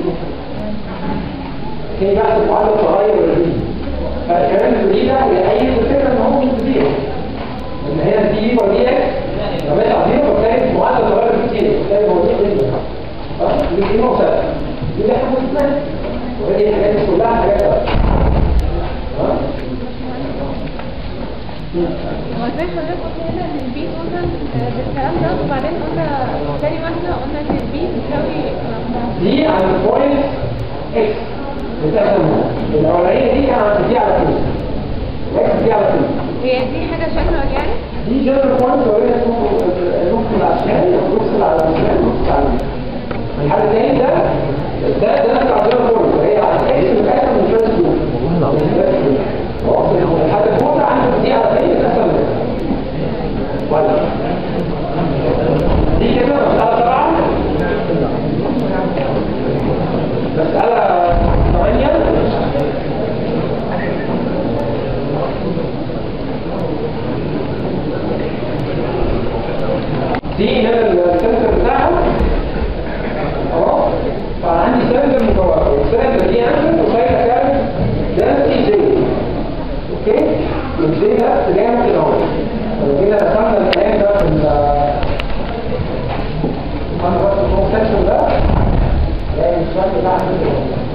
كان بحسب معادله صغير ولا دي فالكلام دي ده هيحيز الفكره ان هو مش زيرو ان هنا الدي دي ودي اكس لما يطلع زيرو فبتلاقي معادله صغيره كتير بتلاقي موضوع جدا دي دي نقطه دي اللي احنا بنسمعها وهي الحاجات دي كلها حاجات ها هو زي حضرتك قلت هنا ان البي قلنا آه، بالكلام ده وبعدين قلنا تاني واحدة قلنا ان البي بتساوي دي عن البوينت اكس بتاعتها الاولانيه دي كان عن دي على كده اكس دي على كده هي دي حاجة شكل يعني دي جنرال بوينت وهي النص العشري والنص على الشمال والنص على اليمين الحل الثاني ده ده ده بتاع جنرال بوينت وهي على الاكس بتاعتها من شويه دول الحل الفوق عندك دي على ايه اسهل ولا دي كده مسألة سبعة مسألة ثمانية دي هنا السنسر بتاعها اه فعندي سنسر مكون والسنسر دي عندي وشايله كام ده سي جي اوكي والجي ده اتجاه كده اهو لو جينا رسمنا الكلام ده في ال انا بس الكروس سكشن ده يعني الشكل بتاع كده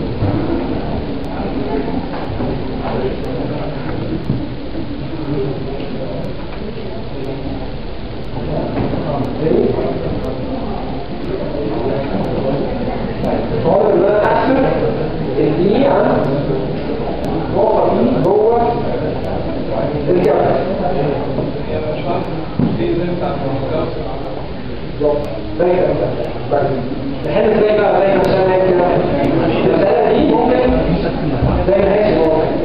طالب ان انا احسب الدي عن النقطه دي جوه الجبل بالظبط زي كده نحل ازاي بقى زي ما عشان هيك كده المساله دي ممكن زي ما هي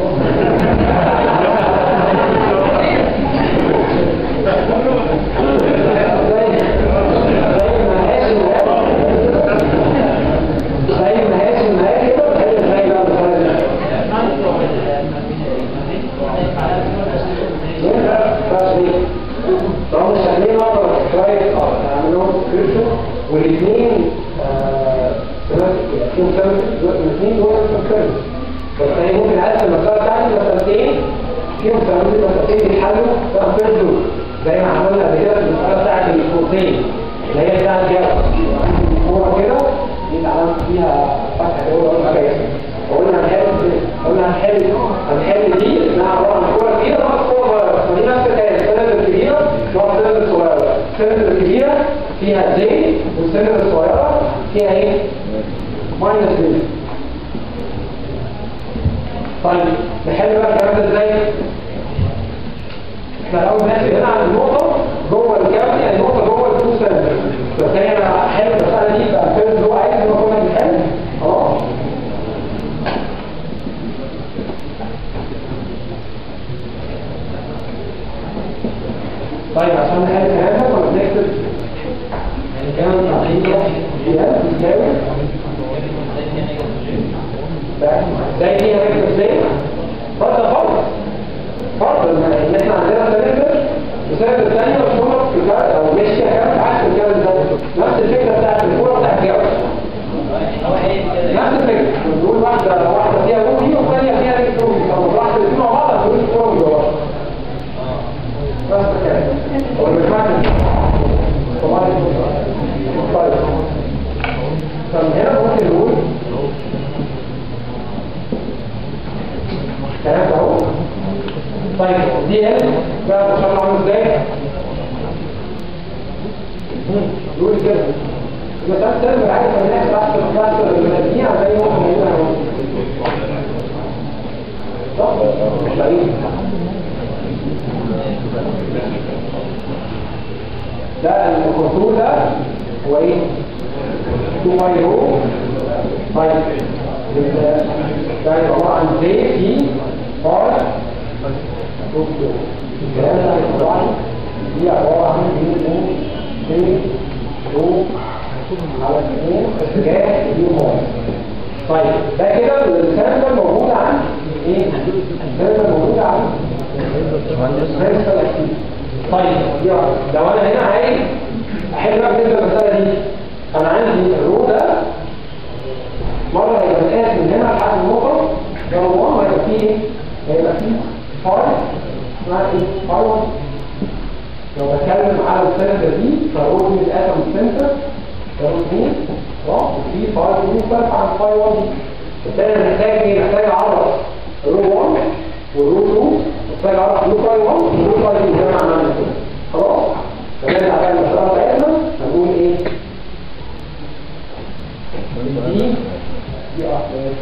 زي ما هي النهايه كده بتحل ازاي بقى المساله دي طبعا شغالين مرة شوية عملوهم سكريبشن والاثنين فيهم سبب الاثنين دول سبب بس هي ممكن اقسم المسألة بتاعتي مسألتين فيهم سبب مسألتين بيتحلوا بقى فيرست دول زي ما عملنا قبل كده في المسألة بتاعت الكورسين اللي هي بتاعت جاب هو كده دي اتعملت فيها فتحة كده ولا حاجة وقلنا هنحل قلنا هنحل هنحل دي انها عباره عن كوره كبيره ناقص كوره صغيره فدي نفس الكلام السلندر الكبيره ناقص السلندر الصغيره السلندر الكبيره فيها زي والسلندر الصغيره فيها ايه؟ ماينس زي طيب نحل بقى الكلام ده ازاي؟ احنا الاول نحسب هنا عند النقطه جوه الكام يعني النقطه جوه الفلوس سلندر فبالتالي انا هحل المساله دي بقى الفيرست اللي هو عايز ان هو كنا بنحل خلاص طيب عشان نحل الكلام ده كنا بنكتب يعني كام تعطيني هي بتساوي زي دي هنكتب ازاي؟ فرض خالص فرض ان احنا عندنا سلندر السلندر الثانية مشهورة في الكارت او ماشية كام عكس الكارت ده نفس الفكرة بتاعت الكورة بتاعت الجو نفس الفكرة بنقول واحدة واحدة فيها روبي والثانية فيها ريك روبي طب واحدة الاثنين مع بعض هتقول الكورة من جواها بس كده هو المجموعة دي طبعا طيب طب هنا ممكن نقول الكلام ده اهو طيب دي ال بقى ان شاء الله عامل ازاي السيرفر عايز الناس تحت تحت المدينة زي ما هم موجودين اهو صح؟ مش لاقيين ده الكنترول ده هو ايه؟ 2 باي رو طيب ال- ده عبارة عن جي في ار الكلام ده طبعا دي عبارة عن دي رو جي رو على اثنين اتجاه دي ار طيب ده كده الكلام ده موجود عن ايه؟ الكلام ده موجود عن الريسك الاكتيف طيب يلا لو انا هنا عايز احل بقى بالنسبه للمساله دي انا عندي الرو ده مره هيبقى متقاس من هنا لحد النقطه ده رو 1 وهيبقى فيه ايه؟ هيبقى فيه فاي اسمها ايه؟ فاي 1 لو بتكلم على السنتر دي فالرو دي متقاسه من السنتر ده رو 2 اه وفي فاي 2 فرق عن فاي 1 دي بالتالي محتاج ايه؟ محتاج اعرف رو 1 والرو 2 محتاج اعرف رو فاي 1 والرو فاي 2 زي ما عملنا كده خلاص فنرجع بقى للمسألة بتاعتنا هنقول ايه؟ دي دي واحدة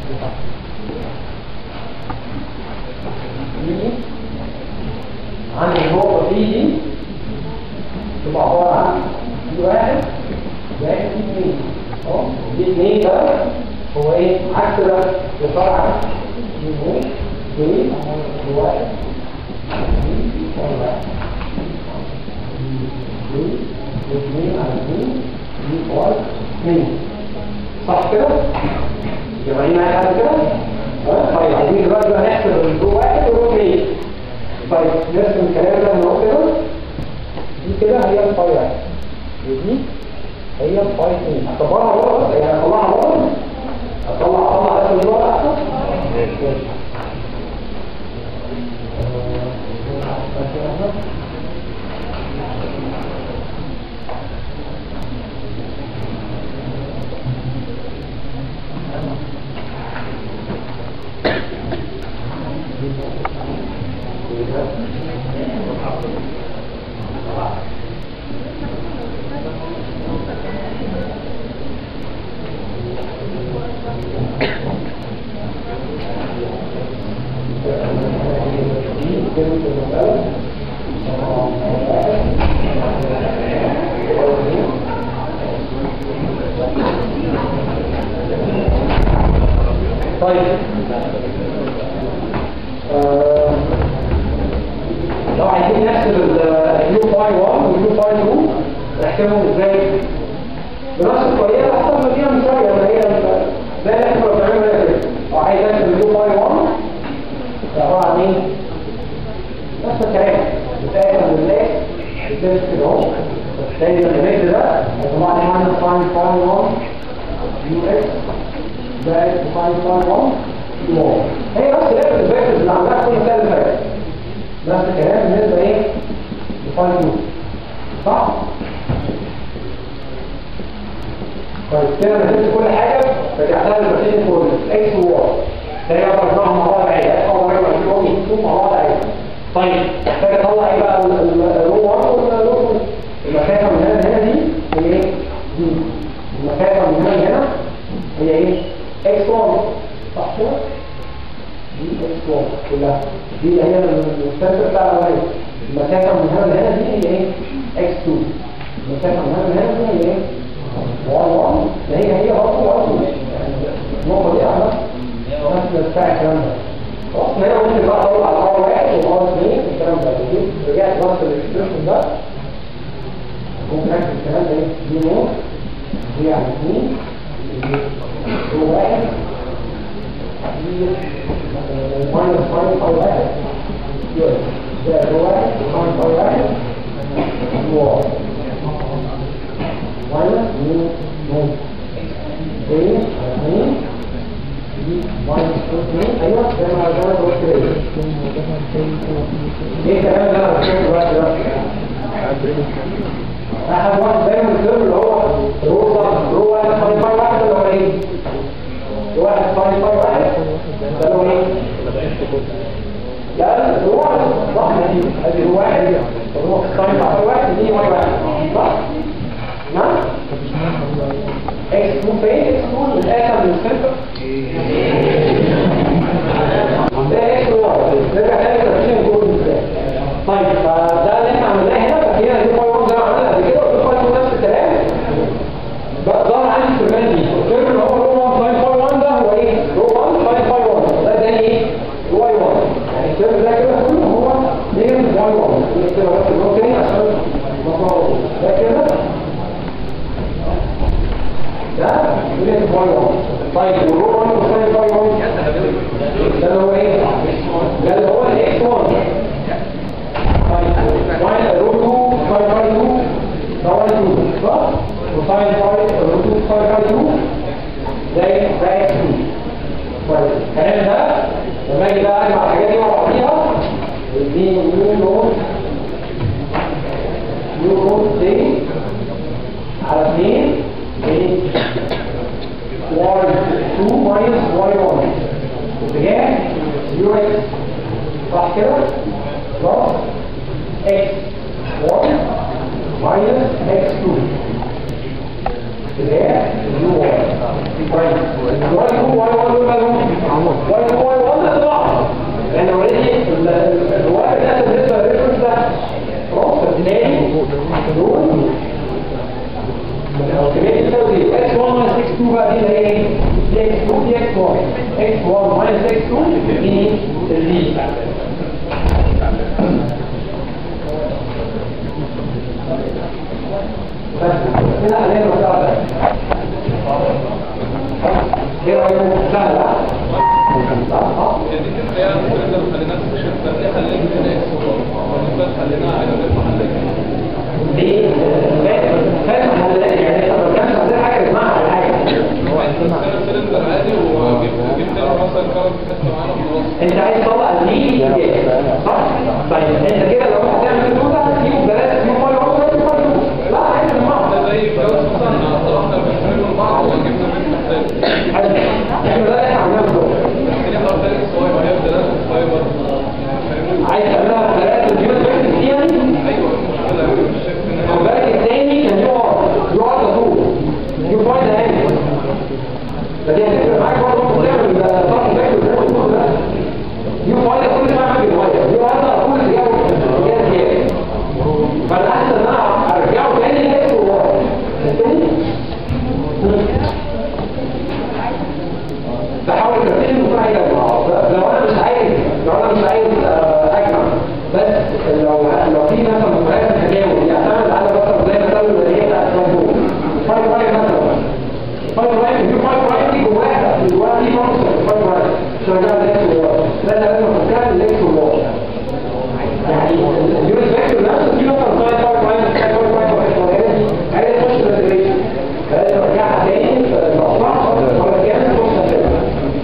دي عندي النقطة دي دي تبقى عبارة عن دي واحد واحد دي اتنين اه دي اتنين ده هو ايه؟ عكس ده يصار عكس دي اتنين دي دي واحد دي واحد اثنين على اثنين دي فاي اثنين صح كده؟ يبقى هنا معايا حاجه كده؟ اه طيب عايزين دلوقتي بقى نحسب الرو واحد والرو اثنين طيب نرسم الكلام ده من اهو كده دي كده هي الفاي واحد ودي هي الفاي اثنين هطلعها بره بس يعني هطلعها بره اطلع اطلع رسم بره احسن ماشي طيب آه، لو عايزين نحسب اليو باي 1 واليو باي 2 نحسبهم ازاي؟ بنفس الطريقه اللي حسبنا بيها من شويه اللي هي ال- زي اللي احنا كنا بنعملها كده لو عايز احسب اليو باي 1 ده عباره عن ايه؟ نفس الكلام بتاخد الناس بتمسك كده اهو تاني الريت ده هيطلع لي ماينس ساين باي 1 يو اكس زائد ساين باي 1 يو واي هي نفس لعبه الفيكتورز اللي عملناها كل السنه اللي فاتت نفس الكلام بالنسبه ايه؟ لفاين 2 صح؟ طيب كده انا جبت كل حاجه رجعتها للماشين كله اكس وواي تاني بقى طلعهم مع بعض عادي اول مره نشوفهم يشوفوا مع بعض عادي طيب محتاج اطلع ايه بقى الرو 1 والرو 2 المسافه من هنا لهنا دي هي ايه؟ دي المسافه من هنا لهنا هي ايه؟ اكس 1 صح كده؟ دي اكس 1 كلها دي اللي هي السنتر بتاع الاولاني المسافه من هنا لهنا دي هي ايه؟ اكس 2 المسافه من هنا لهنا دي هي ايه؟ 1 1 ده هي هي برضه 1 2 يعني النقطه دي على نفس بتاع الكلام ده خلاص هنا ممكن بقى اطلع الار واحد والار اثنين والكلام ده ودي رجعت نفس الاكسبريشن ده ممكن اكتب الكلام ده ايه؟ دي نوت دي يعني اثنين هو واحد دي ماينس ماينس او واحد يس ده هو واحد ماينس او واحد هو ماينس مين نوت اثنين اثنين دي ماينس اثنين ايوه زي ما زي ما قلت كده ايه الكلام ده انا بشوفه دلوقتي ده اخر واحد دايما الكلام اللي هو رو رو واحد فاي فاي واحد اللي هو ايه؟ واحد فاي فاي واحد ده اللي هو ايه؟ لا رو واحد صح دي ادي رو واحد هو فاي فاي واحد دي واي واحد صح؟ نعم؟ اكس 2 فين اكس 2 للاسف من السنتر ده اكس 1 نرجع تاني للترتيب جوه ازاي طيب فده اللي احنا عملناه هنا فهنا دي باي 1 زي ما عملنا قبل كده ودي باي 2 نفس الكلام بقى ظهر عندي في المان دي قلت لكم ان هو رو 1 ساين باي 1 ده هو ايه؟ رو 1 ساين باي 1 ده زي ايه؟ واي 1 يعني الترم ده كده كله هو نيجاتيف واي 1 نكتبها بس النقطه تاني عشان مفهوم ده كده ده نيجاتيف واي 1 طيب والرو 1 ساين باي 1 ده اللي هو ايه؟ ده اللي هو الاكس 1 طيب واي رو 2 ساين باي 2 ده واي 2 صح؟ وساين باي رو 2 ساين باي 2 زي ده اكس 2 طيب الكلام ده لما اجي بقى اجمع الحاجات دي مع بعضيها دي نيو نود نيو نود دي على 2 دي واي 2 ماينس واي 1 اتجاه يو اكس صح كده؟ بلس اكس 1 ماينس اكس 2 اتجاه يو 1 كويس واي 2 واي 1 دول مالهم؟ واي 2 واي 1 ده طبعا لان اوريدي الواي ده بالنسبه للريفرنس ده خلاص فبالتالي دول الكمية تساوي x1 minus x2 بقى دي اللي هي ايه؟ دي x2 دي x1 x1 minus x2 دي ال بس كده علينا مسألة ايه رأيكم؟ سهلة؟ صح؟ دي فاهم حلال يعني طب ما كانش عندنا حاجة اسمها على حاجة انت عايز تطلع دي صح؟ طيب انت كده لو انت تعمل النوتة هتجيبه ببلاش اسمه باي 1 باي 2 لا عايز المعنى احنا ده احنا عملناه بالظبط عايز تعملها بثلاثة تجيب الفكر فيها البرك الثاني كان يقعد يقعد يطول دي فايدة هاني فدي هتفرق معاك برضه ممكن تعمل صرف فكر وتعمل ده دي فايدة كل ما معاك الفايدة دي واحدة أقول اللي جاوب زيادة زيادة فالأحسن إن أنا أرجعه تاني لنفسه وورا بحاول ترتيب الموضوع يجمع لو انا مش عايز لو انا مش عايز آه، اجمع بس لو لو في مثلا مقاييس تجاوب يعتمد على مثلا زي مثلا اللي هي بتاعت مجهول فايف رايت مثلا فايف رايت في فايف رايت دي جواها جواها في فانكشن فايف رايت شغال ليكس وور ده لازم افكر ليكس وور يعني اليونت فاكتور نفسه في مثلا فايف فايف رايت فايف رايت رايت عايز تخش الريزرفيشن فلازم ارجعها تاني فالمقطع مرة كامل تخش تاني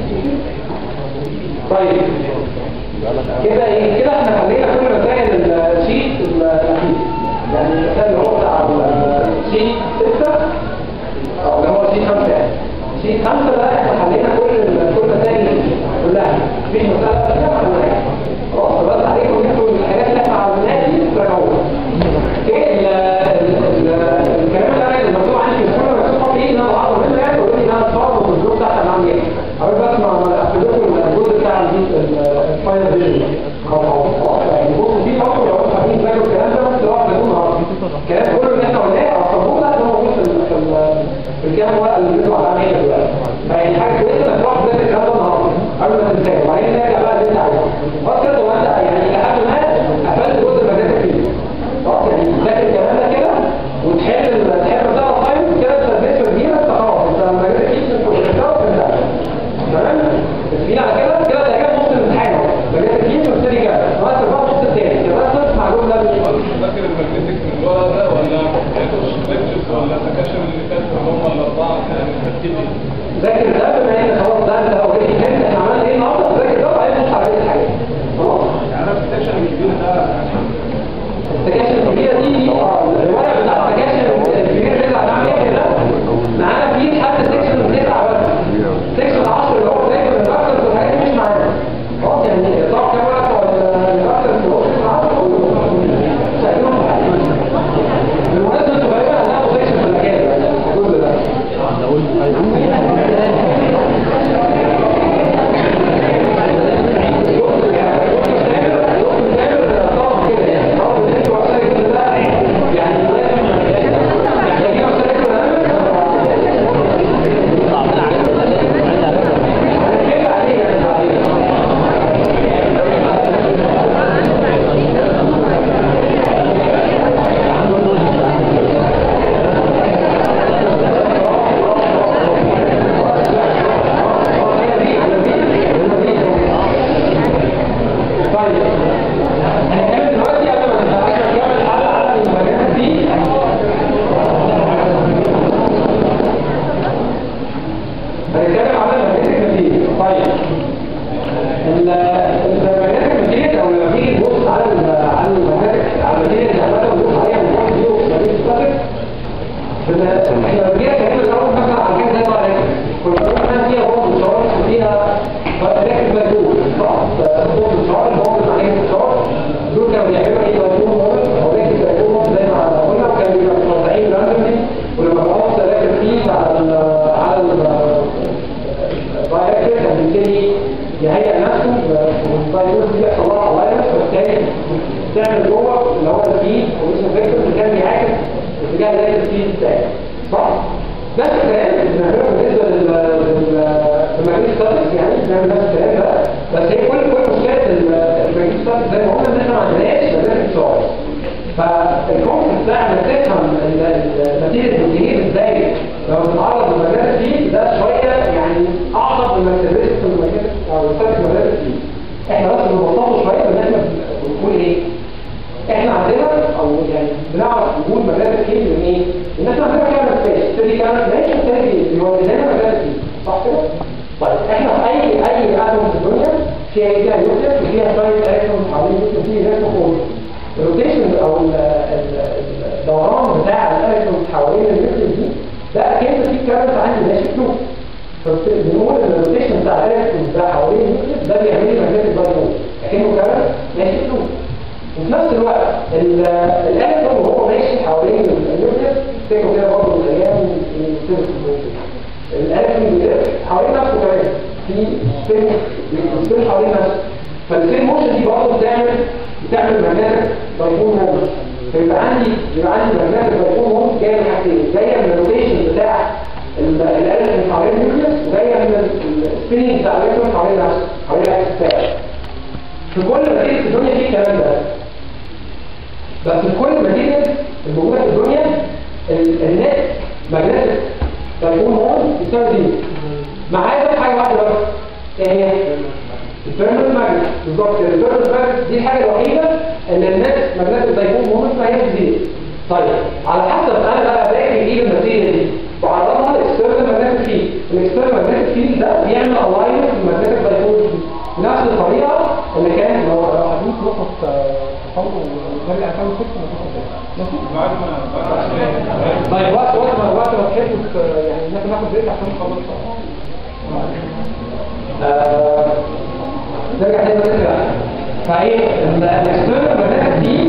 طيب كده ايه كده احنا خلينا كل مسائل الشيت الاخير يعني المثال اللي هو بتاع الشيت 6 او اللي هو شيت 5 يعني شيت 5 ده احنا خلينا كل كل مسائل كلها مفيش مسألة فيها ما عملناهاش خلاص بس عليكم انتوا الحاجات اللي احنا عملناها دي تراجعوها اوكي ال- ال- ال- الكلام اللي انا المكتوب عندي في الصوره مكتوب فيه ان انا بعض منه يعني ويقول لي ان انا اتصور في الجروب تحت انا عامل ايه اقول بس ما اقفل لكم الجزء بتاع الفاينل فيجن خلاص يعني بصوا في برضه لو انتوا حابين تذاكروا الكلام ده بس لو احنا النهارده الكلام كله اللي احنا قلناه اصلا ده موجود في ال- في ال- في الكام ورقه اللي بيطلع على عينينا دلوقتي فيعني حاجه كويسه انك تروح تذاكر الكلام ده النهارده قبل ما تذاكر وبعدين نرجع بقى اللي انت عايزه خلاص كده هو انت يعني لحد ما قفلت جزء المدرسه فيه خلاص يعني تذاكر الكلام ده كده وتحل ال- تحل مسألة الفايل كده انت بنسبة كبيرة انت خلاص انت لما جيت تجيب انت بتختار انت تمام؟ متفقين على كده كده ده كده نص الامتحان اهو لما جيت تجيب تبتدي كده بس بقى النص التاني كده بس تسمع الجملة اللي فاكر الماجنتيك من الورق ده ولا ريفلكس ولا سكاشن اللي فاتوا اللي هم الاربعه يعني ترتيبي ذاكر ده بما ان خلاص ده انت اوريدي فهمت احنا عملنا ايه النهارده ذاكر ده وبعدين بص على بقية الحاجات خلاص يعني انا في السكشن الكبير ده السكاشن الكبيرة دي دي اه الورق بتاع السكاشن الكبير اللي احنا هنعمل ايه كده معانا فيه لحد سكشن تسعة بس سكشن 10 اللي هو ذاكر الفاكتورز والحاجات دي مش معانا خلاص يعني صح كام ورقة ولا الفاكتورز اللي هو سكشن 10 شايفينهم بالمناسبة انتوا غالبا هتاخدوا سكشن في المكان ده الجزء ده اتجاه الالكتريك فيلد بتاعي صح؟ نفس الكلام بنعمله بالنسبه للماجنتيك ستاتكس يعني بنعمل نفس الكلام ده بس هي كل كل مشكله الماجنتيك ستاتكس زي ما قلنا ان احنا ما عندناش ماجنتيك تشارج فالكونسيبت بتاع انك تفهم النتيجه بتجيب ازاي لو بتتعرض للماجنتيك فيلد ده شويه يعني اعصب من انك تدرس في الماجنتيك او ستاتكس الماجنتيك فيلد احنا بس بنبسطه شويه ان احنا بنقول ايه؟ احنا عندنا او يعني بنعرف نقول مجال الكيل من ايه؟ ان احنا عندنا كاميرا سبيس تدي كاميرا سبيس وتدي بيودي لنا مجال الكيل صح كده؟ طيب احنا في اي اي اتوم في الدنيا فيها فيها نيوكليس وفيها شويه الكترون حوالين النيوكليس فيه الكترون الروتيشن او ال- ال- الدوران بتاع الالكترون حوالين النيوكليس دي ده اكيد في كارنت عندي ماشي فلوس فبنقول ان الروتيشن بتاع الالكترون ده حوالين النيوكليس ده بيعمل لي ماجنتيك بايبول اكنه كارنت ماشي فلوس وفي نفس الوقت ال- الالكترون وهو ماشي حوالين النيوكليس تفتكروا كده برضه من الايام الالكترون بيلف حوالين نفسه كمان في سبين بيلف حوالين نفسه فالسبين موشن دي برضه بتعمل بتعمل ماجنتيك بايبول مومنت فيبقى عندي يبقى عندي ماجنتيك بايبول مومنت جايه من حاجتين جايه من الروتيشن بتاع ال- الالكترون حوالين النيوكليس وجايه من السبيننج بتاع الالكترون حوالين نفسه حوالين الاكس بتاعه في كل مدينة في الدنيا في الكلام ده بس في كل مدينة الموجودة في الدنيا ال- النت ماجنتيك تليفون هون يساوي زيرو ما عدا في حاجة واحدة بس ايه هي؟ التيرمال ماجنت بالظبط كده التيرمال ماجنت دي الحاجة الوحيدة ان النت ماجنتيك تليفون هون ما هي زيرو طيب على حسب انا بقى باجي ايه الماتيريال دي بعرضها الاكسترنال ماجنتيك فيلد الاكسترنال ماجنتيك فيلد ده بيعمل الاينمنت الماجنتيك تليفون بنفس الطريقة اللي كان لو لو قاعدين في نقطة تصور ونرجع نكمل ست ماشي؟ بعد ما بعد ما طيب وقت وقت ما وقت ما تحبوا ت- يعني ان احنا ناخد بريك عشان نخلص آه، نرجع تاني نرجع فايه الاكسترنال ماجنتيك دي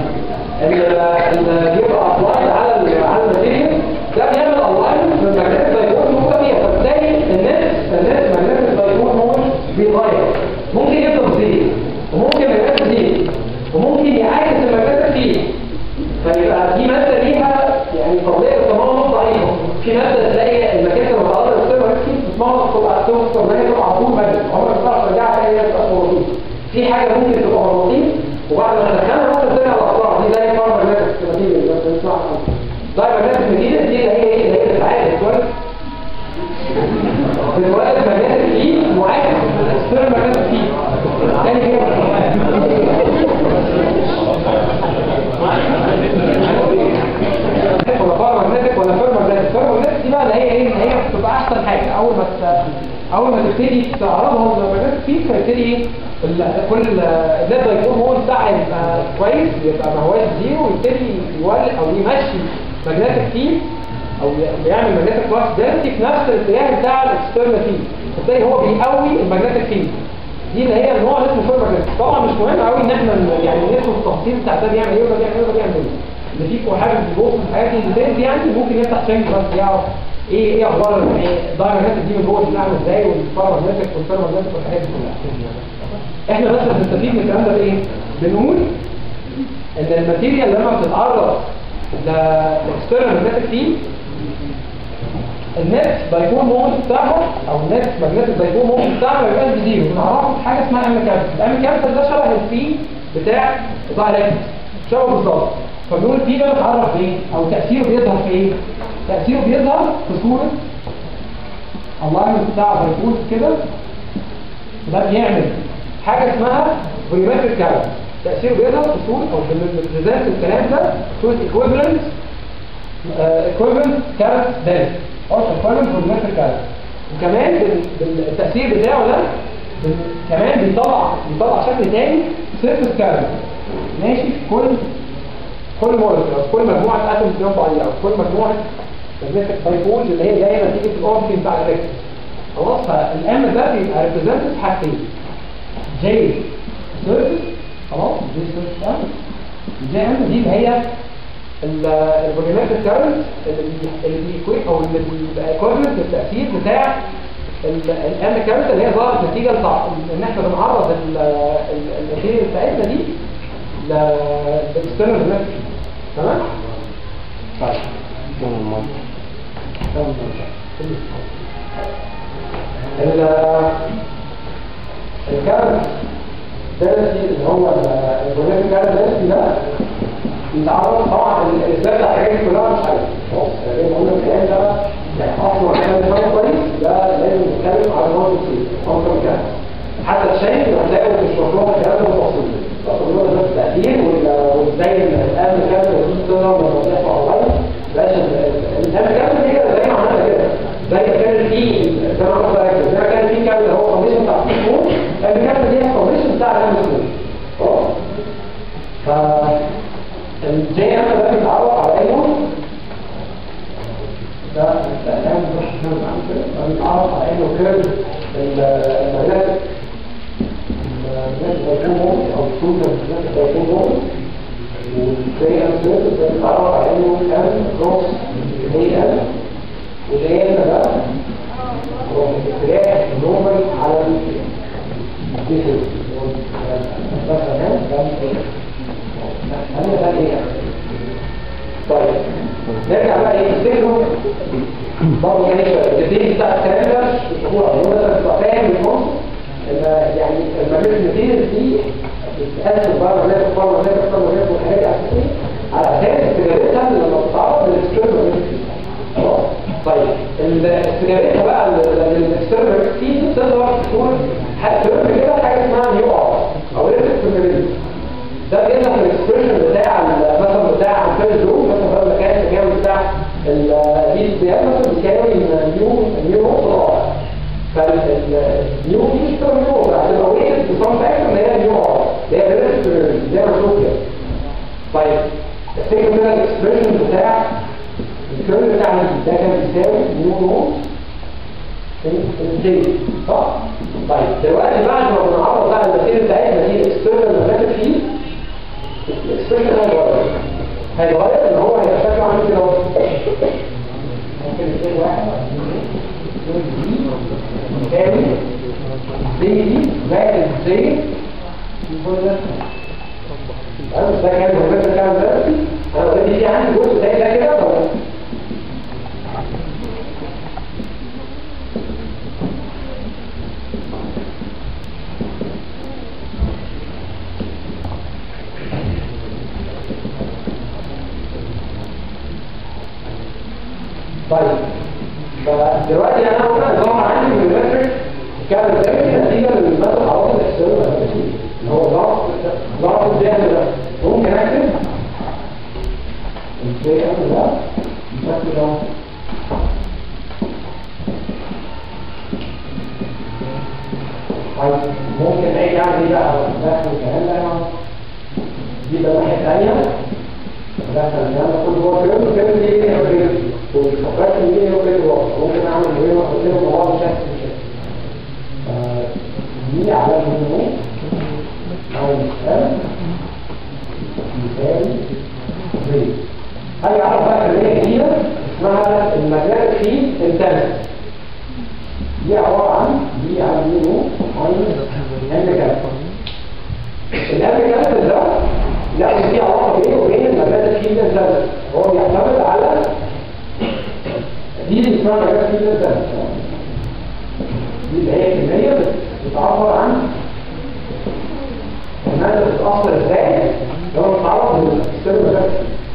اللي بيبقى ابلايد على ال- على الماتيريال ده بيعمل الاينمنت من الماجنتيك دايبول موجوده فيها فبالتالي النت النت ماجنتيك دايبول هون بيتغير ممكن يفضل زيرو وممكن ما يبقاش زيرو وممكن يعاكس الماجنتيك فيه فيبقى دي ماده ليها يعني قابليه للتمرد ضعيفه في ماده تلاقي المكان لما تقرب السيرفر تتمرد تبقى توصل ما هي تبقى على طول ماده عمرك ما تعرف ترجعها تاني هي تبقى مغناطيس في حاجه ممكن تبقى مغناطيس وبعد ما تدخلها ممكن ترجع للاطراف دي زي فار ماجنتيك ماتيريال اللي بنسمعها داي ماجنتيك ماتيريال دي اللي هي ايه اللي هي بتتعالج كويس بالوقت ماجنتيك فيه معاكس السيرفر ماجنتيك فيه تاني كده ولا فار ماجنتيك ولا فير ماجنتيك فير ماجنتيك دي بقى اللي هي ايه اللي هي بتبقى احسن حاجه اول ما ت- اول ما تبتدي تعرضها للماجنتيك فيك فيبتدي ايه ال- كل النت يكون هو بتاعها يبقى كويس يبقى ما هواش زيرو ويبتدي يولد او يمشي ماجنتيك فيك او ي- بيعمل ماجنتيك فلكس دنسيتي في نفس الاتجاه بتاع الاكسترنال فيلد بالتالي هو بيقوي الماجنتيك فيلد دي اللي هي النوع اللي اسمه فير ماجنتيك طبعا مش مهم قوي ان احنا ن- يعني ندخل في التفاصيل بتاع ده بيعمل ايه وده بيعمل ايه وده بيعمل ايه اللي فيكم حاجه بيبص في الحاجات دي ديتيلز يعني ممكن يفتح شانك بس يعرف ايه ايه اخبار الدايماجنتيك دي من جوه بتتعمل ازاي والباراماجنتيك والفيرماجنتيك والحاجات دي كلها احنا بس بنستفيد من الكلام ده بايه؟ بنقول ان الماتيريال لما بتتعرض لاكسترنال ماجنتيك فيلد النت بايبول مومنت بتاعها او النت ماجنتيك بايبول مومنت بتاعها ما يبقاش بزيرو بنعرفه بحاجه اسمها ام كابيتال الام كابيتال ده شبه الفي بتاع بتاع الالكتريك شبه بالظبط فبنقول الفي ده متعرف بايه او تاثيره بيظهر في ايه تاثيره بيظهر في صوره اللاينمنت بتاع بايبول كده ده بيعمل حاجه اسمها فوليومتريك كارت تاثيره بيظهر في صوره او بالريزلت الكلام ده صوره ايكويفالنت equivalent current density or equivalent volumetric current وكمان بال- بالتأثير بتاعه ده بال- كمان بيطلع بيطلع شكل تاني surface current ماشي في كل كل مولكيول أو كل مجموعة اتومز جنب بعضيها أو كل مجموعة magnetic dipoles اللي هي جاية نتيجة الأوربتين بتاع الإلكترون خلاص فالام ده بيبقى represented حاجتين جي سيرفيس خلاص جي سيرفيس ام الجي ام دي اللي هي الفوليومتريك كارنت اللي بي- اللي بيكويت او اللي بيبقى ايكوفلنت للتاثير بتاع الام كارنت اللي هي ظهرت نتيجه لتع- ان احنا بنعرض الماتيريال بتاعتنا دي للاكسترنال تمام؟ طيب ال الكارت دارسي اللي هو البروجيكت كارت دارسي ده يتعرض طبعا الاثبات بتاع الحاجات دي كلها مش حاجه خلاص زي ما قلنا الكلام ده يعني اصلا كان شويه كويس ده لازم نتكلم على الموضوع كتير افضل كده حتى الشيء هتلاقوا في المشروع الكلام ده تفاصيل تفاصيل ده التاثير وال- وازاي الامن كامل ودي تقدر لما تحفظ اونلاين بلاش الامن كامل هي زي ما عملنا كده زي ما كان في زي ما قلت لك زي ما كان في كامل هو فاونديشن بتاع التليفون الامن كامل هي الفاونديشن بتاع الامن سكول خلاص ف الجي ام ده بيتعرف على ايه ده الكلام مش مهم عن كده ده بيتعرف على انه كيرف المغناطيس المغناطيس هيكون مول او الصوت المغناطيس هيكون مول والجي ام ده بيتعرف على انه ام كروس اي ام والجي ام ده هو الاتجاه النورمال على الجسم مثلا ده هل ده ايه طيب نرجع بقى ايه نفتكروا برضه يعني الديتيلز بتاع الكلام ده مش هو هو مثلا تبقى فاهم النص ان يعني الماتيريال دي بتتقسم بره زي بره زي بره زي والحاجات الاساسيه على اساس استجابتها لما بتتعرض للاكسترنال خلاص طيب استجابتها بقى للاكسترنال دي تقدر تكون ترم كده حاجه اسمها نيو ار او ريسك ده بيظهر في الاكسبريشن بتاع ال- مثلا بتاع الفيرست لوب مثلا بدل ما كان التجاوز بتاع البيت ده مثلا بيساوي نيو نيو نقطه فالنيو دي مش تبقى نيو هتبقى ويت بصم فاكر ان هي نيو ار اللي هي ريسك زي ما شفت كده طيب افتكر كده الاكسبريشن بتاع الكيرف بتاع ده كان بيساوي نيو نوت الجي صح؟ طيب دلوقتي بعد ما بنعرض بقى الماتيريال بتاعتنا دي الاكسترنال ماتيريال فيه الاكسبريشن هيتغير هيتغير ان هو هيبقى شكله عامل كده اهو ممكن يكون واحد يساوي زي دي زائد زي انا مش ده كان مهم ده كان دلوقتي انا اوريدي في عندي جزء زي ده كده طب طيب فدلوقتي انا قلنا ظهر عندي من المترك كان ذلك نتيجه للمثل العوض الاحتمال اللي هو ضغط ضغط الجهاز ده ممكن اكتب ازاي اعمل ده بالشكل ده طيب ممكن اجي اعمل ايه بقى داخل الكلام ده دي ده ناحيه ثانيه دخل الكلام ده كله جوه كده كده دي ايه هو كده وفكرت ان ايه هو كده جوه ممكن اعمل ايه واحط لهم مع بعض شكل كده دي على الجنوب او مثال مثال زي هاي اعرف بقى كميه جديده اسمها المجال في انتنس دي عباره عن دي على اليمين ماينس ام كابيتال الام كابيتال ده لا في علاقه بينه وبين المجال في انتنس هو بيعتمد على دي اللي اسمها مجال في انتنس دي اللي هي كميه بتعبر عن المادة بتتأثر ازاي لو بتتعرض للاكسترنال ده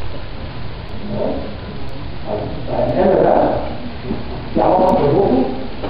الآن ده في علاقة بالروحي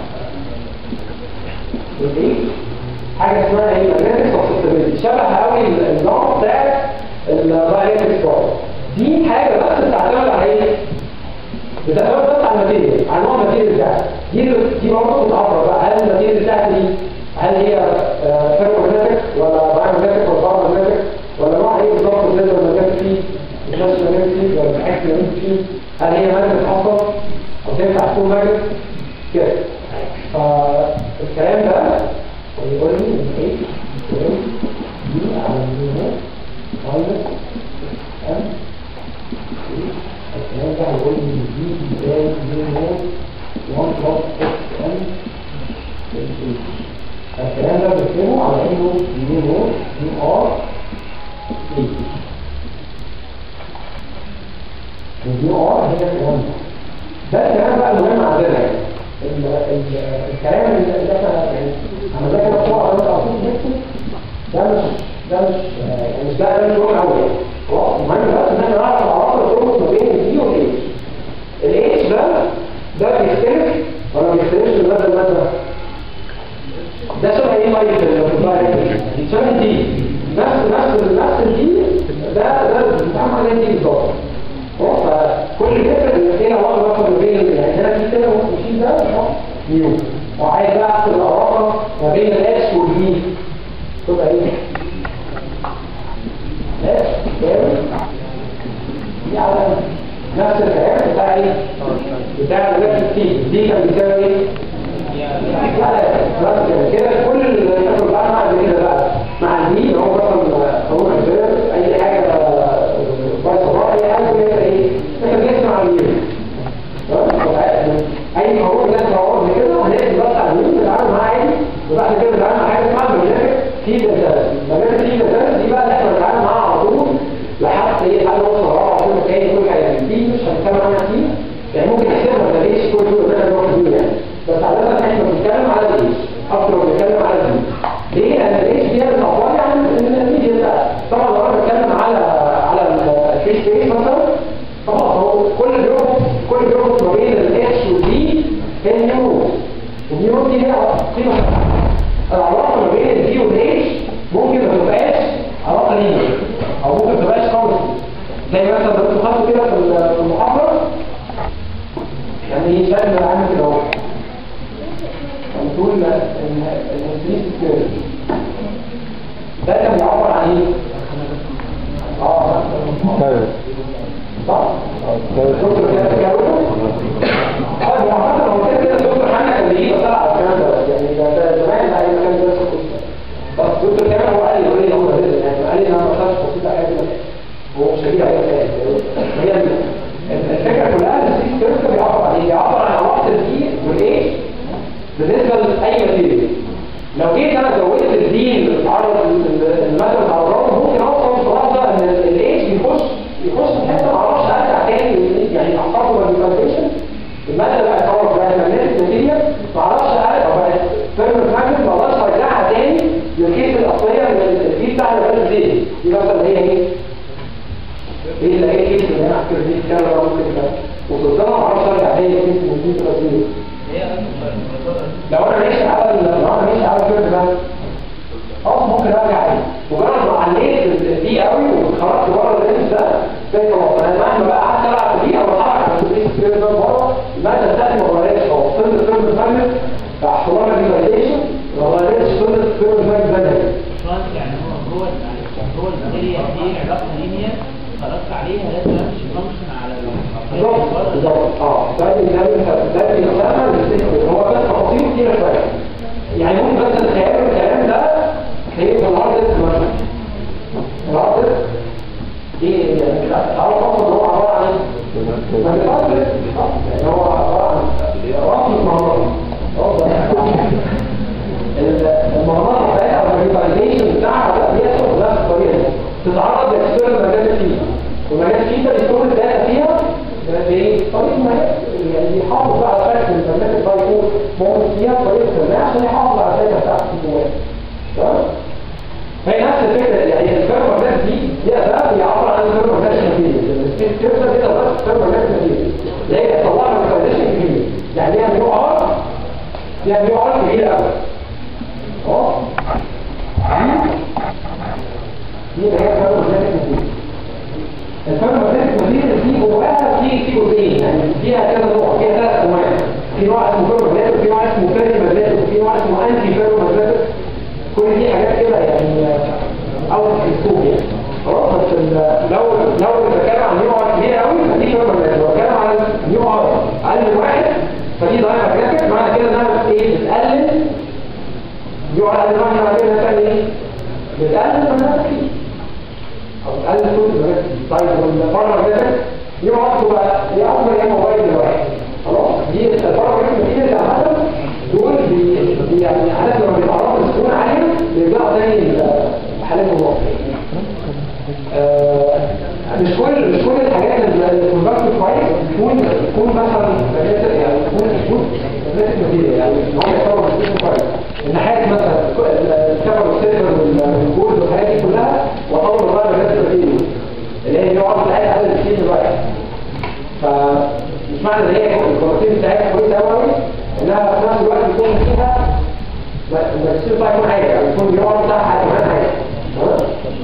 والايه؟ حاجة اسمها ايه؟ ماجنتكس اوف شبه قوي النوع بتاع الدايركت دي حاجة بس بتعتمد على ايه؟ بتعتمد بس على الماتيريال على نوع الماتيريال بتاعتك دي دي برضه بتعبر بقى هل الماتيريال بتاعتي دي هل هي فيرمومagnetic ولا بايومagnetic ولا بايومagnetic ولا نوع ايه بالظبط اللي المجال فيه مش نفس المجال فيه ولا العكس اللي فيه هل هي مادة اصلا او تنفع تكون مادة كده فالكلام ده يقول لي ان ايه يقول دي على اليمين ماينس ام الكلام ده هيقول لي ان دي بتساوي يمين 1 بلس اكس ام الكلام ده بنكتبه على انه يو نو يو ار اي اليو ار هي الكلام ده ده الكلام بقى المهم عندنا يعني ال- ال- الكلام اللي اللي احنا يعني عملناه كده بسرعه وانت المفروض نكتب ده مش ده مش آه، يعني مش ده ده مش مهم قوي يعني خلاص المهم بس ان احنا نعرف العلاقه اللي تربط ما بين الدي والاتش الاتش ده ده بيختلف ولا ما بيختلفش من ماده لماده؟ ده شبه ايه طيب في الفلاير شبه دي نفس نفس نفس الدي ده ده بيتعمل عليه دي بالظبط خلاص فكل فكره ان هنا واحد رقم ما بين يعني هنا في كده وفي ده صح نيو وعايز بقى احسب العلاقه ما بين الاكس والبي تبقى ايه؟ اكس يساوي دي على نفس الكلام بتاع ايه؟ بتاع الوقت دي دي كان بيساوي ايه؟ لا لا بس كده كده كل اللي ياخد بقى مع كده بقى مع الدي هو مثلا هو الفير اي حاجه كويس والله اي حاجه كده ايه احنا بنسمع اليوم اي قانون لازم نقعد كده هنقسم بس على اليوم نتعامل معاه عادي وبعد كده نتعامل مع حاجه اسمها برنامج في داتا برنامج في داتا دي بقى اللي احنا بنتعامل معاها على طول لحد ايه لحد نوصل لرابعه كل مكان كل حاجه دي مش هنتكلم عنها كتير يعني ممكن نحسبها ما ليش كل دول ان احنا نروح فيه يعني بس عادة احنا بنتكلم على الايش اكتر ما بنتكلم على الدي ليه؟ لان الايش دي بتعبر عن النتيجه ده طبعا لو انا بتكلم على على الفيس بيس مثلا طبعا هو كل بيربط كل بيربط ما بين الاتش والدي هي النيورون والنيورون دي ليها قيمه العلاقه ما بين الدي والاتش ممكن ما تبقاش علاقه لينير او ممكن ما تبقاش كونستنت زي مثلا لو انتوا خدتوا كده في المحاضره يعني ايه شكل عامل كده اهو بتقول ان الانكريس كيرف ده كان بيعبر عن ايه؟ اه طيب صح؟ دكتور كده تجاوب اه هو عامة هو كده كده دكتور حنا كان بيجي بس على الكلام ده يعني ده ده زمان ده ايام كان بيدرس القصه بس دكتور كمان هو قال لي يقول لي هو ده يعني قال لي ان انا ما خدتش بسيطه حاجه كده هو مش هجيب عليها تاني هي ال- الفكره كلها ان السيس كيرف بيعبر عن ايه؟ بيعبر عن علاقه الدي والايه؟ بالنسبه لاي ماتيريال لو جيت انا زودت الدين التعرض الماده المتعرضه ممكن اوصل في لحظه ان الايش بيخش يخش في حته ما اعرفش ارجع تاني يعني احصل الفاونديشن الماده اللي هتعرض بقى ماجنتيك ماتيريال ما اعرفش ارجع او بقت ثيرمال ماجنت ما اقدرش ارجعها تاني للكيس الاصليه من الكيس بتاع اللي دي دي مثلا هي ايه؟ ايه اللي هي الكيس اللي انا احكي دي كام مره ممكن كده وصلت لها ما اعرفش ارجع تاني للكيس من الكيس الاصليه لو انا ماشي على ال- لو انا ماشي على الكيرف ده خلاص ممكن ارجع عليه مجرد ما عليت دي قوي وخرجت بره الرينج ده زي خلاص انا مهما بقى قعدت العب في دي او اتحرك على الكيرف ده بره الماده بتاعتي ما اتغيرتش خالص فضلت الكيرف الماجنت حصل لها ديفايديشن ما اتغيرتش فضلت الكيرف الماجنت زي ما هي. يعني هو هو هو الماتيريال دي علاقه لينير خرجت عليها لازم امشي فانكشن على بالظبط بالظبط اه ده ده ده بيسمى هو بس تفاصيل كتير شويه يعني ممكن بس الخيال الكلام ده هي في الارض مثلا الارض دي يعني تعرف اصلا هو عباره عن ايه؟ ما الارض يعني هو عباره عن رقم مهارات المهارات بتاعتها او الريفايزيشن بتاعها ده بيحصل بنفس الطريقه دي تتعرض لاكسترنال مجال فيه ومجال فيه ده بيكون الداتا فيها بطريقه ما هي- يعني بيحافظ بقى على شكل البرنامج ده يكون موجود فيها بطريقه ما عشان يحافظ على الداتا بتاعته في جواه تمام؟ فهي نفس الفكره يعني الفيرمر دي دي ده بيعبر عن الفيرمر ناس ماتيريال السبيس كيرفر دي ده بس الفيرمر ناس ماتيريال اللي هي بتطلع لك ريكومنديشن كبير يعني ليها نيو ار ليها نيو ار كبيره قوي اه دي اللي هي الفيرمر ناس ماتيريال الفيرمر ناس ماتيريال دي جواها في في جزئين يعني فيها كذا نوع فيها ثلاث انواع في نوع اسمه فيرمر ناس وفي نوع اسمه فيرمر ناس وفي نوع اسمه انتي فيرمر ناس كل دي حاجات كده يعني او في السوق يعني خلاص بس ال- لو لو بتكلم عن نيو ار كبير قوي فدي شبه المجال لو بتكلم عن نيو ار اقل من واحد فدي ضعيفه جرافيك معنى كده انها بت- ايه بتقلل نيو ار اقل من واحد معنى كده انها بتعمل ايه؟ بتقلل من التركيز او بتقلل صوت التركيز طيب والبره جرافيك نيو ار تبقى هي اكبر يا موبايل دلوقتي خلاص دي البره جرافيك دي اللي عملها دول بي بي- يعني عادة لما بيتعرضوا لسكون عالية بيرجعوا تاني لحالات الوقت آه، مش كل مش كل الحاجات اللي البرودكت كويس يكون يكون مثلا مجال- يعني يكون يكون مجال كتير يعني ان هو يعتبر مسؤول كويس الناحيات مثلا الكفر والسيلفر والجولد والحاجات دي كلها واطور بقى مجال كتير اللي هي يقعد معايا عدد كتير دلوقتي فمش معنى ان هي الكواليتي بتاعتها كويسه قوي انها في نفس الوقت يكون فيها الماجستير بتاعها يكون عالي او يكون اليوم بتاعها كمان عالي تمام؟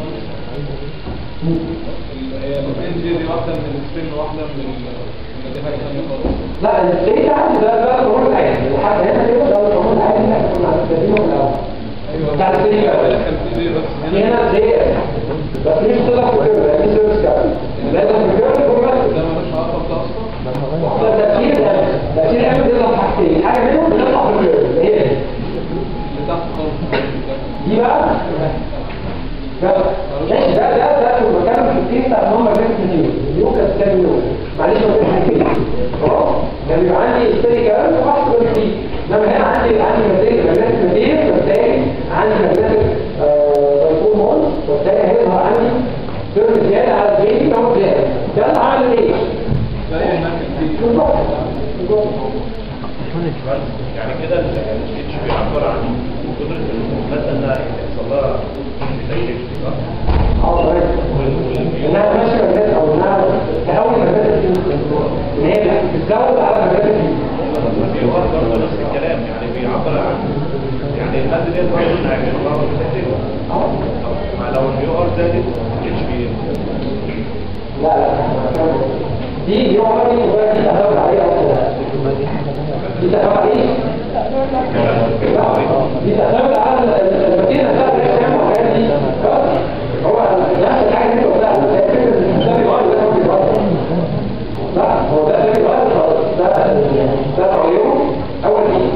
هي الان جي دي واحده من السن واحده من ال- من دي حاجه ثانيه خالص لا الستيت عادي ده ده القانون العادي لحد هنا كده ده القانون العادي اللي احنا كنا عارفينه من الاول بتاع الستيت بقى. كان في دي بس في هنا هنا زي بس مش تقدر تكرر يعني في سيرفيس كامل لازم تكرر تكون ده بس ملوش علاقه بده اصلا ده تفكير ده تفكير اعمل بيطلع حاجتين حاجه منهم بتطلع في الكيرف اللي هي دي. اللي تحت خالص دي بقى ده ماشي ده ده ده في المكان في الكيس بتاع ان هم جايين كتير اليوكاس كام يوم معلش ما فيش كتير خلاص يعني يبقى عندي ستيري كلام وبحث كتير انما هنا عندي عندي مزاج مزاج كتير فبالتالي عندي مزاج بيكون مول وبالتالي هيظهر عندي سيرف زياده على البيت او زياده ده اللي عامل ايه؟ زي المكن دي بالظبط بالظبط يعني كده الاتش بيعبر عن قدرة المادة انها يحصل لها زي صح؟ اه تمام انها ماشيه مزاج او انها تحول مزاج ان هي بتزود على مزاج بيقول برضه نفس الكلام يعني بيعبر عن يعني المادة دي برضه انها بيعبر عن مع لو البي ار زادت الاتش بي لا لا دي دي عمري دي تهرب عليها اصلا دي تهرب عليه لا دي تعتمد على المدينه بتاعت الاسلام والحاجات دي خلاص هو نفس الحاجه اللي انت قلتها زي فكره ده بيغير ده ما بيغير لا هو ده ده بيغير خلاص ده ده تغيره اول شيء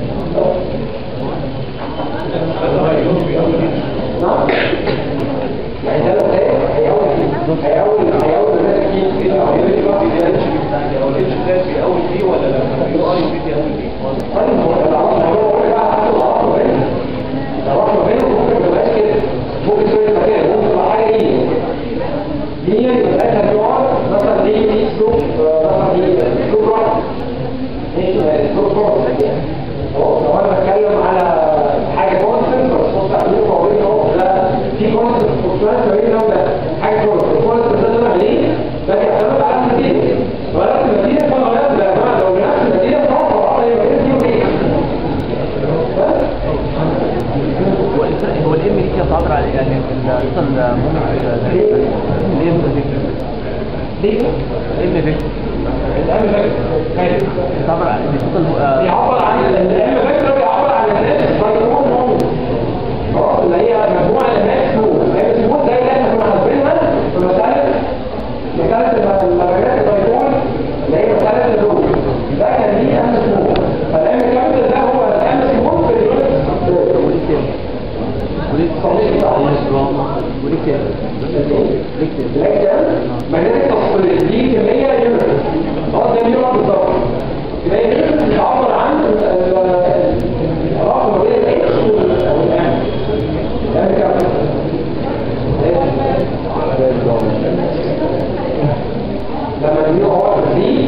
نعم يعني ده لو ايه هيقول هيقول هيقول ده كيف كده هيقول في اول دي ولا لا؟ البي ار يزيد في اول دي طيب هو ده العرض هو هو بقى عنده العرض ما بينهم العرض ما بينهم ممكن ما يبقاش كده ممكن تسوي مكان ممكن تبقى حاجه دي دي يبقى ساعتها بيقعد مثلا دي دي سلوك مثلا دي سلوك راحه ماشي سلوك راحه خلاص لو انا بتكلم على حاجه كونستنت فالصوت بتاع اللي هو بين هو لا في كونستنت فلكتوات ما بين ده وده حاجه كونستنت الكونستنت ده طلع ليه؟ ده بيعتمد على النتيجه ولكن النتيجه طبعا يا جماعه لو نفس النتيجه طبعا طبعا يبقى كده دي وايه؟ هو الفرق هو الام دي كانت عبر على يعني اصلا الام فيكتور ليه؟ الام فيكتور الام فاكر بتعبر عن توتال بيعبر عن الام فاكر بيعبر عن الناس بايكون نوم خلاص اللي هي مجموعه الناس نوم هي سموت زي اللي احنا كنا حاسبينها في مساله مساله المبيعات البايكون اللي هي مساله النوم ده كان ليه ام سموت فالام كابيتال ده هو الام سموت في اليونت وليه صحيح صح وليه كده لكن مجال التصوير دي كمية يونت اه ده يونت بالظبط يبقى يونت بتعبر عن ال- ال- العلاقة ما بين الاكس والام الام كام لما النيو هو دي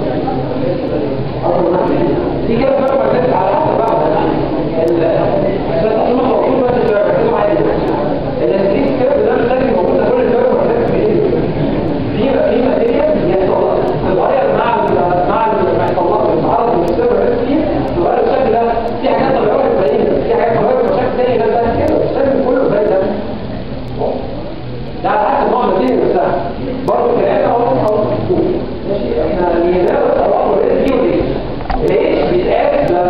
اكبر من دي كده بقى مجال على حسب بقى ال عشان تحصل موضوع بس بتكلم عليه الاسليس كده ده مش لازم موجود ده كل الدول محتاج في ايه في في ماتيريال يحصل تتغير مع ال مع ال- مع الطلاق العرض والسيرفر ريسكي تغير الشكل ده في حاجات اتغيرت بعيدة في حاجات اتغيرت بشكل تاني ده بس كده مش لازم كله زي ده ده على حسب نوع الماتيريال نفسها برضه كلام اهو اهو ماشي احنا اللي ده بس الوضع دي ودي ليش بيتقاس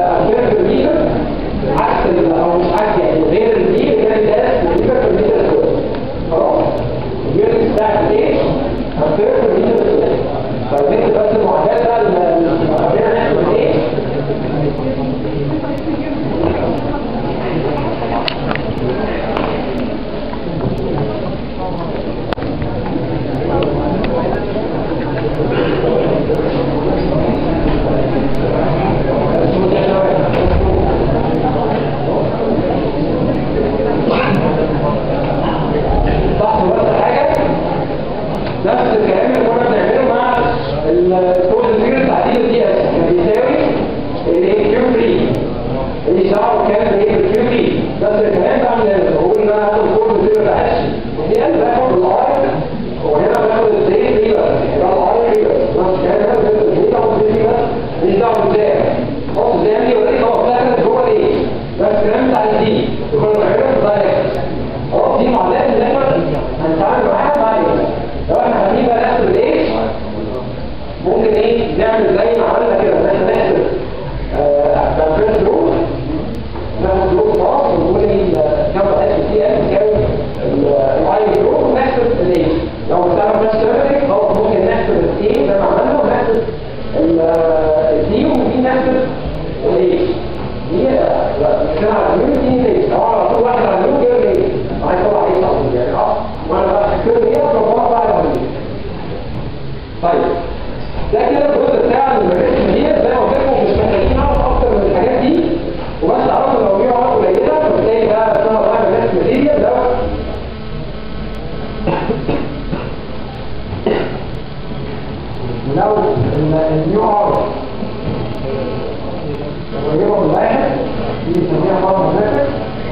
الكود الفكر تعديل الدي اس كان بيساوي الايه كيو 3 اللي شعره كان ايه بالكيو 3 بس الكلام ده عامل ايه؟ بقول ان انا هاخد الكود الفكر ده اتش ودي انا باخد الاي وهنا باخد الزي 3 بس يبقى الاي 3 بس نفس الكلام ده بس الزي ده والزي ده مش دعوه بالزي خلاص الزي دي ولا ايه خلاص دخلت جوه الايه بس الكلام بتاع الدي يكون غيره دايركت خلاص دي معادلات اللي احنا هنتعامل معاها بعدين لو احنا هنجيب بقى نحسب الايه ممكن ايه نعمل زي ما عملنا كده ان احنا نحسب الفيرست رو ناخد رو خلاص ونقول ايه كام اس تي اس تساوي الاي رو ونحسب الايه لو بنستعمل نفس السيرفيك خلاص ممكن نحسب الايه زي ما عملنا ونحسب الدي وممكن نحسب الايه دي كده على اليمين دي ليه لو على طول واحد على اليمين كده ليه عايز اطلع ايه طبعا يعني اه وانا بقى كده ايه اطلع بعد اليمين طيب ده كده الجزء بتاع المريض دي زي ما قلت لكم مش محتاجين نعرف اكتر من الحاجات دي وبس عرفنا لو في عمر قليله فبالتالي ده اسمها بقى الناس ماتيريال ده لو النيو ار قريبه من واحد دي بنسميها مرض مذاكر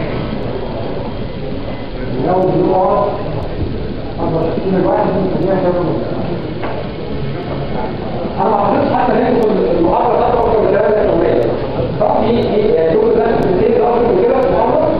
لو النيو ار اكبر من الواحد دي بنسميها شبه مذاكر انا ما اعرفش حتى ليه المحاضره بتاعته اكتر من ثلاثه كمان صح في في دول ده في اكتر من كده في المحاضره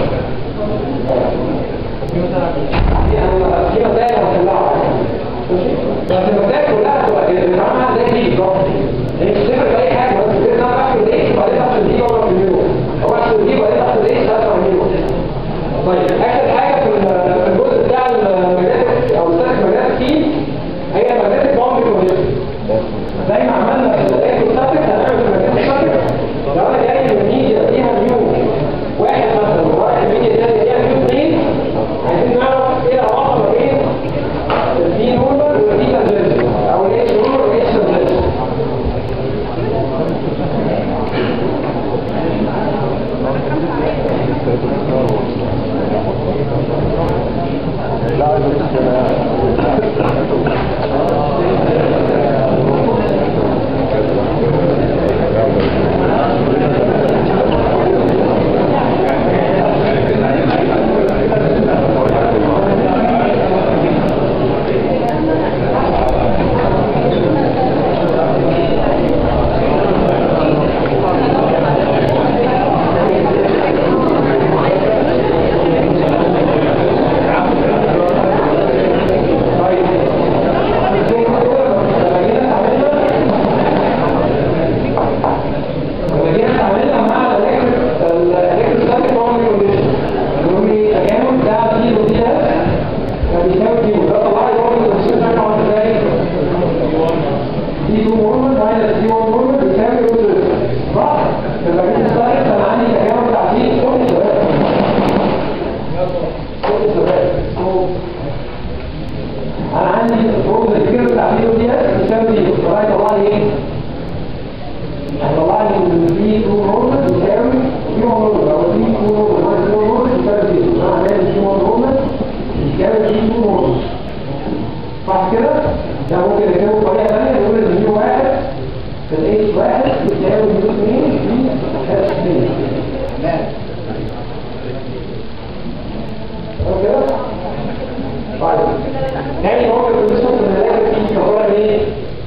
في انا في مسائل هطلعها ماشي بس المسائل كلها تبقى بنعملها زي دي بالظبط هي مش تفرق في اي حاجه بس كده انا بحسب ايه وبعدين بحسب دي ولا في الميرو او بحسب دي وبعدين بحسب ايه ثلاثه مليون طيب اخر حاجه في في الجزء بتاع المجالات او السلك مجالات فيه هي مجالات بامب كونديشن زي ما عملنا في الايكوستاتيك هنعمل في المكان الستاتيك لو انا جاي من ميديا فيها نيو واحد مثلا وواحد ميديا تاني فيها نيو اثنين عايزين نعرف ايه العلاقه ما بين الدي نورمال والدي تنزل او الاتش نورمال والاتش تنزل طيب لما جينا اتعاملنا مع الالكتروستاتيك باوندري كونديشن المهم ايه التجاوب بتاع دي ودي اس كان بيساوي كيو ده طلع لي باوندري كونديشن بتاعنا عامل ازاي؟ دي 2 نورمال ماينس دي 1 نورمال بيساوي روت صح؟ لما جيت ستاتيك كان عندي التجاوب بتاع دي كل شباب كل شباب انا عندي الفورم الفكر بتاع دي ودي اس بيساوي دي طلع يطلع لي ايه؟ هيطلع لي ان في 2 نورمال بيساوي في 1 نورمال او في 2 نورمال ماينس 2 نورمال بيساوي دي انا عامل في 1 نورمال بيساوي في 2 نورمال صح كده؟ ده ممكن نكتبه بطريقه ثانيه نقول ان في واحد في الاتش واحد بيساوي في 2 في اس 2 تمام تمام كده؟ طيب تاني هو الكونديشن في الملاك فيه هو ايه؟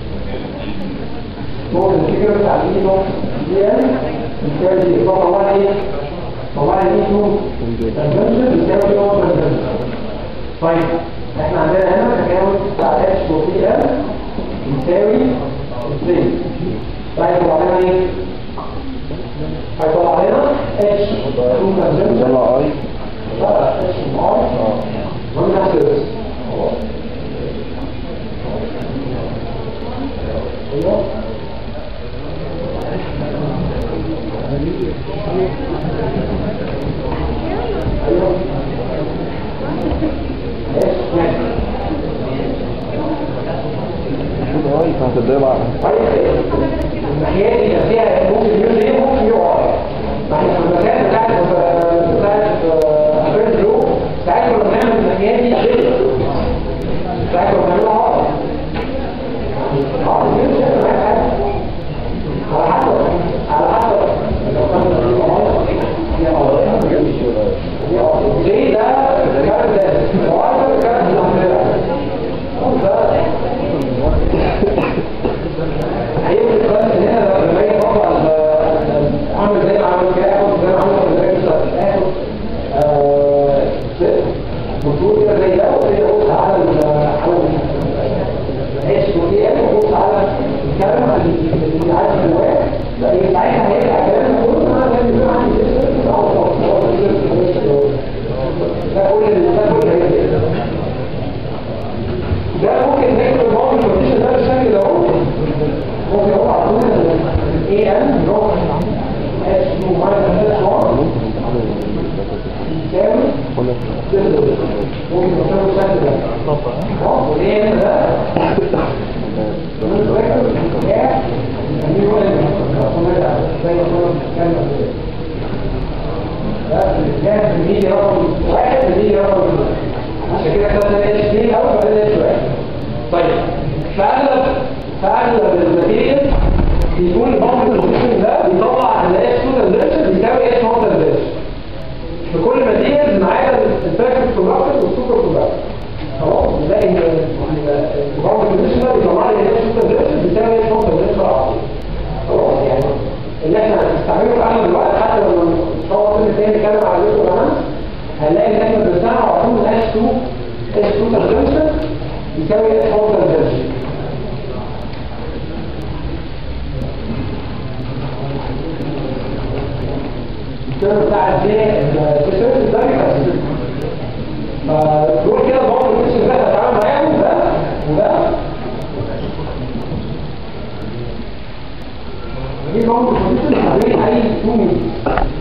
هو الفكرة بتاع دي نوع دي ان بيساوي دي طبعا طبعا ايه؟ طبعا دي نوع كونفنشن بيساوي نوع كونفنشن طيب احنا عندنا هنا تكامل بتاع اتش وبي ال بيساوي 2 طيب طلع لنا ايه؟ هيطلع لنا اتش 2 كونفنشن يلا اي لا اتش ار ونفس الاسم ايوه ايوه ايش ماشي شوف اي بتاعت الضلع طيب الناحيه دي فيها ممكن يوز ايه ممكن يقع ناحيه المكان بتاعت بتاعت افريد لو ساعات كنا بنعمل الناحيه دي غير ساعات كنا بنعملها عقد عقد الجاز نسميه هو الرقمية زي ما كنا بنتكلم قبل كده. ده الجاز بيجي رقم واحد بيجي رقم اثنين. عشان كده خدنا اتش 2 الاول وبعدين اتش واحد طيب فاغلب فاغلب الماتيريال بيكون البامب بوزيشن ده بيطلع الاتش 2 ترانزيشن بيساوي اتش 1 ترانزيشن في كل ماتيريال ما عدا البيرفكت كوندكتور والسوبر كوندكتور خلاص نلاقي ان البامب بوزيشن ده بيطلع لي الاتش 2 ترانزيشن بيساوي اتش 1 ترانزيشن على طول خلاص يعني اللي احنا هنستعمله في اغلب الوقت حتى لما ان شاء الله كل تاني نتكلم على الريزونانس هنلاقي ان احنا بنستعمل على طول اتش 2 اتش 2 ترانزيشن يساوي اتش 1 ترانزيشن الكيرف بتاع الجي السيرفيس ده بيبقى سيرفيس. فدول كده برضه الكيشن ده هتعامل معاهم ده وده دي برضه الكونديشن حوالين اي تو ميل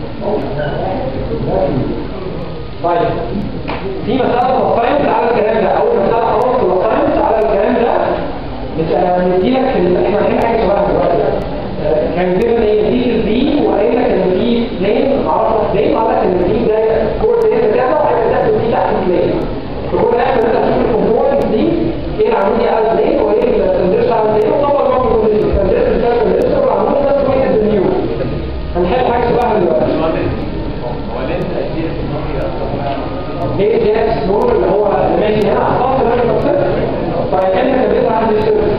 طيب في مسألة الوسايط على الكلام ده أول مسألة خلاص الوسايط على الكلام ده مش أنا مديلك ال- احنا عاملين حاجة شبهها دلوقتي آه، كان بيقول ايه مديك البي وقايل لك ان في بلين معرفش بلين قال لك ان في ده كور بلين بتاعه وحاجة تحت في تحت البلين فكل ده انت تشوف الكومبوننت دي ايه العمودي على البلين وايه التندرس على البلين وطبعا بقى الكونديشن التندرس بتاع التندرس والعمودي ده سويت النيو هنحل حاجة شبهها دلوقتي هو ليه تأثير في ليه جاكس نور اللي هو اللي ماشي هنا على الخط ده اللي بصير طيب احنا كان بيطلع عندي سيرفيس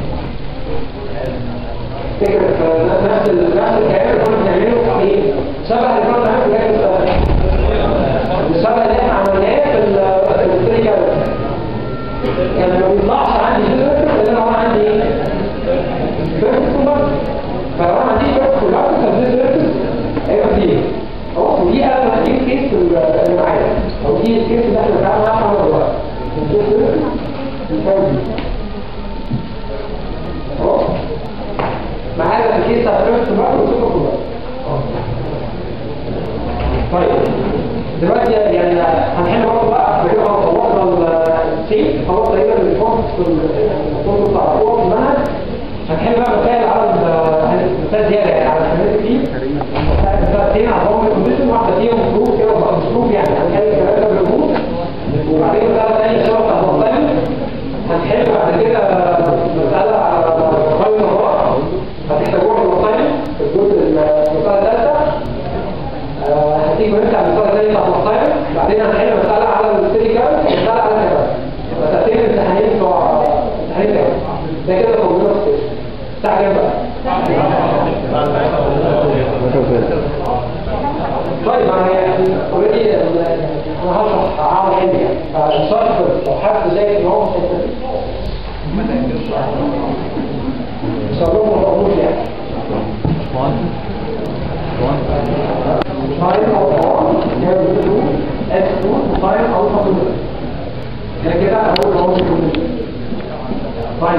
فكرة نفس ال- نفس الكلام اللي كنا بنعمله ايه شبه اللي كنا بنعمله في جاكس الشبه اللي احنا عملناه في ال- في الستيكر يعني ما بيطلعش عندي سيرفيس الا لو انا عندي ايه سيرفيس كومباكت فلو انا عندي سيرفيس كومباكت فدي سيرفيس هيبقى فيه خلاص ودي انا دي الكيس اللي معايا او دي الكيس اللي احنا بنتعامل معاها على الوقت الكيس ده بيساوي دي. خلاص معانا الكيس بتاع الفيرست كومباكت والسوبر كومباكت طيب دلوقتي يعني هنحل برضه بقى كده خلصنا الشيء خلاص تقريبا الفورم في الفورم بتاع الفورم في المنهج هنحل بقى مسائل على ال- مسائل زياده يعني على الحاجات دي مسألتين على ضمن الكونديشن واحده فيهم بروف كده وبقى مش بروف يعني هنحل الكلام ده بالبروف وبعدين مسألة تانية شبه بتاع الضغطين هنحل بعد كده مسألة على غاية النهار هتحتاجوها في الوصايل في الجزء المسألة الثالثة آه، هتيجي ونفتح المسألة الثانية بتاعت الوصايل بعدين هنحل مسألة على السيليكال ومسألة على الكلام مسألتين امتحانين بتوع امتحانين تاني ده كده توضيح ستيشن الساعة كام بقى؟ طيب ما هي اوريدي انا هشرح عامل علمي يعني فالشرح لو حد شايف ان هو مش هيستفيد مش هقول لهم ما تقولوش يعني ساين او طبعا اس 2 ساين او طبعا ده كده اول ما هو طيب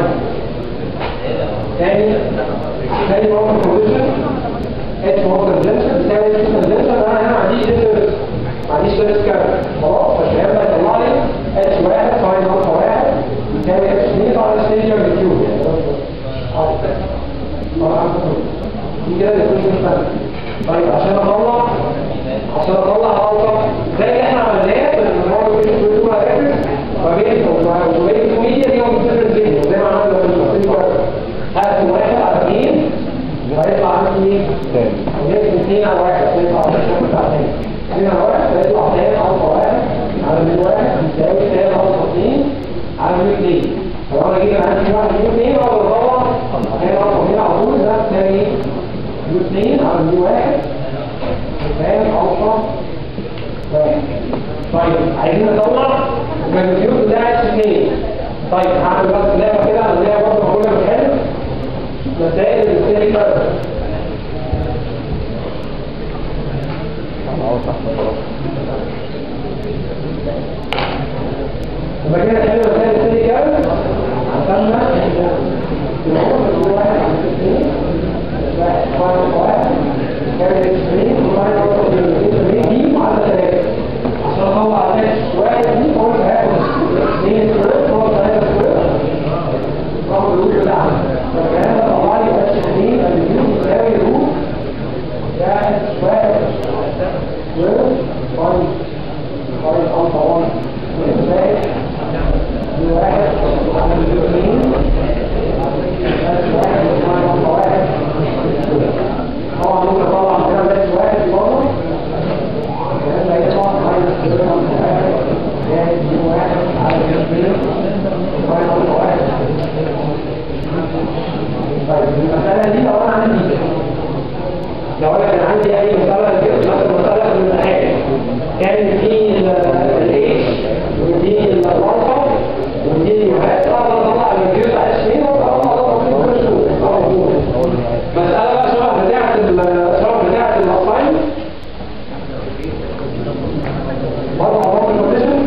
تاني تاني موقع كونديشن اتش موقع كونديشن بيساوي اتش كونديشن انا هنا ما عنديش ديفرنس ما عنديش ديفرنس كام خلاص فالكلام ده يطلع لي اتش واحد ساين الفا واحد يساوي اتش 2 على ستيج كيوب دي كده الايكويشن الثانيه طيب عشان اطلع عشان اطلع الفا زي اللي احنا عملناه في المره اللي كنت بتقول على ما بين وبين الكوميديا دي وبين الفيديو زي ما عملنا في التفصيل هقسم واحد على اثنين وهيطلع عندي ايه؟ ونقسم اثنين على واحد هيطلع على الشكل بتاع اثنين اثنين على واحد هيطلع ثاني الفا واحد على من واحد يساوي ثاني الفا اثنين على من اثنين لو انا جيت عندي واحد من اثنين اقدر اطلع ثاني الفا اثنين على طول ده تساوي من اثنين على من واحد ثاني الفا واحد طيب عايزين نطلع الماجنتيود بتاع اتش 2 طيب هعمل بس لعبه كده اللي هي برضه كنا بنحل مسائل الستيري كارت لما جينا نحل مسائل الستيري كارت عملنا واحد على اثنين واحد واحد واحد كان اثنين وواحد اثنين دي على ثلاثة عشان اطلع ثلاثة واحد دي قلت هاخد اثنين سكوير هو ثلاثة سكوير رقم الوجه بتاعنا تمام طيب المسألة دي لو أنا عندي لو أنا كان عندي أي مسألة كده مثلا مسألة في الامتحان كان في الإيش ودي الوظيفة ودي الوحدة أقدر أطلع الريفيو بتاع السنين وأقدر أطلع كل شهور مسألة بقى شبه بتاعة ال- شبه بتاعة الأساين برضه عبارة الكونديشن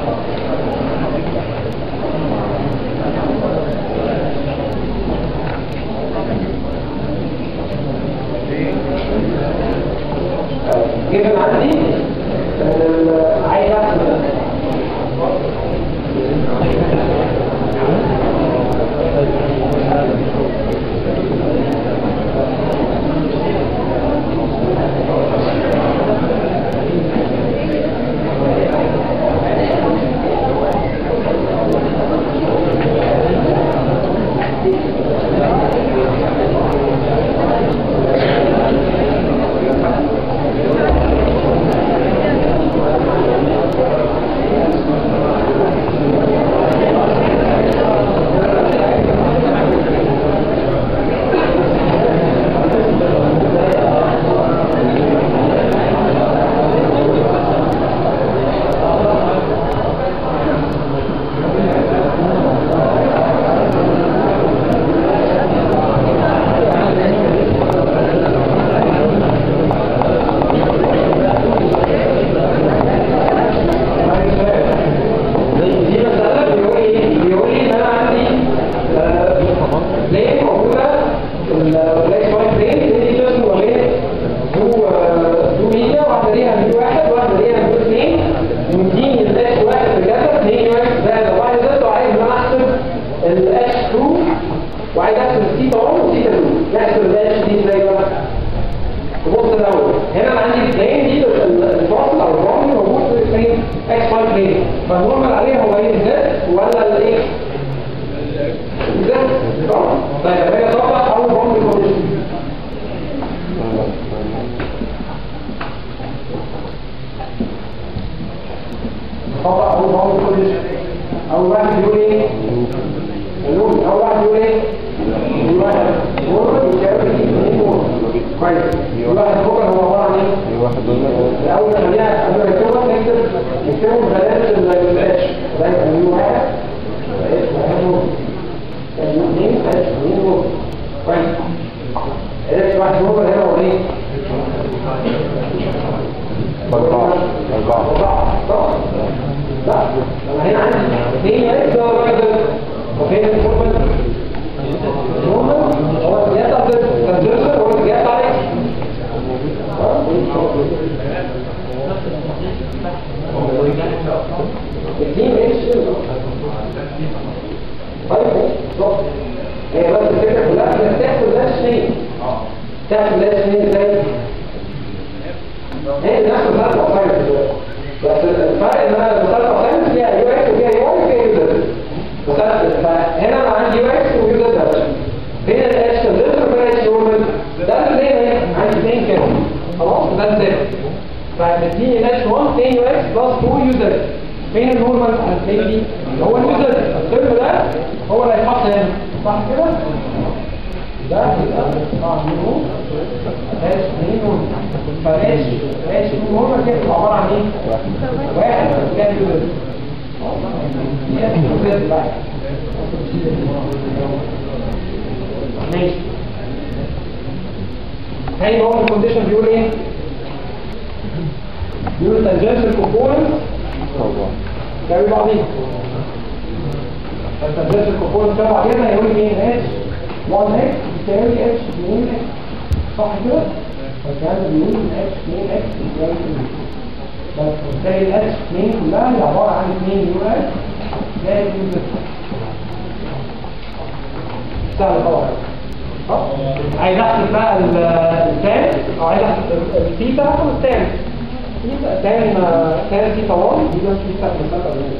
جيب عندي ال- عايز احسب دي مسألة بيقول ايه؟ بيقول لي ان انا عندي ليه موجودة البلاك وايت لين دي جزء ما بين دو دو ميديا واحدة ليها ميديا واحد واحدة ليها ميديا اثنين ومديني الاتش واحد بجد اثنين واحد زائد واحد زائد وعايز ان انا احسب الاتش 2 وعايز احسب الثيتا 1 والثيتا 2 نحسب الاتش دي ازاي بقى؟ تبص الاول هنا انا عندي الاثنين دي الفاصل او الرمل موجود في الاثنين اكس 5 لين فالنورمال عليه هو ايه الزد ولا الايه؟ الزد صح؟ طيب هي طبعا اول رمل كونديشن طبعا اول رمل كونديشن اول واحد يقول ايه؟ اللون اول واحد يقول ايه؟ يقول واحد نورمال يساوي اثنين نورمال كويس يقول واحد فوق هو عباره عن ايه؟ واحد الأول خليها قبل ما يكتبها نكتب نكتبهم بلاش البلاش ده يبقى من واحد بلاش واحد نور يعني اثنين بلاش اثنين نور كويس عرفت واحد نور هنا ولا ايه؟ أربعة أربعة أربعة صح؟ لا أنا هنا عندي اثنين اكس ده واحد وفين الفورمال؟ نورمال هو الزيادة بتاعت الكونفرجن هو الزيادة بتاع الاكس الاثنين ايش طيب صح هي بس الفكره كلها انك تحسب ده اثنين تحسب ده اثنين ازاي؟ هي نفس مسألة الأسايمنت بس الفرق ان انا مسألة الأسايمنت فيها يو اكس وفيها يو اي وفيها يو زد مسألة فهنا انا عندي يو اكس ويو زد بس فين الاتش زد وفين الاتش نورمال ده اللي هنا عندي اثنين كده خلاص ده الزد فهتديني الاتش 1 2 يو اكس بلس 2 يو زد فين النورمال هتلاقي دي هو اليو زد الترم ده هو اللي هيتحط هنا صح كده؟ ده يبقى اه نور ايش نور فايش ايش نور كده بتبقى عباره عن ايه؟ واحد كام يو زد يو زد بقى ماشي تاني هو الكونديشن بيقول ايه؟ بيقول تنجنس الكومبوننت تساوي بعضيها فالتنجنس الكومبوننت تساوي بعضيها هيقول لي ايه؟ اتش 1 اكس يساوي اتش 2 اكس صح كده؟ فالكلام ده بيقول ان اتش 2 اكس يساوي 2 بس بالتالي الاتش 2 كلها هي عباره عن 2 يو اكس زائد يو زد سهل طبعا صح؟ عايز احسب بقى ال- التان او عايز احسب ال- الثيتا هاخد التان ثيتا تان تان ثيتا 1 دي بس ثيتا مسافه قليله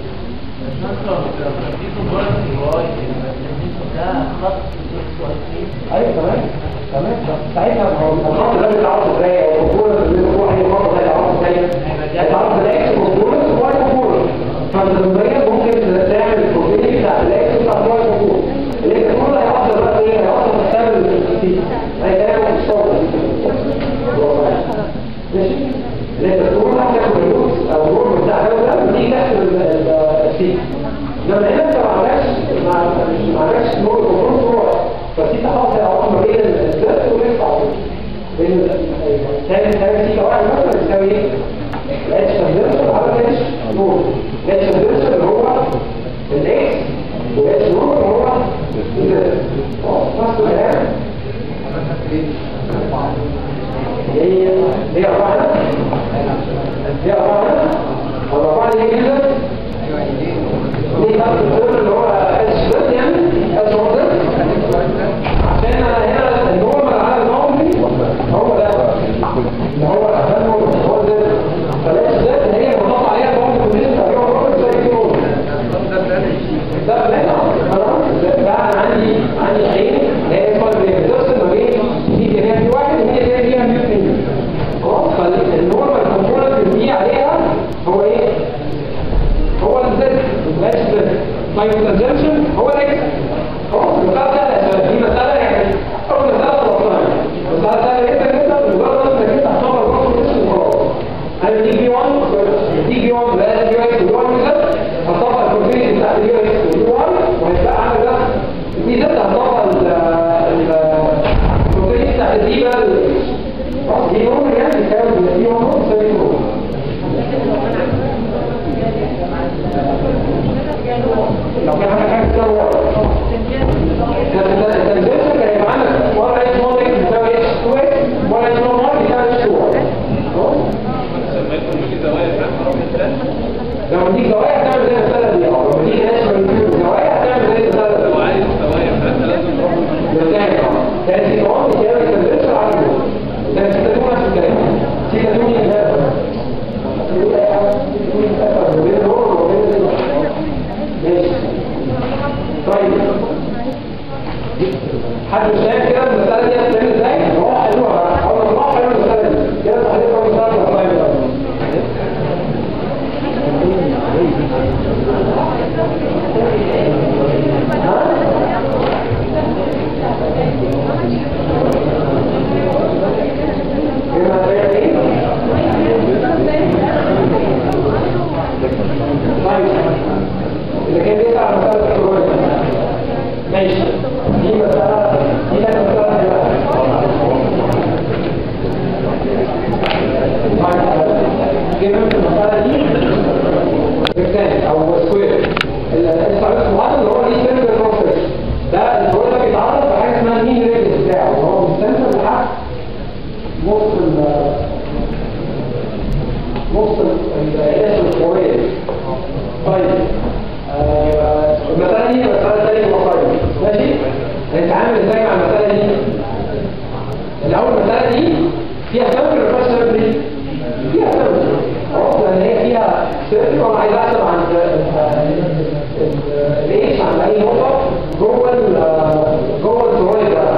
ايوه تمام تمام بس ساعتها ما هو الخط ده بيتعرض ازاي او الكوره اللي بيقول عليه الخط ده يتعرض ازاي يتعرض الاكس والكوره والواي والكوره فالنظريه ممكن تعمل البروبابيلتي بتاع الاكس بتاع الواي والكوره الاكس كله هيأثر بقى ايه هيأثر في السبب خلاص هي علاقه ما بين الزد والاكس على طول بين تاني تاني سيتا واحد مثلا يساوي ايه؟ الاتش تنزل على الاتش نور الاتش تنزل اللي هو الاكس والاتش نور اللي هو الزد خلاص نفس الكلام هي هي أربعة هي أربعة والأربعة دي هي كده دي خط الدور اللي هو اتش زد يعني اتش نور زد عشان أنا هنا النورمال على النورمال هو ده اللي هو الأهم هو ده فالاتش زد هي المضاف عليها النورمال كونديشن تقريبا نورمال زي كده ده لا خلاص ده انا عندي عندي شيء هي فرق بتفصل ما بين دي اللي هي في واحد ودي اللي هي فيها 100 خلاص فالنورمال كومبوننت اللي عليها هو ايه؟ هو الزد ماشي زد طيب التنجنشن هو الاكس خلاص المسألة سهلة يا شباب دي مسألة يعني أول مسألة خلصناها مسألة سهلة جدا جدا مجرد انك انت هتطور الرقم اسمه خلاص انا بديك بي 1 بديك بي 1 بقى بي 1 بي 1 زد هتطبق الكونفيجن بتاع البي 1 والبي 1 وهيبقى عامل ده البي زد هتطبق الكونفيجن بتاع البي بقى خلاص دي نور يعني بيساوي بي 1 نور بيساوي نور لو كان عندك حاجه تساوي التنجنشن كان يبقى عندك ولا اتش 1 اكس بيساوي اتش 2 اكس ولا اتش 1 واي بيساوي اتش 2 خلاص لما يكون في زوايا فاهم لما تيجي زوايا هتعمل زي المسألة دي اه لما تيجي ناشونال زوايا هتعمل زي المسألة دي لو عايز زوايا فانت لازم تروح بالتالي اه كانت سي 1 بتساوي التنجنشن على الجول كانت سي 2 نفس الكلام سي 2 دي الهدف ماشي طيب حد مش شايف كده المسألة دي هتتعمل ازاي؟ هو حلوها بقى اول ما نروح حلو المسألة دي كده صحيح هو مسألة طيب بما فيه ايه؟ طيب اللي كان بيسأل عن مسألة الحرية ماشي دي مسألة دي لك مسألة دي بقى طيب جينا في المسألة دي ريكتانجل أو سكوير السؤال الصغير اللي هو ليه سنتر بروسيس ده السؤال ده بيتعرض بحاجة اسمها المين ريديوس بتاعه اللي هو من السنتر لحد نص ال نص العلاج القوية طيب آه، المسألة دي مسألة تانية مصاري ماشي؟ هنتعامل ازاي مع المسألة دي؟ الأول المسألة دي فيها سمك ولا فيهاش سمك دي؟ فيها سمك خلاص لأن هي فيها سمك وأنا عايز أحسب عن ليش عن أي نقطة جوه ال- جوه الزراير ده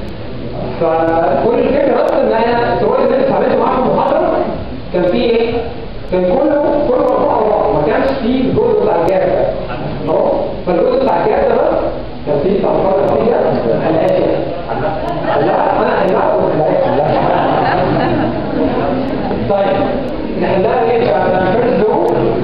فكل الفكرة بس ان انا السؤال اللي انا اتعاملت معاه في المحاضرة كان فيه ايه؟ كان كله كله مرفوع على بعض ما كانش فيه الجزء بتاع الجاب ده خلاص فالجزء بتاع الجاب ده بس كان فيه بتاع المحاضرة فيه ده الآتي لا انا هنلعب ولا طيب نحلها ايه بقى؟ فيرست دو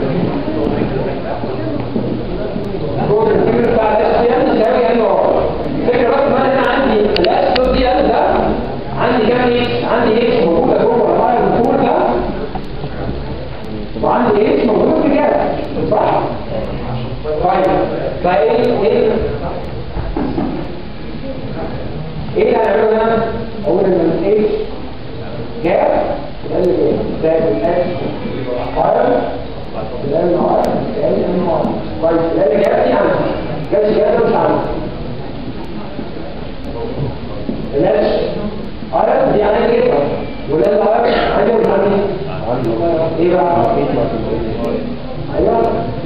جوه الفكرة بتاع الاس بي ام يساوي ان ار الفكرة بس ان انا عندي الاس بي ام ده عندي كام اكس عندي اكس موجودة جوه الفايل الكور ده وعندي اكس موجودة في جاب صح؟ طيب فايه ايه ايه اللي هنعمله هنا؟ اقول ان الاكس جاب يبقى اللي ايه؟ زائد الاكس فايل الآن النهار الآن النهار طيب الآن جاب دي عندي جاب جاب ده مش عندي الآن عرب دي عندي كده والآن العرب عندي ولا عندي ايه بقى ايوه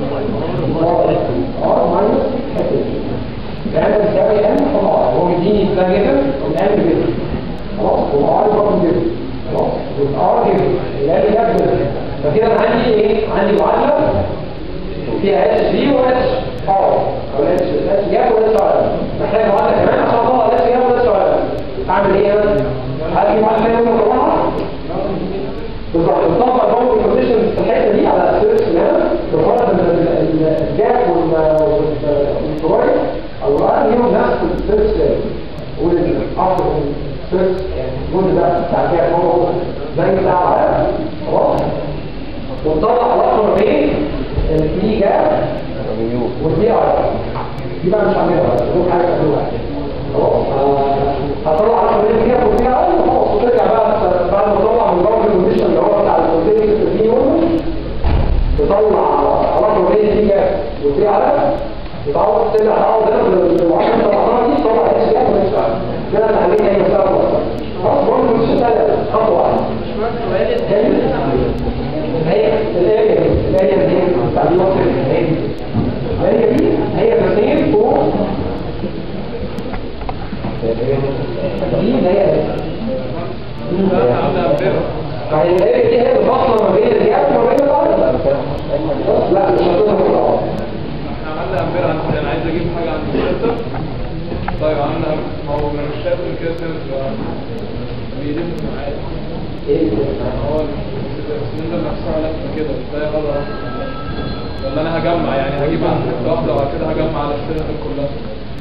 اه ماينس الآن بتساوي ان طبعا هو مديني ده كده والآن كده خلاص والآر برضه كده خلاص والآر كده الآن جاب كده فكده انا عندي ايه عندي معادله فيها اتش بي واتش ار او اتش اتش جاب واتش ار محتاج معادله كمان عشان اطلع اتش جاب واتش ار اعمل ايه انا هاجي معادله ثانيه واطلعها بالظبط نطبق برضه الكونديشنز في الحته دي على اساس ان انا بفرض ان الجاب والفرويد او الار ليهم نفس السيرش واللي حط السيرش يعني الجزء ده بتاع كده هو زي بتاع العالم خلاص وتطلع علاقه ما بين البي جاب والبي ار دي بقى مش هعملها دول حاجه حلوه خلاص آه، هطلع علاقه ما بين البي جاب والبي ار وخلاص وترجع بقى بعد ما تطلع من جوه الكونديشن اللي هو بتاع الكونتينيوس البي تطلع علاقه ما بين البي جاب والبي ار وتعوض ترجع تعوض هنا بالمعادله اللي طلعناها دي تطلع اتش جاب واتش ار كده انا حليت هي مساله بسيطه خلاص برضه مش مساله خطوه واحده هي الآية الآية دي تعليمات الآية الآية دي هي تسعين فوق دي الآية فهي الآية دي هي الفصل ما بين الجاب وما بين الأرض لا مش هتقدر تقرأ عملنا امبارح انا عايز اجيب حاجه عند السنتر طيب عملنا ما هو من مش شايف كده سنتر بيلف معايا ايه هو السنتر نفسها لفه كده ازاي غلط ولا انا هجمع يعني هجيب عند حته واحده وبعد كده هجمع على السنتر كلها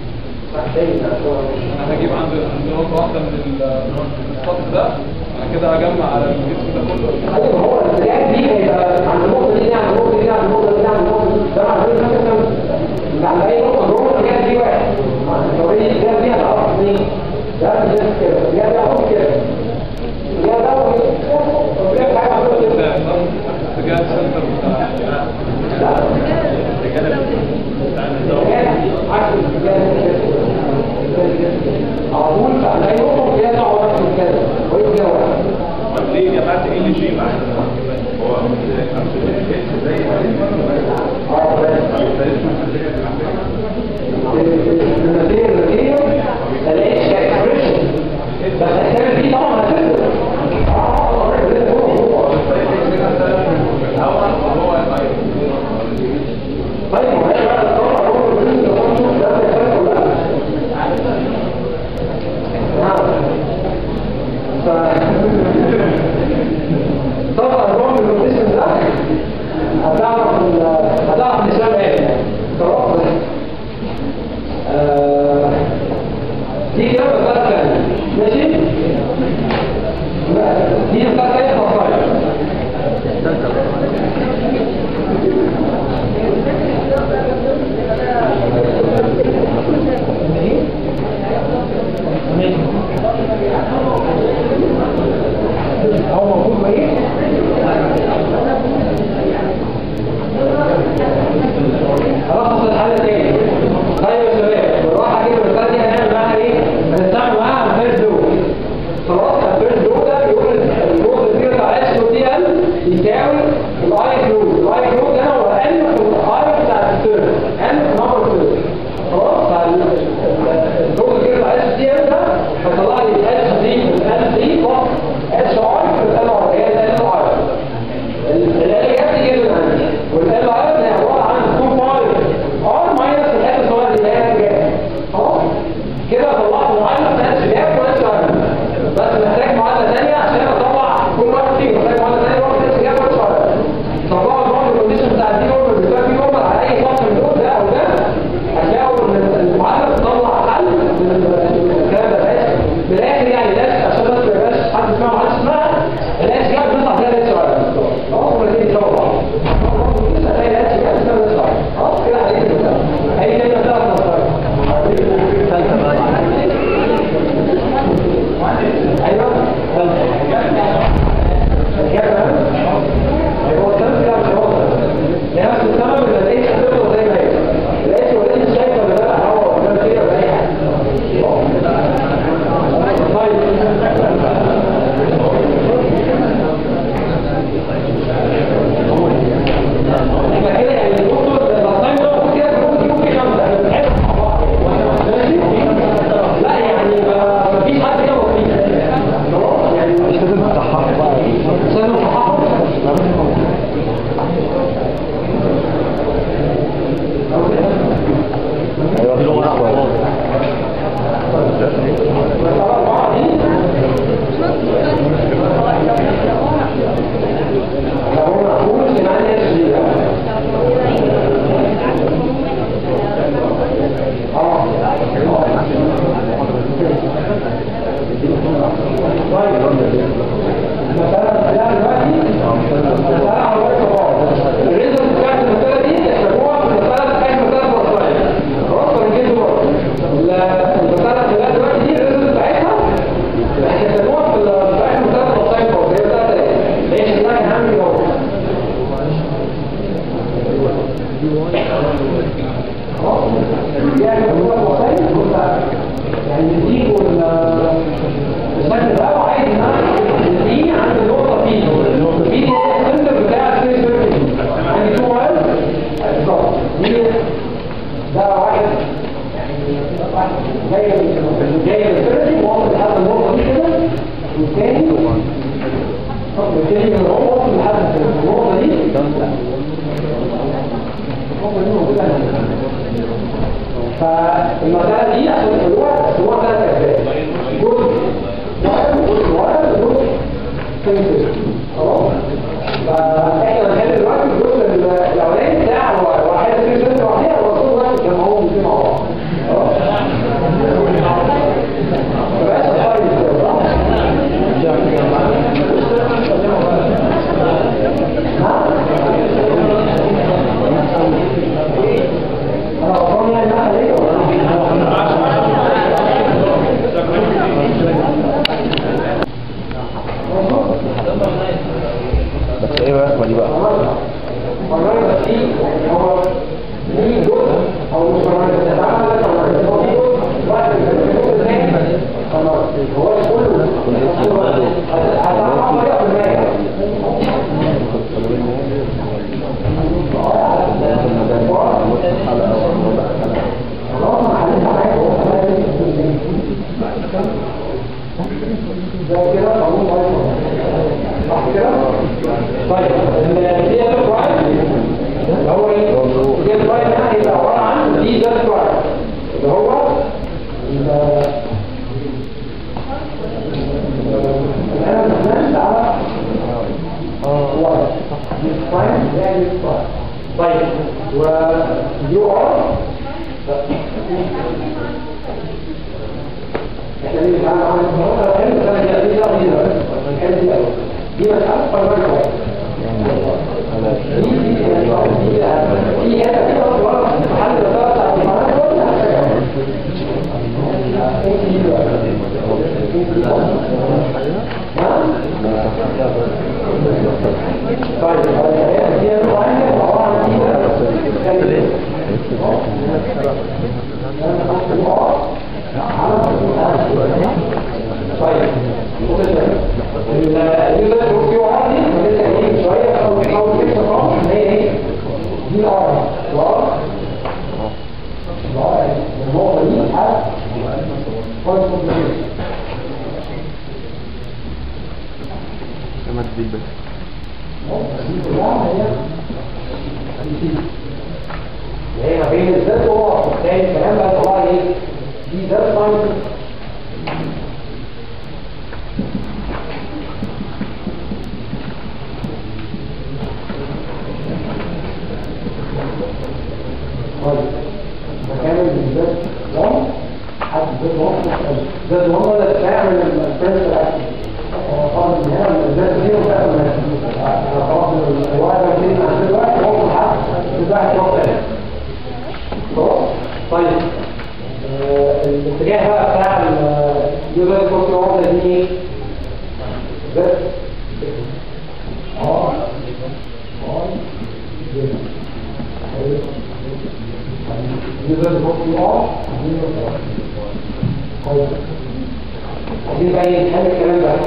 انا هجيب عند عند نقطه واحده من ال- من السطح ده بعد كده هجمع على الجسم ده كله ايوه هو الاتجاه دي هيبقى عند النقطه دي عند النقطه دي عند النقطه دي عند النقطه دي ده معناه ان انت عند اي نقطه جوه الاتجاه دي واحد لو هي الاتجاه دي هتعرف اثنين ده الاتجاه كده الاتجاه ده اهو كده الاتجاه ده اهو كده الاتجاه ده اهو كده ده صح؟ اتجاه السنتر بتاع لا الاتجاه عكس الاتجاه ده على طول عند اي نقطه الاتجاه ده هو نفس الاتجاه ده هو اتجاه واحد طب ليه جمعت ايه اللي شيء معاك؟ هو زي اه المسير الذكية تلاقيش كاكسبريشن بس هتعمل فيه طبعا هتفرق طيب ما هي بقى الطبع هو اللي بيقول ده بيحصل ولا لا؟ نعم ف طبعا النوع من الكونديشن ده هتعرف ال- هتعرف النسبة ايه خلاص بس آه، دي كده مسألة ثانية ماشي؟ لا، دي مسألة ثانية خاصة هو المفروض ما ايه؟ هلخص الحل تاني طيب يا شباب بالراحه كده المساله دي هنعمل معاها ايه؟ هنستعمل معاها الفيرست دو خلاص الفيرست دو ده بيقول الجزء اللي بتاع اتش او دي ال يساوي الاي كيو الاي كيو ده هو ان في الاي بتاع السيرف ان في نمبر السيرف خلاص فالجزء اللي بتاع اتش دي ال ده هيطلع لي اتش دي ال دي بلس اتش ار في ال ار هي ال ار الآليات دي جدا عندي والآلة عارف هي عبارة عن 2 باي ار ماينس الحته الصغيرة اللي هي الجاب خلاص كده طلعت معادلة بتاعت جاب واتش ار بس محتاج معادلة ثانية عشان اطلع كل واحد فيهم محتاج معادلة ثانية واحد بتاعت جاب واتش ار طبعا النوع الكونديشن بتاع دي نورمال بيبقى في نورمال على اي سطح من دول ده او ده هتلاقوا ان المعادلة بتطلع حل من الكلام ده بس بالاخر يعني ده عشان بس ما يبقاش حد يسمعها وحد يسمعها الاقي جاب بيطلع فيها لاتش ار خلاص ولا تيجي سوا بعض هتلاقي لاتش جاب بيساوي لاتش ار خلاص كده عليك المسألة هي كده ثلاث مسائل ايوه كده هو الثالث كده مش هو نفس السبب اللي لقيت هتفضل زي ما هي لقيت ولا انت شايف ولا لا هو قدام كده ولا اي حاجه يبقى كده يعني الدكتور الأسايم ده المفروض كده المفروض يكون في خمسة احنا بنحب مع بعض ماشي؟ لا يعني ما ما فيش حد كده وفيه خلاص يعني مش لازم تصححه بقى مش لازم تصححه ايوه المسألة الرابعة دي يجي من هو وصل لحد النقطة دي النقطة دي موجودة هنا. فالمسألة دي عشان الوقت بس هو ثلاث أجزاء جزء واحد جزء واحد جزء تنزل خلاص فاحنا هنحل دلوقتي الجزء الأولاني بتاع واحد في جزء واحدة والرسول واحد جمعوهم الاثنين مع بعض خلاص فبقاش الفرق ازاي صح؟ أنا غلطان يعني بقى ليه ولا بس ايه بقى ما دي بقى قرار بس فيه يعني هو ليه جزء او مش قرار بس اتعمل قرار هو فيه جزء واحد من الجزء الثاني قرار هو كله هتعمل طريقه في المية خلاص انا حليت معاك اهو زي كده قانون وايد صح كده؟ طيب الدي ال برايم اللي هو ايه؟ الدي ال برايم ده هيبقى عباره عن دي زد برايم اللي هو ال- انا بنمشي على واي دي برايم ده دي برايم طيب ويو ار احنا ليه بنتعامل مع النهارده حلو بس انا كده دي لا دي لا حلو دي قوي دي مساله قرار كويس دي دي دي في هذا كده ورا محل الرساله بتاع القرار كلها طيب هي القرآن عبارة عن كده طيب اليوزر كيو ار دي لسه قايلين شويه او او لسه خالص ان هي ايه دي ار وار وار النقطه دي حد لما تديك بس هي ما بين الذات وهو تاني الكلام بقى طبعا ايه دي ذات ساينس طيب مكان الذات 1 حد ذات 1 ذات 1 ولا تعمل البرنسبل اكشن طبعا من هنا الذات دي وتعمل خلاص الواحد من عند الواحد هو الحق الواحد هو الثاني خلاص طيب آه، الاتجاه بقى بتاع اليوزر كورس واحدة دي ايه؟ بس اه اه يوزر كورس اه طيب عايزين بقى ايه نحل الكلام ده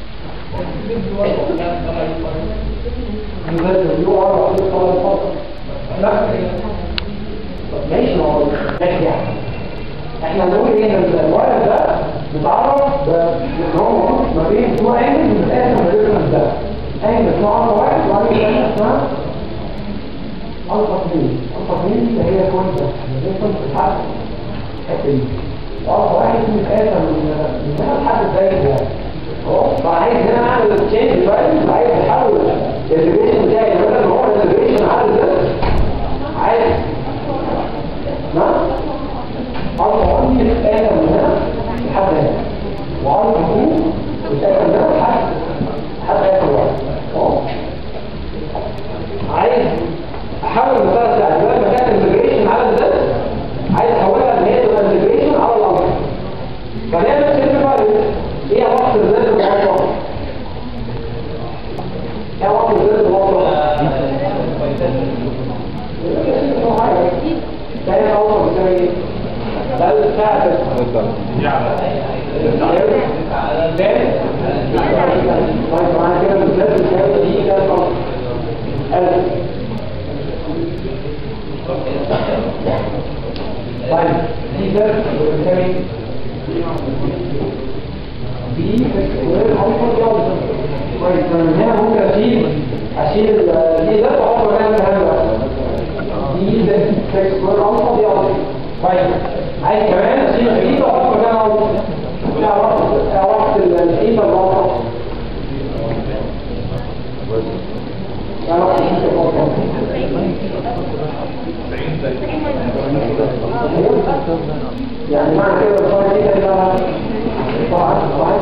يوزر يو ار وعايز طبعا الفصل لا ماشي ما هو ماشي يعني احنا بنقول ايه ان الولد ده متعرف ان هو موجود ما بين تو انجل متقاسم ما بين ده انجل اسمها الفا واحد وعندي ثانيه اسمها الفا اثنين الفا اثنين اللي هي كوينت الريفرنس بتاعت الحته دي والفا واحد متقاسم من من هنا لحد الدايره يعني خلاص فعايز هنا اعمل تشينج دلوقتي عايز احول الريليشن بتاعي بدل ما هو الريليشن على ده عايز نعم ألفا 1 بتتقاسم من هنا لحد هنا وألفا 2 بتتقاسم من هنا لحد لحد آخر واحد أهو عايز أحول المسألة بتاعتي دلوقتي مكان الانتجريشن على الزد عايز أحولها إن هي تبقى انتجريشن على الألفا فنعمل سيمبل إيه علاقة الزد بالألفا؟ إيه علاقة الزد بالألفا؟ كان أول بتساوي ايه؟ بل ساعة كويس انا من هنا ممكن اشيل اشيل ال- دي ده واحط مكان الكلام ده دي ده 6 سكوير الفا دي الفا كويس عايز كمان اشيل الثيتا واحط مكان الفا ايه علاقه ايه علاقه الثيتا بالالفا ايه علاقه الثيتا بالالفا يعني معنى كده الفرق دي كده طبعا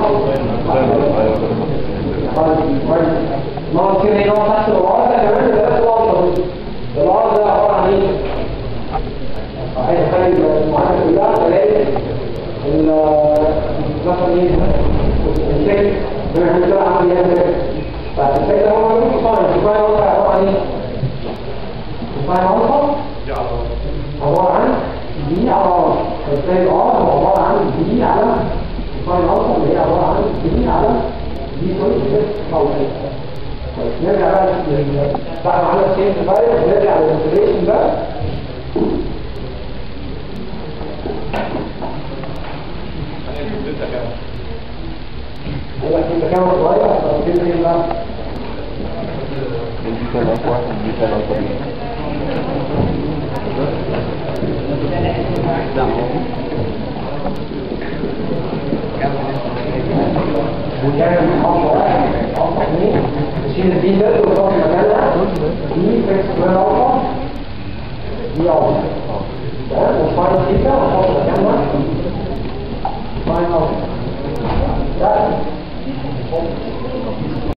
طبعا ما هو كده هنا تحت الوعاء ده كمان ده بس وعاء الوعاء ده عبارة عن ايه؟ عايز اخلي المعادلة كلها تلاقي ال مثلا ايه؟ الشكل بما ان ده عامل ايه ده؟ فالشكل ده هو موجود في فاين الفاين هو عبارة عن ايه؟ الفاين هو عبارة عن دي على ار فالسايد ار هو عبارة عن دي على الفاين الفا اللي هي عبارة عن دي على دي سوري او طيب نرجع بقى لل- بعد ما عملنا سيف فايل نرجع للانتجريشن ده هيبقى في مكان صغير طب كده ايه بقى؟ البيتا الألفا واحد البيتا الألفا اتنين ونعمل خطوة واحد خطوة اثنين نشيل الدي ده ونحط مكانها دي فيكس سكوير الفا دي الفا تمام وفاين ثيتا ونحط مكانها فاين الفا ده